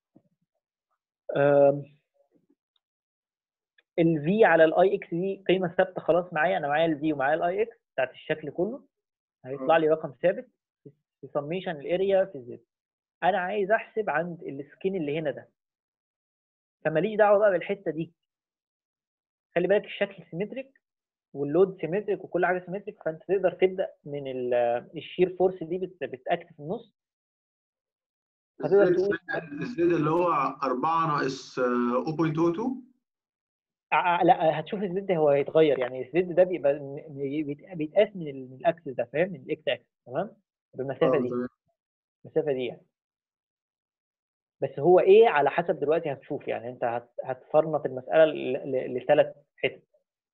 الفي على الاي اكس دي قيمه ثابته خلاص معايا انا معايا الفي ومعايا الاي اكس بتاعت الشكل كله هيطلع لي رقم ثابت في سميشن الاريا في الزد انا عايز احسب عند السكين اللي هنا ده فماليش دعوه بقى بالحته دي خلي بالك الشكل سيمتريك واللود سيمتريك وكل حاجه سيمتريك فانت تقدر تبدا من ال- الشير فورس دي بت- بتاكت في النص هتقدر تقول الزد اللي هو 4 ناقص آه، 0.02 ع- لا هتشوف الزد هو هيتغير يعني الزد ده بيبقى م- بيت- بيتقاس من ال- من الاكسس ده فاهم من الاكس اكس تمام بالمسافه آه، دي تمام. المسافه دي يعني بس هو ايه على حسب دلوقتي هتشوف يعني انت هت- هتفرنط المساله لثلاث حتت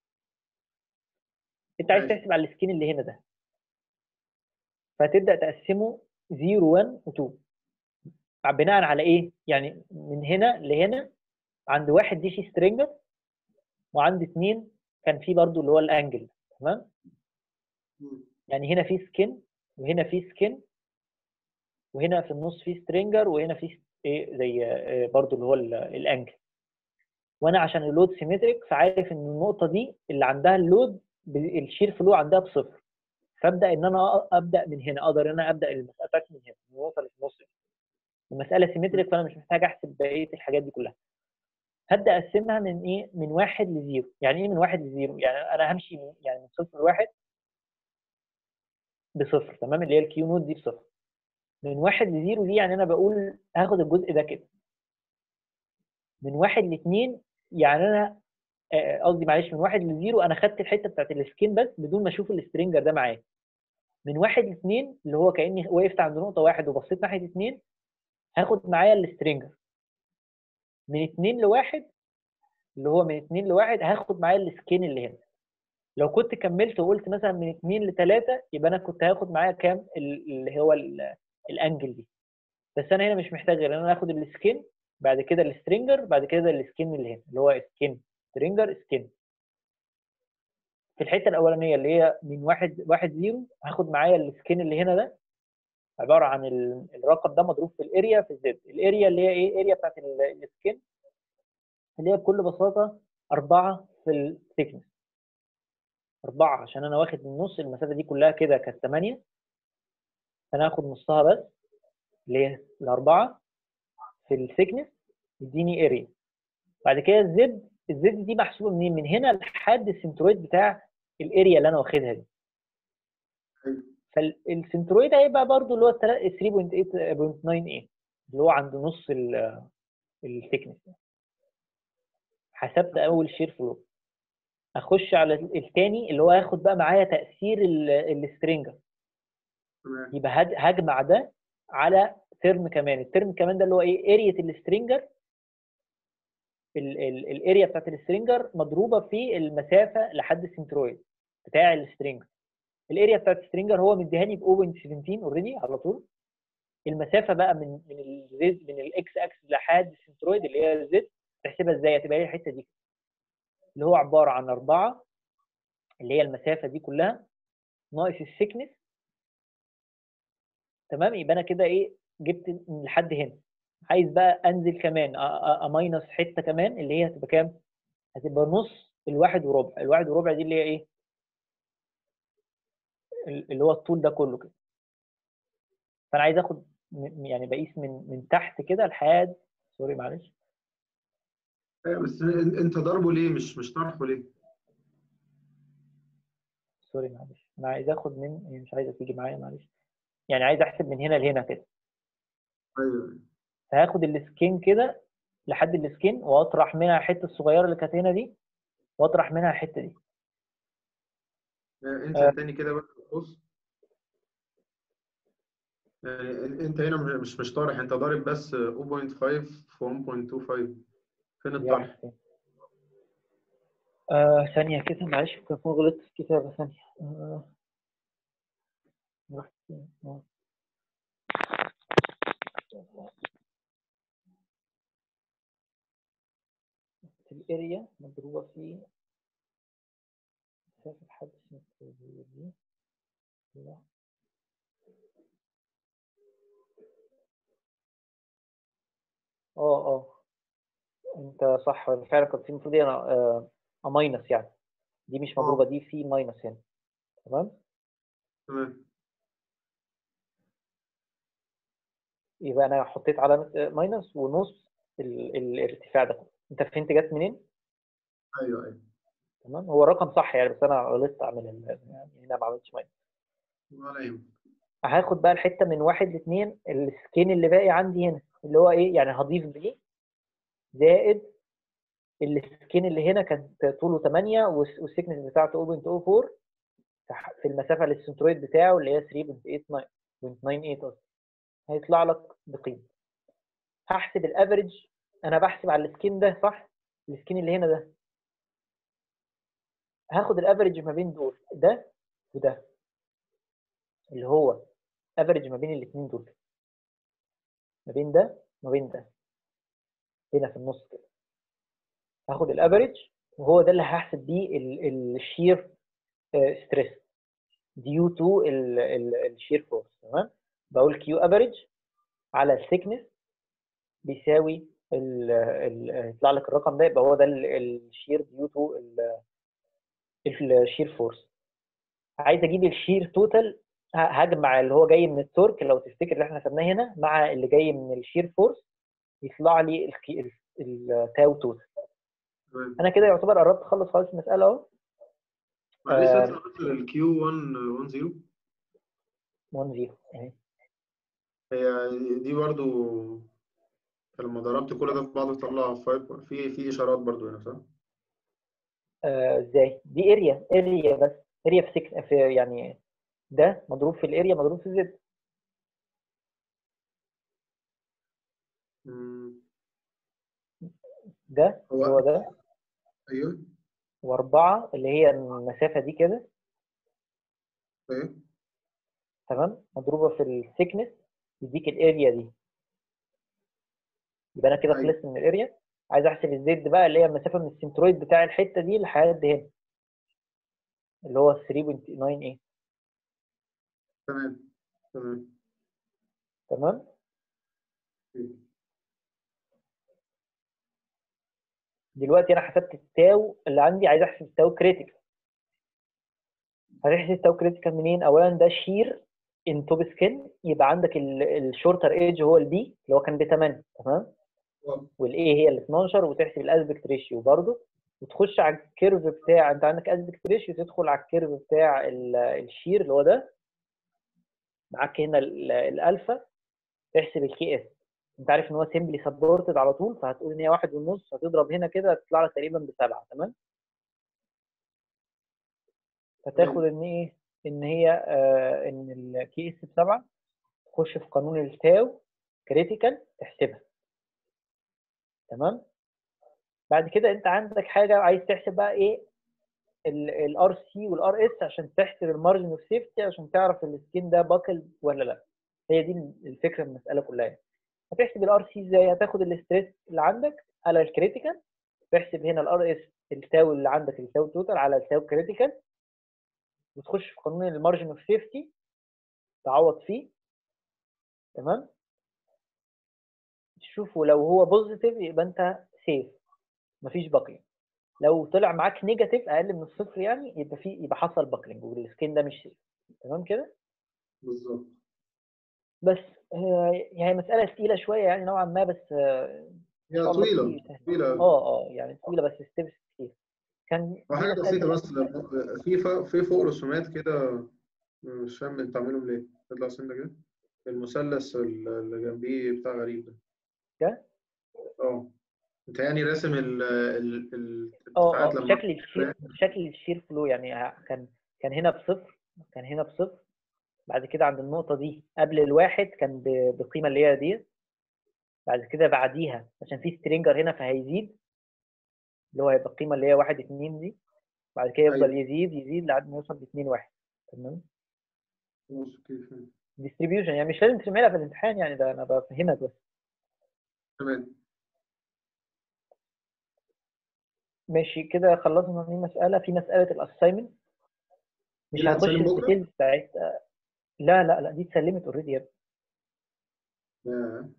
انت عايز ماشي. تحسب على السكين اللي هنا ده فتبدا تقسمه 0 1 و2 بناء على ايه يعني من هنا لهنا عند واحد دي شي سترينجر وعند اثنين كان في برضو اللي هو الانجل تمام مم. يعني هنا في سكين وهنا في سكين وهنا في النص في سترينجر وهنا في ايه زي آه، برضو اللي هو ال- الانجل وانا عشان اللود سيمتريك فعارف ان النقطه دي اللي عندها اللود ب- الشير فلو عندها بصفر فابدا ان انا أ- ابدا من هنا اقدر ان انا ابدا المساله بتاعتي من هنا من النقطه اللي في النص دي. المساله سيمتريك فانا مش محتاج احسب بقيه الحاجات دي كلها هبدا اقسمها من ايه من واحد لزيرو يعني ايه من واحد لزيرو يعني انا همشي من يعني من صفر لواحد بصفر تمام اللي هي الكيو نود دي بصفر من واحد لزيرو دي يعني انا بقول هاخد الجزء ده كده من واحد لاثنين يعني انا آه، قصدي معلش من واحد لزيرو انا خدت الحته بتاعت السكين بس بدون ما اشوف السترينجر ده معايا من واحد لاثنين اللي هو كاني وقفت عند نقطه واحد وبصيت ناحيه اثنين هاخد معايا السترينجر من اثنين لواحد اللي هو من اثنين لواحد هاخد معايا السكين اللي هنا لو كنت كملت وقلت مثلا من اثنين لثلاثه يبقى انا كنت هاخد معايا كام ال- اللي هو ال- الانجل دي بس انا هنا مش محتاج غير ان انا اخد السكين بعد كده السترينجر بعد كده السكين اللي هنا اللي هو سكين سترينجر سكين في الحته الاولانيه اللي هي من واحد واحد زيرو هاخد معايا السكين اللي هنا ده عباره عن ال- الرقم ده مضروب في الاريا في الزد الاريا اللي هي ايه اريا بتاعت ال- السكين اللي هي بكل بساطه أربعة في الثيكنس أربعة عشان أنا واخد النص المسافة دي كلها كده كانت ثمانية فأنا هاخد نصها بس اللي هي الأربعة في الثيكنس يديني اريا بعد كده الزد الزد دي محسوبة منين؟ من هنا لحد السنترويد بتاع الاريا اللي أنا واخدها دي أيوة. فالسنترويد هيبقى برضو اللي هو 3.8.98 اللي هو عند نص الثيكنس حسبت اول شير فلو اخش على الثاني اللي هو هاخد بقى معايا تاثير السترينجر تمام يبقى هج- هجمع ده على ترم كمان الترم كمان ده اللي هو ايه اريا السترينجر الاريا بتاعت السترينجر مضروبه في المسافه لحد السنترويد بتاع السترينجر الاريا بتاعت السترينجر هو مديهاني ب 0.17 اوريدي على طول المسافه بقى من من الزد من الاكس اكس لحد السنترويد اللي هي الزد تحسبها ازاي هتبقى هي الحته دي اللي هو عباره عن أربعة اللي هي المسافه دي كلها ناقص السكنس تمام يبقى انا كده ايه جبت من لحد هنا عايز بقى انزل كمان أ- أ- اماينس حته كمان اللي هي هتبقى كام؟ هتبقى نص الواحد وربع الواحد وربع دي اللي هي ايه؟ ال- اللي هو الطول ده كله كده فانا عايز اخد م- يعني بقيس من من تحت كده لحد سوري معلش أيوة، بس إن- انت ضربه ليه مش مش طرحه ليه؟ سوري معلش انا عايز اخد من هي مش عايزه تيجي معايا معلش يعني عايز احسب من هنا لهنا كده ايوه فهاخد السكين كده لحد السكين واطرح منها الحته الصغيره اللي كانت هنا دي واطرح منها الحته دي آه، انت آه. تاني كده بقى بص آه، انت هنا مش مش مش طارح انت ضارب بس 0.5 في 1.25 فين دي الطرح؟ واحدة تاني. آه ثانية كده معلش ممكن أكون غلطت في الكتابة ثانية آه. رحت فين؟ آه. الاريا مضروبة في مسافة حد اسمه دي لا. اه اه انت صح فعلا كنت في المفروض هنا آه ماينس يعني دي مش مضروبة دي في ماينس هنا تمام تمام يبقى انا حطيت علامة ماينس ونص ال... الارتفاع ده انت فهمت جت منين؟ ايوه ايوه تمام هو الرقم صح يعني بس انا غلطت اعمل ال... يعني هنا ما عملتش ماينس ولا يهمك هاخد بقى الحته من واحد لاثنين السكين اللي باقي عندي هنا اللي هو ايه يعني هضيف دي زائد السكين اللي هنا كان طوله 8 والس- والسكنس بتاعته 0.04 فح- في المسافه للسنترويد بتاعه اللي هي 3.89 قصدي هيطلع لك بقيمه هحسب الافريج انا بحسب على السكين ده صح السكين اللي هنا ده هاخد الافريج ما بين دول ده وده اللي هو افريج ما بين الاثنين دول ما بين ده وما بين ده هنا في النص كده هاخد الافريج وهو ده اللي هحسب بيه الشير ستريس ديو تو الشير فورس تمام بقول كيو افريج على الثيكنس بيساوي ال ال يطلع لك الرقم ده يبقى هو ده الشير ديو تو الشير فورس عايز اجيب الشير توتال هجمع اللي هو جاي من التورك لو تفتكر اللي احنا خدناه هنا مع اللي جاي من الشير فورس يطلع لي التاو توتال تمام انا كده يعتبر قربت اخلص خالص المساله اهو معلش آه. انت قلت الكيو 1 1 0 1 0 اهي هي دي برضو لما ضربت كل ده في بعض طلع 5 في في اشارات برضو هنا صح؟ آه، ازاي دي اريا اريا بس اريا في, سك... في يعني ده مضروب في الاريا مضروب في زد مم. ده هو- اللي هو ده ايوه واربعه اللي هي المسافه دي كده ايوه تمام مضروبه في الثيكنس يديك الاريا دي يبقى انا كده أيوة. خلصت من الاريا عايز احسب الزد بقى اللي هي المسافه من السنترويد بتاع الحته دي لحد هنا اللي هو 3.9 ايه تمام تمام تمام دلوقتي انا حسبت التاو اللي عندي عايز احسب التاو كريتيكال هتحسب التاو كريتيكال منين اولا ده شير ان توب سكين يبقى عندك الشورتر ايدج هو البي اللي هو كان ب 8 تمام والاي هي ال 12 وتحسب الاسبكت ريشيو برضه وتخش على الكيرف بتاع انت عندك اسبكت ريشيو تدخل على الكيرف بتاع ال- الشير اللي هو ده معاك هنا ال- الالفا تحسب الكي اس انت عارف ان هو سيمبلي سبورتد على طول فهتقول ان هي واحد ونص هتضرب هنا كده هتطلع لك تقريبا بسبعه تمام فتاخد ان ايه ان هي آه ان الكي اس بسبعه تخش في قانون التاو كريتيكال تحسبها تمام بعد كده انت عندك حاجه عايز تحسب بقى ايه الار سي والار اس عشان تحسب المارجن اوف سيفتي عشان تعرف السكين ده باكل ولا لا هي دي الفكره من المساله كلها يعني. هتحسب الار سي ازاي هتاخد الاستريس اللي عندك على الكريتيكال تحسب هنا الار اس التاو اللي عندك التاو توتال على التاو كريتيكال وتخش في قانون المارجن اوف سيفتي تعوض فيه تمام تشوفه لو هو بوزيتيف يبقى انت سيف مفيش باكلينج لو طلع معاك نيجاتيف اقل من الصفر يعني يبقى في يبقى حصل باكلينج والسكين ده مش سيف تمام كده بالظبط بس آه، هي مساله تقيله شويه يعني نوعا ما بس آه، هي شاء الله طويلة في- طويلة اه اه يعني طويله بس ستيبس كتير كان دي وحاجة مسألة- بسيطة بس في ف- في فوق رسومات كده مش فاهم انت عاملهم ليه تطلع سنة كده المثلث ال- اللي جنبيه بتاع غريب ده ده؟ اه انت يعني راسم ال ال ال- اه الارتفاعات اه لما شكل الشير شكل الشير فلو يعني ه- كان كان هنا بصفر كان هنا بصفر بعد كده عند النقطة دي قبل الواحد كان ب- بالقيمة اللي هي دي بعد كده بعديها عشان في سترينجر هنا فهيزيد اللي هو هيبقى القيمة اللي هي واحد اتنين دي بعد كده يفضل أيوة. يزيد يزيد لحد ما يوصل لاتنين واحد تمام بص كيف ديستريبيوشن يعني مش لازم ترميها في الامتحان يعني ده انا بفهمك بس تمام ماشي كده خلصنا من مسألة في مسألة الاساينمنت مش دي اللي هنخش هتسلم بكرة؟ الديتيلز بتاعتها لا لا لا دي اتسلمت اوريدي يا ابني يا.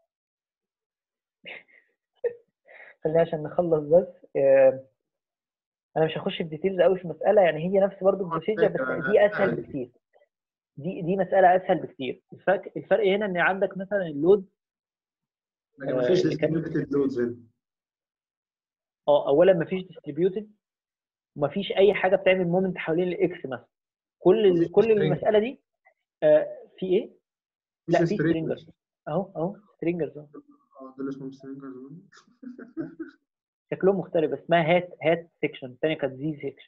خلينا عشان نخلص بس آه، انا مش هخش في ديتيلز قوي في المساله يعني هي نفس برضو البروسيجر بس دي اسهل بكتير دي دي مساله اسهل بكتير الفرق الفرق هنا ان عندك مثلا اللود لكن آه، مفيش اللي كان- distributed loads هنا اه اولا مفيش ديستريبيوتد ومفيش اي حاجه بتعمل مومنت حوالين الاكس مثلا كل ال- مفيش كل string. المساله دي آه، في ايه؟ لا مفيش في stringers. سترينجرز اهو اهو سترينجرز اهو اه دول اسمهم stringers شكلهم مختلف اسمها هات هات سيكشن الثانيه كانت زي سيكشن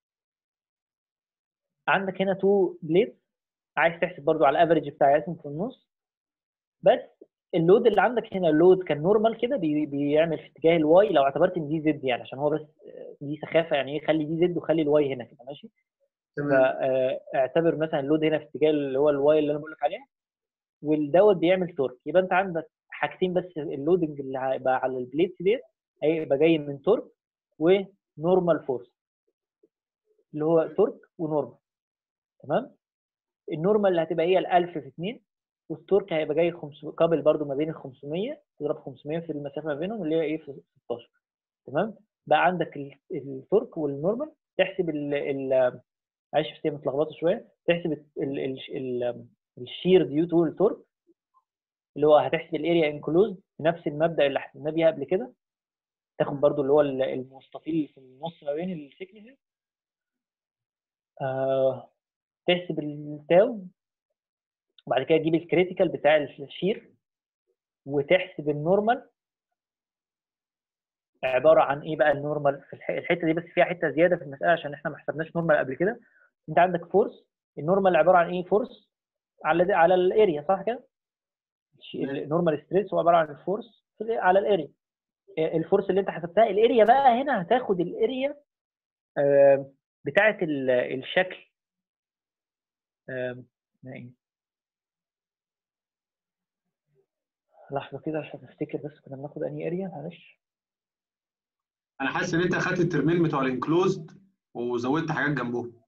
عندك هنا تو بليت عايز تحسب برضو على الافريج بتاع اسم في النص بس اللود اللي عندك هنا اللود كان نورمال كده بي- بيعمل في اتجاه الواي لو اعتبرت ان دي زد يعني عشان هو بس آه، دي سخافه يعني ايه خلي دي زد وخلي الواي هنا كده ماشي تمام فاعتبر مثلا اللود هنا في اتجاه اللي هو الواي اللي انا بقول لك عليه والدوت بيعمل تورك يبقى انت عندك حاجتين بس اللودنج اللي هيبقى على البليتس ديت هيبقى جاي من تورك ونورمال فورس اللي هو تورك ونورمال تمام النورمال اللي هتبقى هي ال 1000 في 2 والتورك هيبقى جاي 500 قابل برضو ما بين ال 500 تضرب 500 في المسافه ما بينهم اللي هي ايه في 16 تمام بقى عندك ال- التورك والنورمال تحسب ال ال معلش بس هي متلخبطه شويه تحسب ال ال ال ال الشير ديو تو التورك اللي هو هتحسب الاريا انكلوز بنفس المبدا اللي حسبناه بيها قبل كده تاخد برضو اللي هو ال- المستطيل في النص ما بين السيكنسز آه تحسب التاو وبعد كده تجيب الكريتيكال بتاع الشير وتحسب النورمال عباره عن ايه بقى النورمال في الح- الحته دي بس فيها حته زياده في المساله عشان احنا ما حسبناش نورمال قبل كده انت عندك فورس النورمال عباره عن ايه فورس على على الاريا صح كده النورمال ستريس هو عباره عن الفورس في ال- على الاريا الفورس اللي انت حسبتها الاريا بقى هنا هتاخد الاريا آه، بتاعه ال- الشكل آم، اسمها ايه لحظه كده عشان افتكر بس كنا بناخد انهي اريا معلش انا حاسس ان انت اخدت الترمين بتوع الانكلوزد وزودت حاجات جنبهم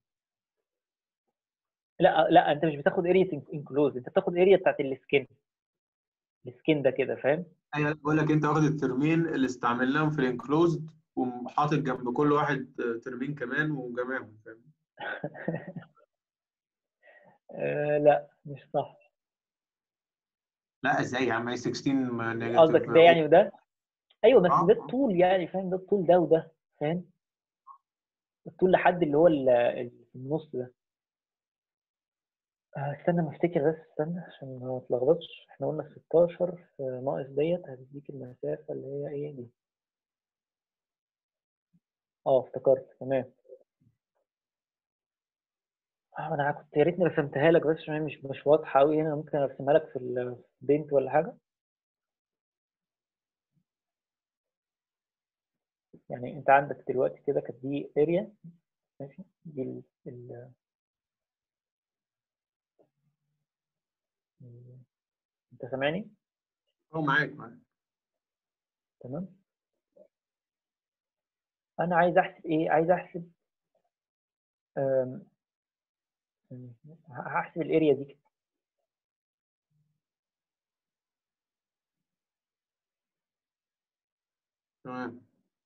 لا لا انت مش بتاخد اريا انكلوز انت بتاخد اريا بتاعت السكين السكين ده كده فاهم ايوه بقول لك انت واخد الترمين اللي استعملناهم في الانكلوزد وحاطط جنب كل واحد ترمين كمان وجمعهم فاهم آه لا مش صح لا ازاي يا عم هي 16 نيجاتيف قصدك ده يعني وده ايوه بس آه. ده الطول يعني فاهم ده الطول ده وده فاهم الطول لحد اللي هو ال- اللي في النص ده آه، استنى ما افتكر بس استنى عشان ما اتلخبطش احنا قلنا 16 في ناقص ديت هتديك المسافة اللي هي ايه دي اه افتكرت تمام اه انا كنت يا ريتني رسمتها لك بس عشان هي مش مش واضحة قوي هنا ممكن ارسمها لك في البينت ولا حاجة يعني انت عندك دلوقتي كده كانت دي اريا ماشي دي ال ال انت سامعني هو معاك معاك تمام انا عايز احسب ايه عايز احسب أم، أم، هحسب الاريا دي كده تمام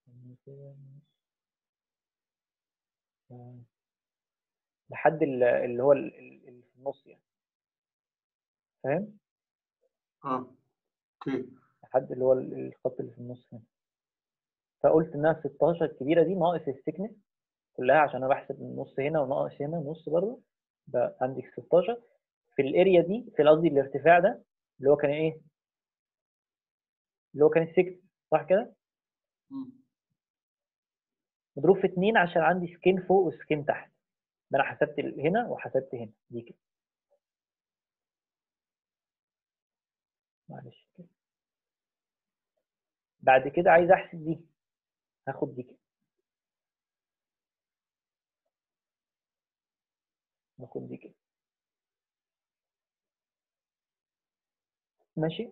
أم، لحد ال- اللي هو ال- ال- اللي في النص يعني فاهم اه اوكي لحد اللي هو ال- الخط اللي في النص هنا فقلت انها 16 الكبيره دي ناقص السكنس كلها عشان انا بحسب النص هنا وناقص هنا نص برضه ده عندي 16 في الاريا دي في قصدي الارتفاع ده اللي هو كان ايه اللي هو كان السكن صح كده مم. مضروب في 2 عشان عندي سكين فوق وسكين تحت ده انا حسبت ال- هنا وحسبت هنا دي كده معلش كده بعد كده عايز احسب دي هاخد دي كده هاخد دي كده ماشي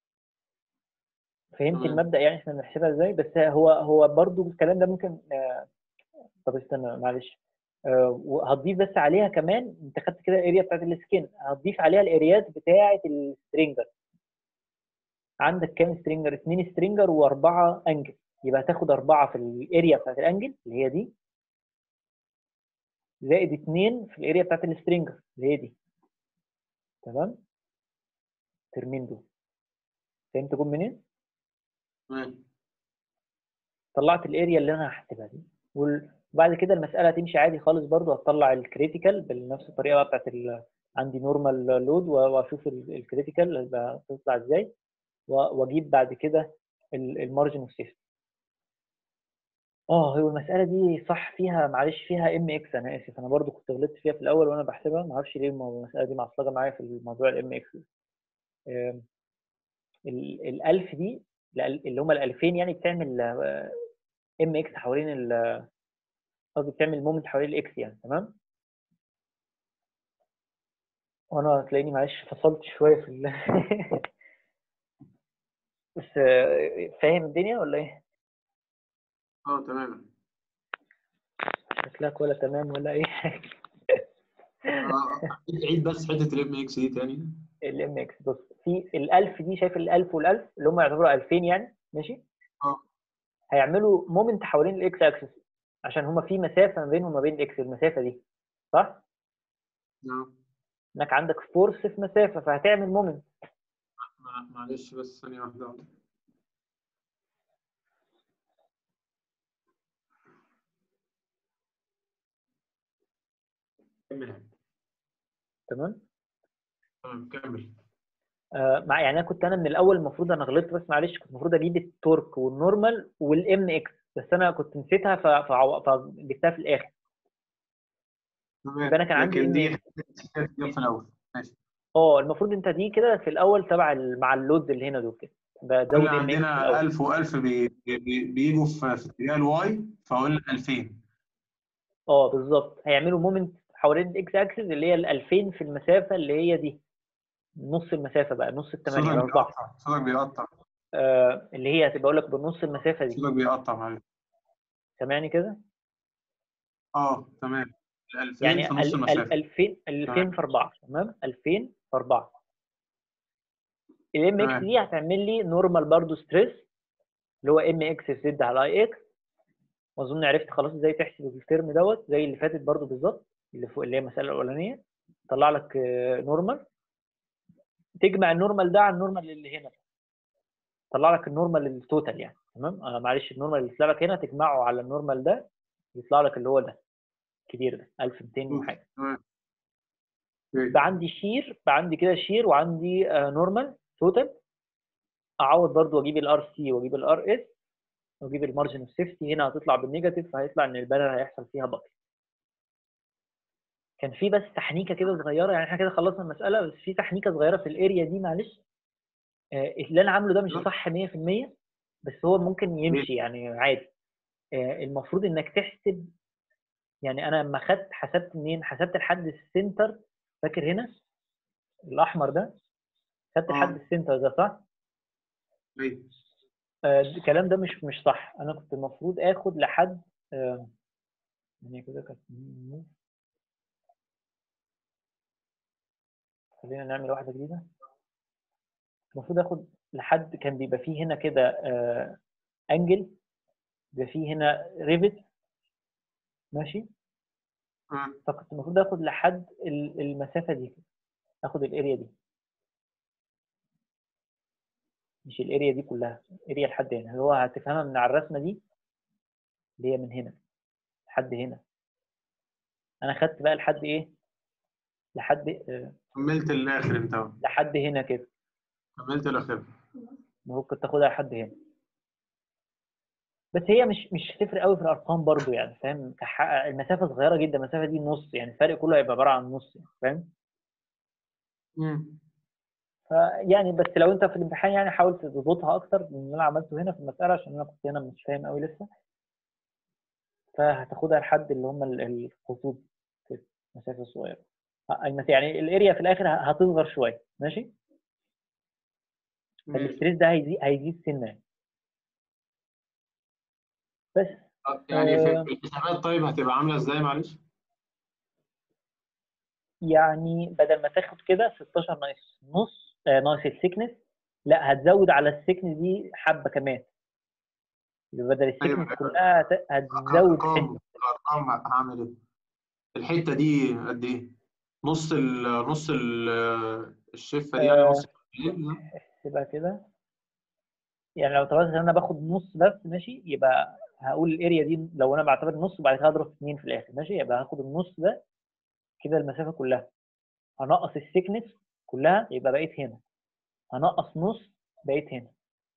فهمت تمام. المبدأ يعني احنا بنحسبها ازاي بس هو هو برضو الكلام ده ممكن آه، طب استنى معلش آه، وهتضيف بس عليها كمان انت خدت كده الاريا بتاعت السكين هتضيف عليها الاريات بتاعت السترينجر عندك كام سترينجر؟ اثنين سترينجر واربعه انجل يبقى هتاخد اربعه في الاريا بتاعت الانجل اللي هي دي زائد اثنين في الاريا بتاعت السترينجر اللي هي دي تمام؟ ترمين دول فهمت جم منين؟ تمام طلعت الاريا اللي انا هحسبها دي وال- وبعد كده المساله هتمشي عادي خالص برضو هتطلع الكريتيكال بنفس الطريقه بقى بتاعت ال... عندي نورمال لود واشوف الكريتيكال تطلع ازاي و- واجيب بعد كده المارجن اوف سيفتي اه هو المساله دي صح فيها معلش فيها ام اكس انا اسف انا برضو كنت غلطت فيها في الاول وانا بحسبها ما اعرفش ليه المو- المساله دي معصلجه معايا في الموضوع الام اكس ال- الالف دي الأل- اللي هم الالفين يعني بتعمل ام اكس حوالين ال قصدي بتعمل مومنت حوالين الاكس يعني تمام وانا تلاقيني معلش فصلت شويه في ال... بس آه، فاهم الدنيا ولا ايه؟ اه تمام شكلك ولا تمام ولا اي حاجه آه، عيد بس حته الام اكس دي تاني الام اكس بص في الالف دي شايف الالف والالف اللي هم يعتبروا 2000 يعني ماشي اه هيعملوا مومنت حوالين الاكس اكسس عشان هما في مسافه ما بينهم وما بين الاكس المسافه دي صح؟ نعم انك عندك فورس في مسافه فهتعمل مومنت مع- معلش بس ثانيه واحده واحده كمل تمام؟ تمام كمل آه مع يعني انا كنت انا من الاول المفروض انا غلطت بس معلش كنت المفروض اجيب التورك والنورمال والام اكس بس انا كنت نسيتها ف- فعو- فجبتها في الاخر تمام يبقى أنا كان عندي لكن دي إن- حتة دي في الاول ماشي اه المفروض انت دي كده في الاول تبع ال- مع اللود اللي هنا دول كده بزود قلنا ام اكس في عندنا الاول 1000 و1000 بي... بي... بيجوا في في اتجاه الواي فقلنا 2000 اه بالظبط هيعملوا مومنت حوالين الاكس اكسس اللي هي ال 2000 في المسافه اللي هي دي نص المسافه بقى نص الثمانيه صوتك الاربعه بيقطع صوتك بيقطع آه اللي هي هتبقى اقول لك بنص المسافه دي صوتك بيقطع معلش سامعني كده اه تمام ال 2000 يعني في نص ال- ال- المسافه 2000 2000 في 4 تمام 2000 في 4 الام اكس تمام. دي هتعمل لي نورمال برضو ستريس اللي هو ام اكس في زد على اي اكس واظن عرفت خلاص ازاي تحسب الترم دوت زي اللي فاتت برضو بالظبط اللي فوق اللي هي المساله الاولانيه طلع لك نورمال تجمع النورمال ده على النورمال اللي هنا طلع لك النورمال التوتال يعني تمام آه معلش النورمال اللي طلع لك هنا تجمعه على النورمال ده يطلع لك اللي هو ده الكبير ده 1200 وحاجه تمام بقى عندي شير بقى عندي كده شير وعندي نورمال توتال اعوض برضو واجيب الار سي واجيب الار اس واجيب المارجن اوف سيفتي هنا هتطلع بالنيجاتيف فهيطلع ان البانر هيحصل فيها بطل كان في بس تحنيكه كده صغيره يعني احنا كده خلصنا المساله بس في تحنيكه صغيره في الاريا دي معلش آه، اللي انا عامله ده مش صح 100% بس هو ممكن يمشي يعني عادي آه، المفروض انك تحسب يعني انا لما خدت حسبت منين حسبت لحد السنتر فاكر هنا الاحمر ده خدت آه. لحد السنتر ده صح أيوة. آه، الكلام ده مش مش صح انا كنت المفروض اخد لحد آه، هي كده كانت خلينا نعمل واحده جديده المفروض اخد لحد كان بيبقى فيه هنا كده آه، انجل بيبقى فيه هنا ريفت ماشي آه. فكنت المفروض اخد لحد ال- المسافه دي كده. اخد الاريا دي مش الاريا دي كلها اريا لحد هنا اللي هو هتفهمها من على الرسمه دي اللي هي من هنا لحد هنا انا خدت بقى لحد ايه لحد آه، كملت الاخر انت أهو. لحد هنا كده كملت الاخر ممكن تاخدها لحد هنا بس هي مش مش هتفرق قوي في الارقام برضو يعني فاهم كح- المسافه صغيره جدا المسافه دي نص يعني الفرق كله هيبقى عباره عن نص يعني فاهم مم. فيعني بس لو انت في الامتحان يعني حاول تظبطها اكتر من اللي انا عملته هنا في المساله عشان انا كنت هنا مش فاهم قوي لسه فهتاخدها لحد اللي هم ال- الخطوط كده مسافه صغيره ه- المس- يعني الاريا في الاخر ه- هتصغر شويه ماشي ماشي. فالاستريس ده هيزيد هيزيد سنه يعني. بس يعني في آه. في الحسابات طيب هتبقى عامله ازاي معلش؟ يعني بدل ما تاخد كده 16 ناقص نص آه، ناقص السكنس لا هتزود على السكنس دي حبه كمان يبقى بدل السكنس أيوة. كلها هت- هتزود ارقام حته الارقام هعمل ايه؟ الحته دي قد ايه؟ نص ال نص ال الشفه دي يعني آه. نص ال- احسبها كده يعني لو اعتبرت ان انا باخد نص بس ماشي يبقى هقول الاريا دي لو انا بعتبر نص وبعد كده اضرب في 2 في الاخر ماشي يبقى هاخد النص ده كده المسافه كلها هنقص السكنس كلها يبقى بقيت هنا هنقص نص بقيت هنا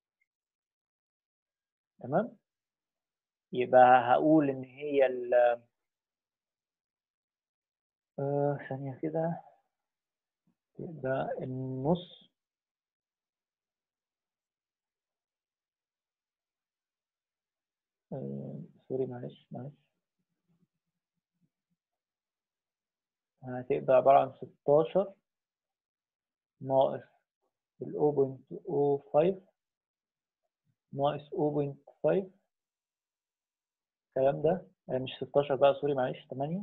تمام يبقى هقول ان هي ال آه، ثانية كده يبقى النص آه، سوري معلش معلش هتبقى عبارة عن 16 ناقص ال 0.05 ناقص 0.5 الكلام ده آه، مش 16 بقى سوري معلش 8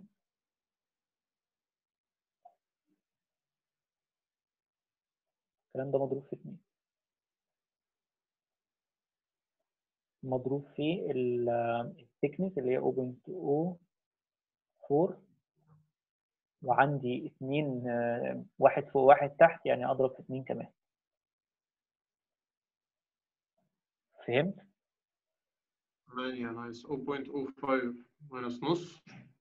الكلام ده مضروب في 2 مضروب في التكنيك اللي هي 0.04 وعندي اتنين آه، واحد فوق واحد تحت يعني اضرب في اتنين كمان فهمت؟ 8 ناقص 0.05 ماينس نص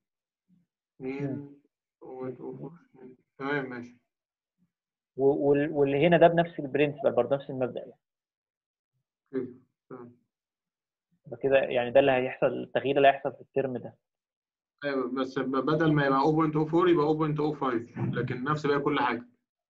2 0.05 تمام ماشي و- وال- واللي هنا ده بنفس البرنسبل برضه نفس المبدأ يعني اوكي تمام يبقى كده يعني ده اللي هيحصل التغيير اللي هيحصل في الترم ده ايوه بس ب- بدل ما يبقى 0.04 يبقى 0.05 لكن نفس بقى كل حاجه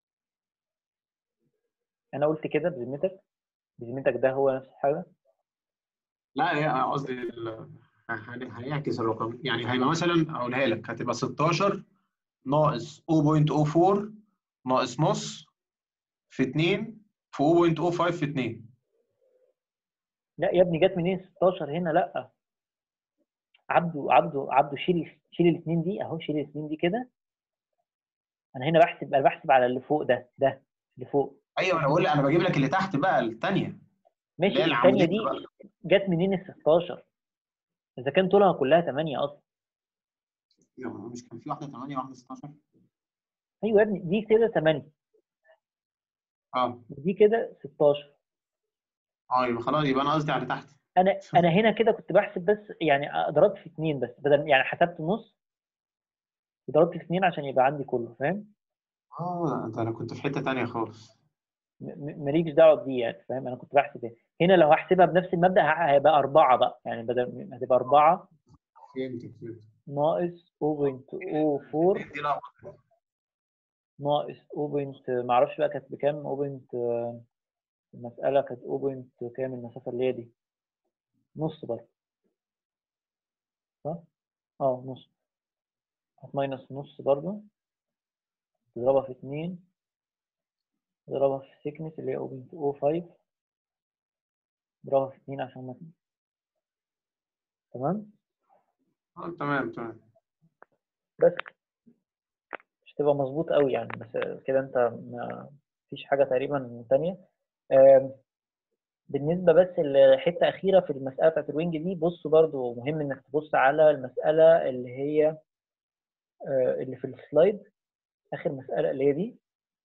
انا قلت كده بذمتك بذمتك ده هو نفس الحاجه لا هي قصدي ال- هن- هنعكس الرقم يعني هيبقى مثلا اقولها لك هتبقى 16 ناقص 0.04 ناقص نص في 2 في 0.05 في 2 لا يا ابني جت منين 16 هنا لا عبده عبده عبده شيل شيل الاثنين دي اهو شيل الاثنين دي كده انا هنا بحسب انا بحسب على اللي فوق ده ده اللي فوق ايوه انا بقول انا بجيب لك اللي تحت بقى الثانيه ماشي اللي هي الثانيه العمودية دي بقى. جت منين ال 16 اذا كان طولها كلها 8 اصلا أيوة، مش كان في واحده 8 واحده 16 ايوه يا ابني دي كده 8 اه ودي كده 16 اه يبقى خلاص يبقى انا قصدي على تحت انا انا هنا كده كنت بحسب بس يعني ضربت في اثنين بس بدل يعني حسبت نص ضربت في اثنين عشان يبقى عندي كله فاهم اه ده انا كنت في حته ثانيه خالص م- م- ماليش دعوه بدي يعني فاهم انا كنت بحسب ايه هنا لو هحسبها بنفس المبدا ه- هيبقى أربعة بقى يعني بدل هتبقى أربعة فهمت فهمت ناقص 0.04 دي لخبطه ناقص 0. معرفش بقى كانت بكام 0. المسألة كانت 0. كام المسافة اللي هي دي نص برضه صح؟ اه نص ماينس نص برضه تضربها في اتنين تضربها في سيكنس اللي هي 0.05 تضربها في اتنين عشان ما تمام اه تمام تمام بس مش تبقى مظبوط قوي يعني بس كده انت ما فيش حاجة تقريبا تانية آم، بالنسبة بس لحتة أخيرة في المسألة بتاعت الوينج دي بص برضو مهم إنك تبص على المسألة اللي هي آه، اللي في السلايد آخر مسألة اللي هي دي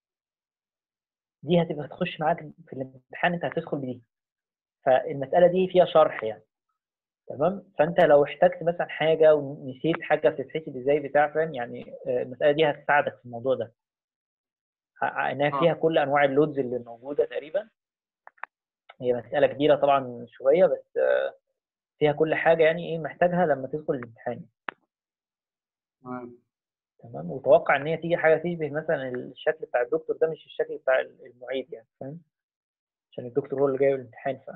دي هتبقى هتخش معاك في الامتحان أنت هتدخل بدي فالمسألة دي فيها شرح يعني تمام فأنت لو احتجت مثلا حاجة ونسيت حاجة بتتحسب إزاي بتاع فاهم يعني آه، المسألة دي هتساعدك في الموضوع ده ه- إنها آه. فيها كل أنواع اللودز اللي موجودة تقريبا هي مسألة كبيرة طبعا شوية بس آه، فيها كل حاجة يعني إيه محتاجها لما تدخل الامتحان تمام تمام وتوقع إن هي تيجي حاجة تشبه مثلا الشكل بتاع الدكتور ده مش الشكل بتاع المعيد يعني فاهم عشان الدكتور هو اللي جايب الامتحان ف...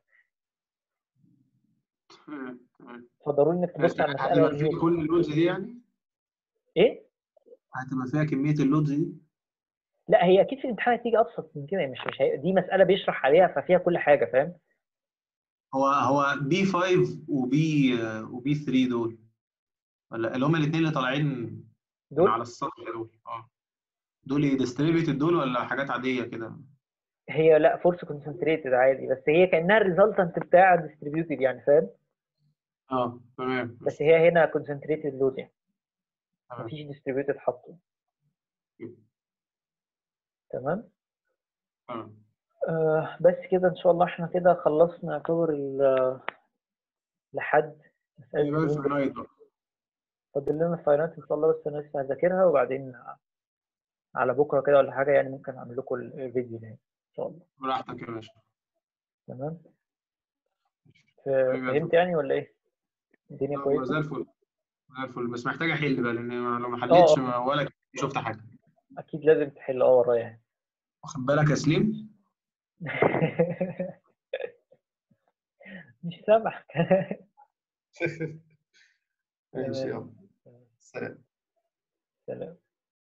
تمام تمام فضروري إنك تبص على المسألة هتبقى فيها كل اللودز دي يعني إيه؟ هتبقى فيها كميه اللودز دي لا هي أكيد في الامتحان هتيجي أبسط من كده مش مش هي... دي مسألة بيشرح عليها ففيها كل حاجة فاهم هو هو بي 5 وبي وبي 3 دول ولا اللي هم الاثنين اللي طالعين من دول على السطح دول اه دول ايه ديستريبيوتد دول ولا حاجات عاديه كده هي لا فورس كونسنتريتد عادي بس هي كأنها الريزلتنت بتاع ديستريبيوتد يعني فاهم اه تمام بس هي هنا كونسنتريتد لود يعني تمام مفيش ديستريبيوتد حاطه تمام تمام آه بس كده ان شاء الله احنا كده خلصنا يعتبر ال- لحد مسألة يبقى الويندوز. الفاينايت بقى فاضل لنا الفاينانس ان شاء الله بس انا لسه هذاكرها وبعدين على بكره كده ولا حاجه يعني ممكن اعمل لكم الفيديو ده ان شاء الله براحتك يا باشا تمام ف- حبيبي يا فهمت يعني ولا ايه؟ الدنيا لا، كويسه؟ زي الفل زي الفل بس محتاج احل بقى لان لو ما حلتش آه. ما- ولا شفت حاجه اكيد لازم تحل اه ورايا يعني واخد بالك يا سليم مش سامعك ماشي تمام. يلا سلام سلام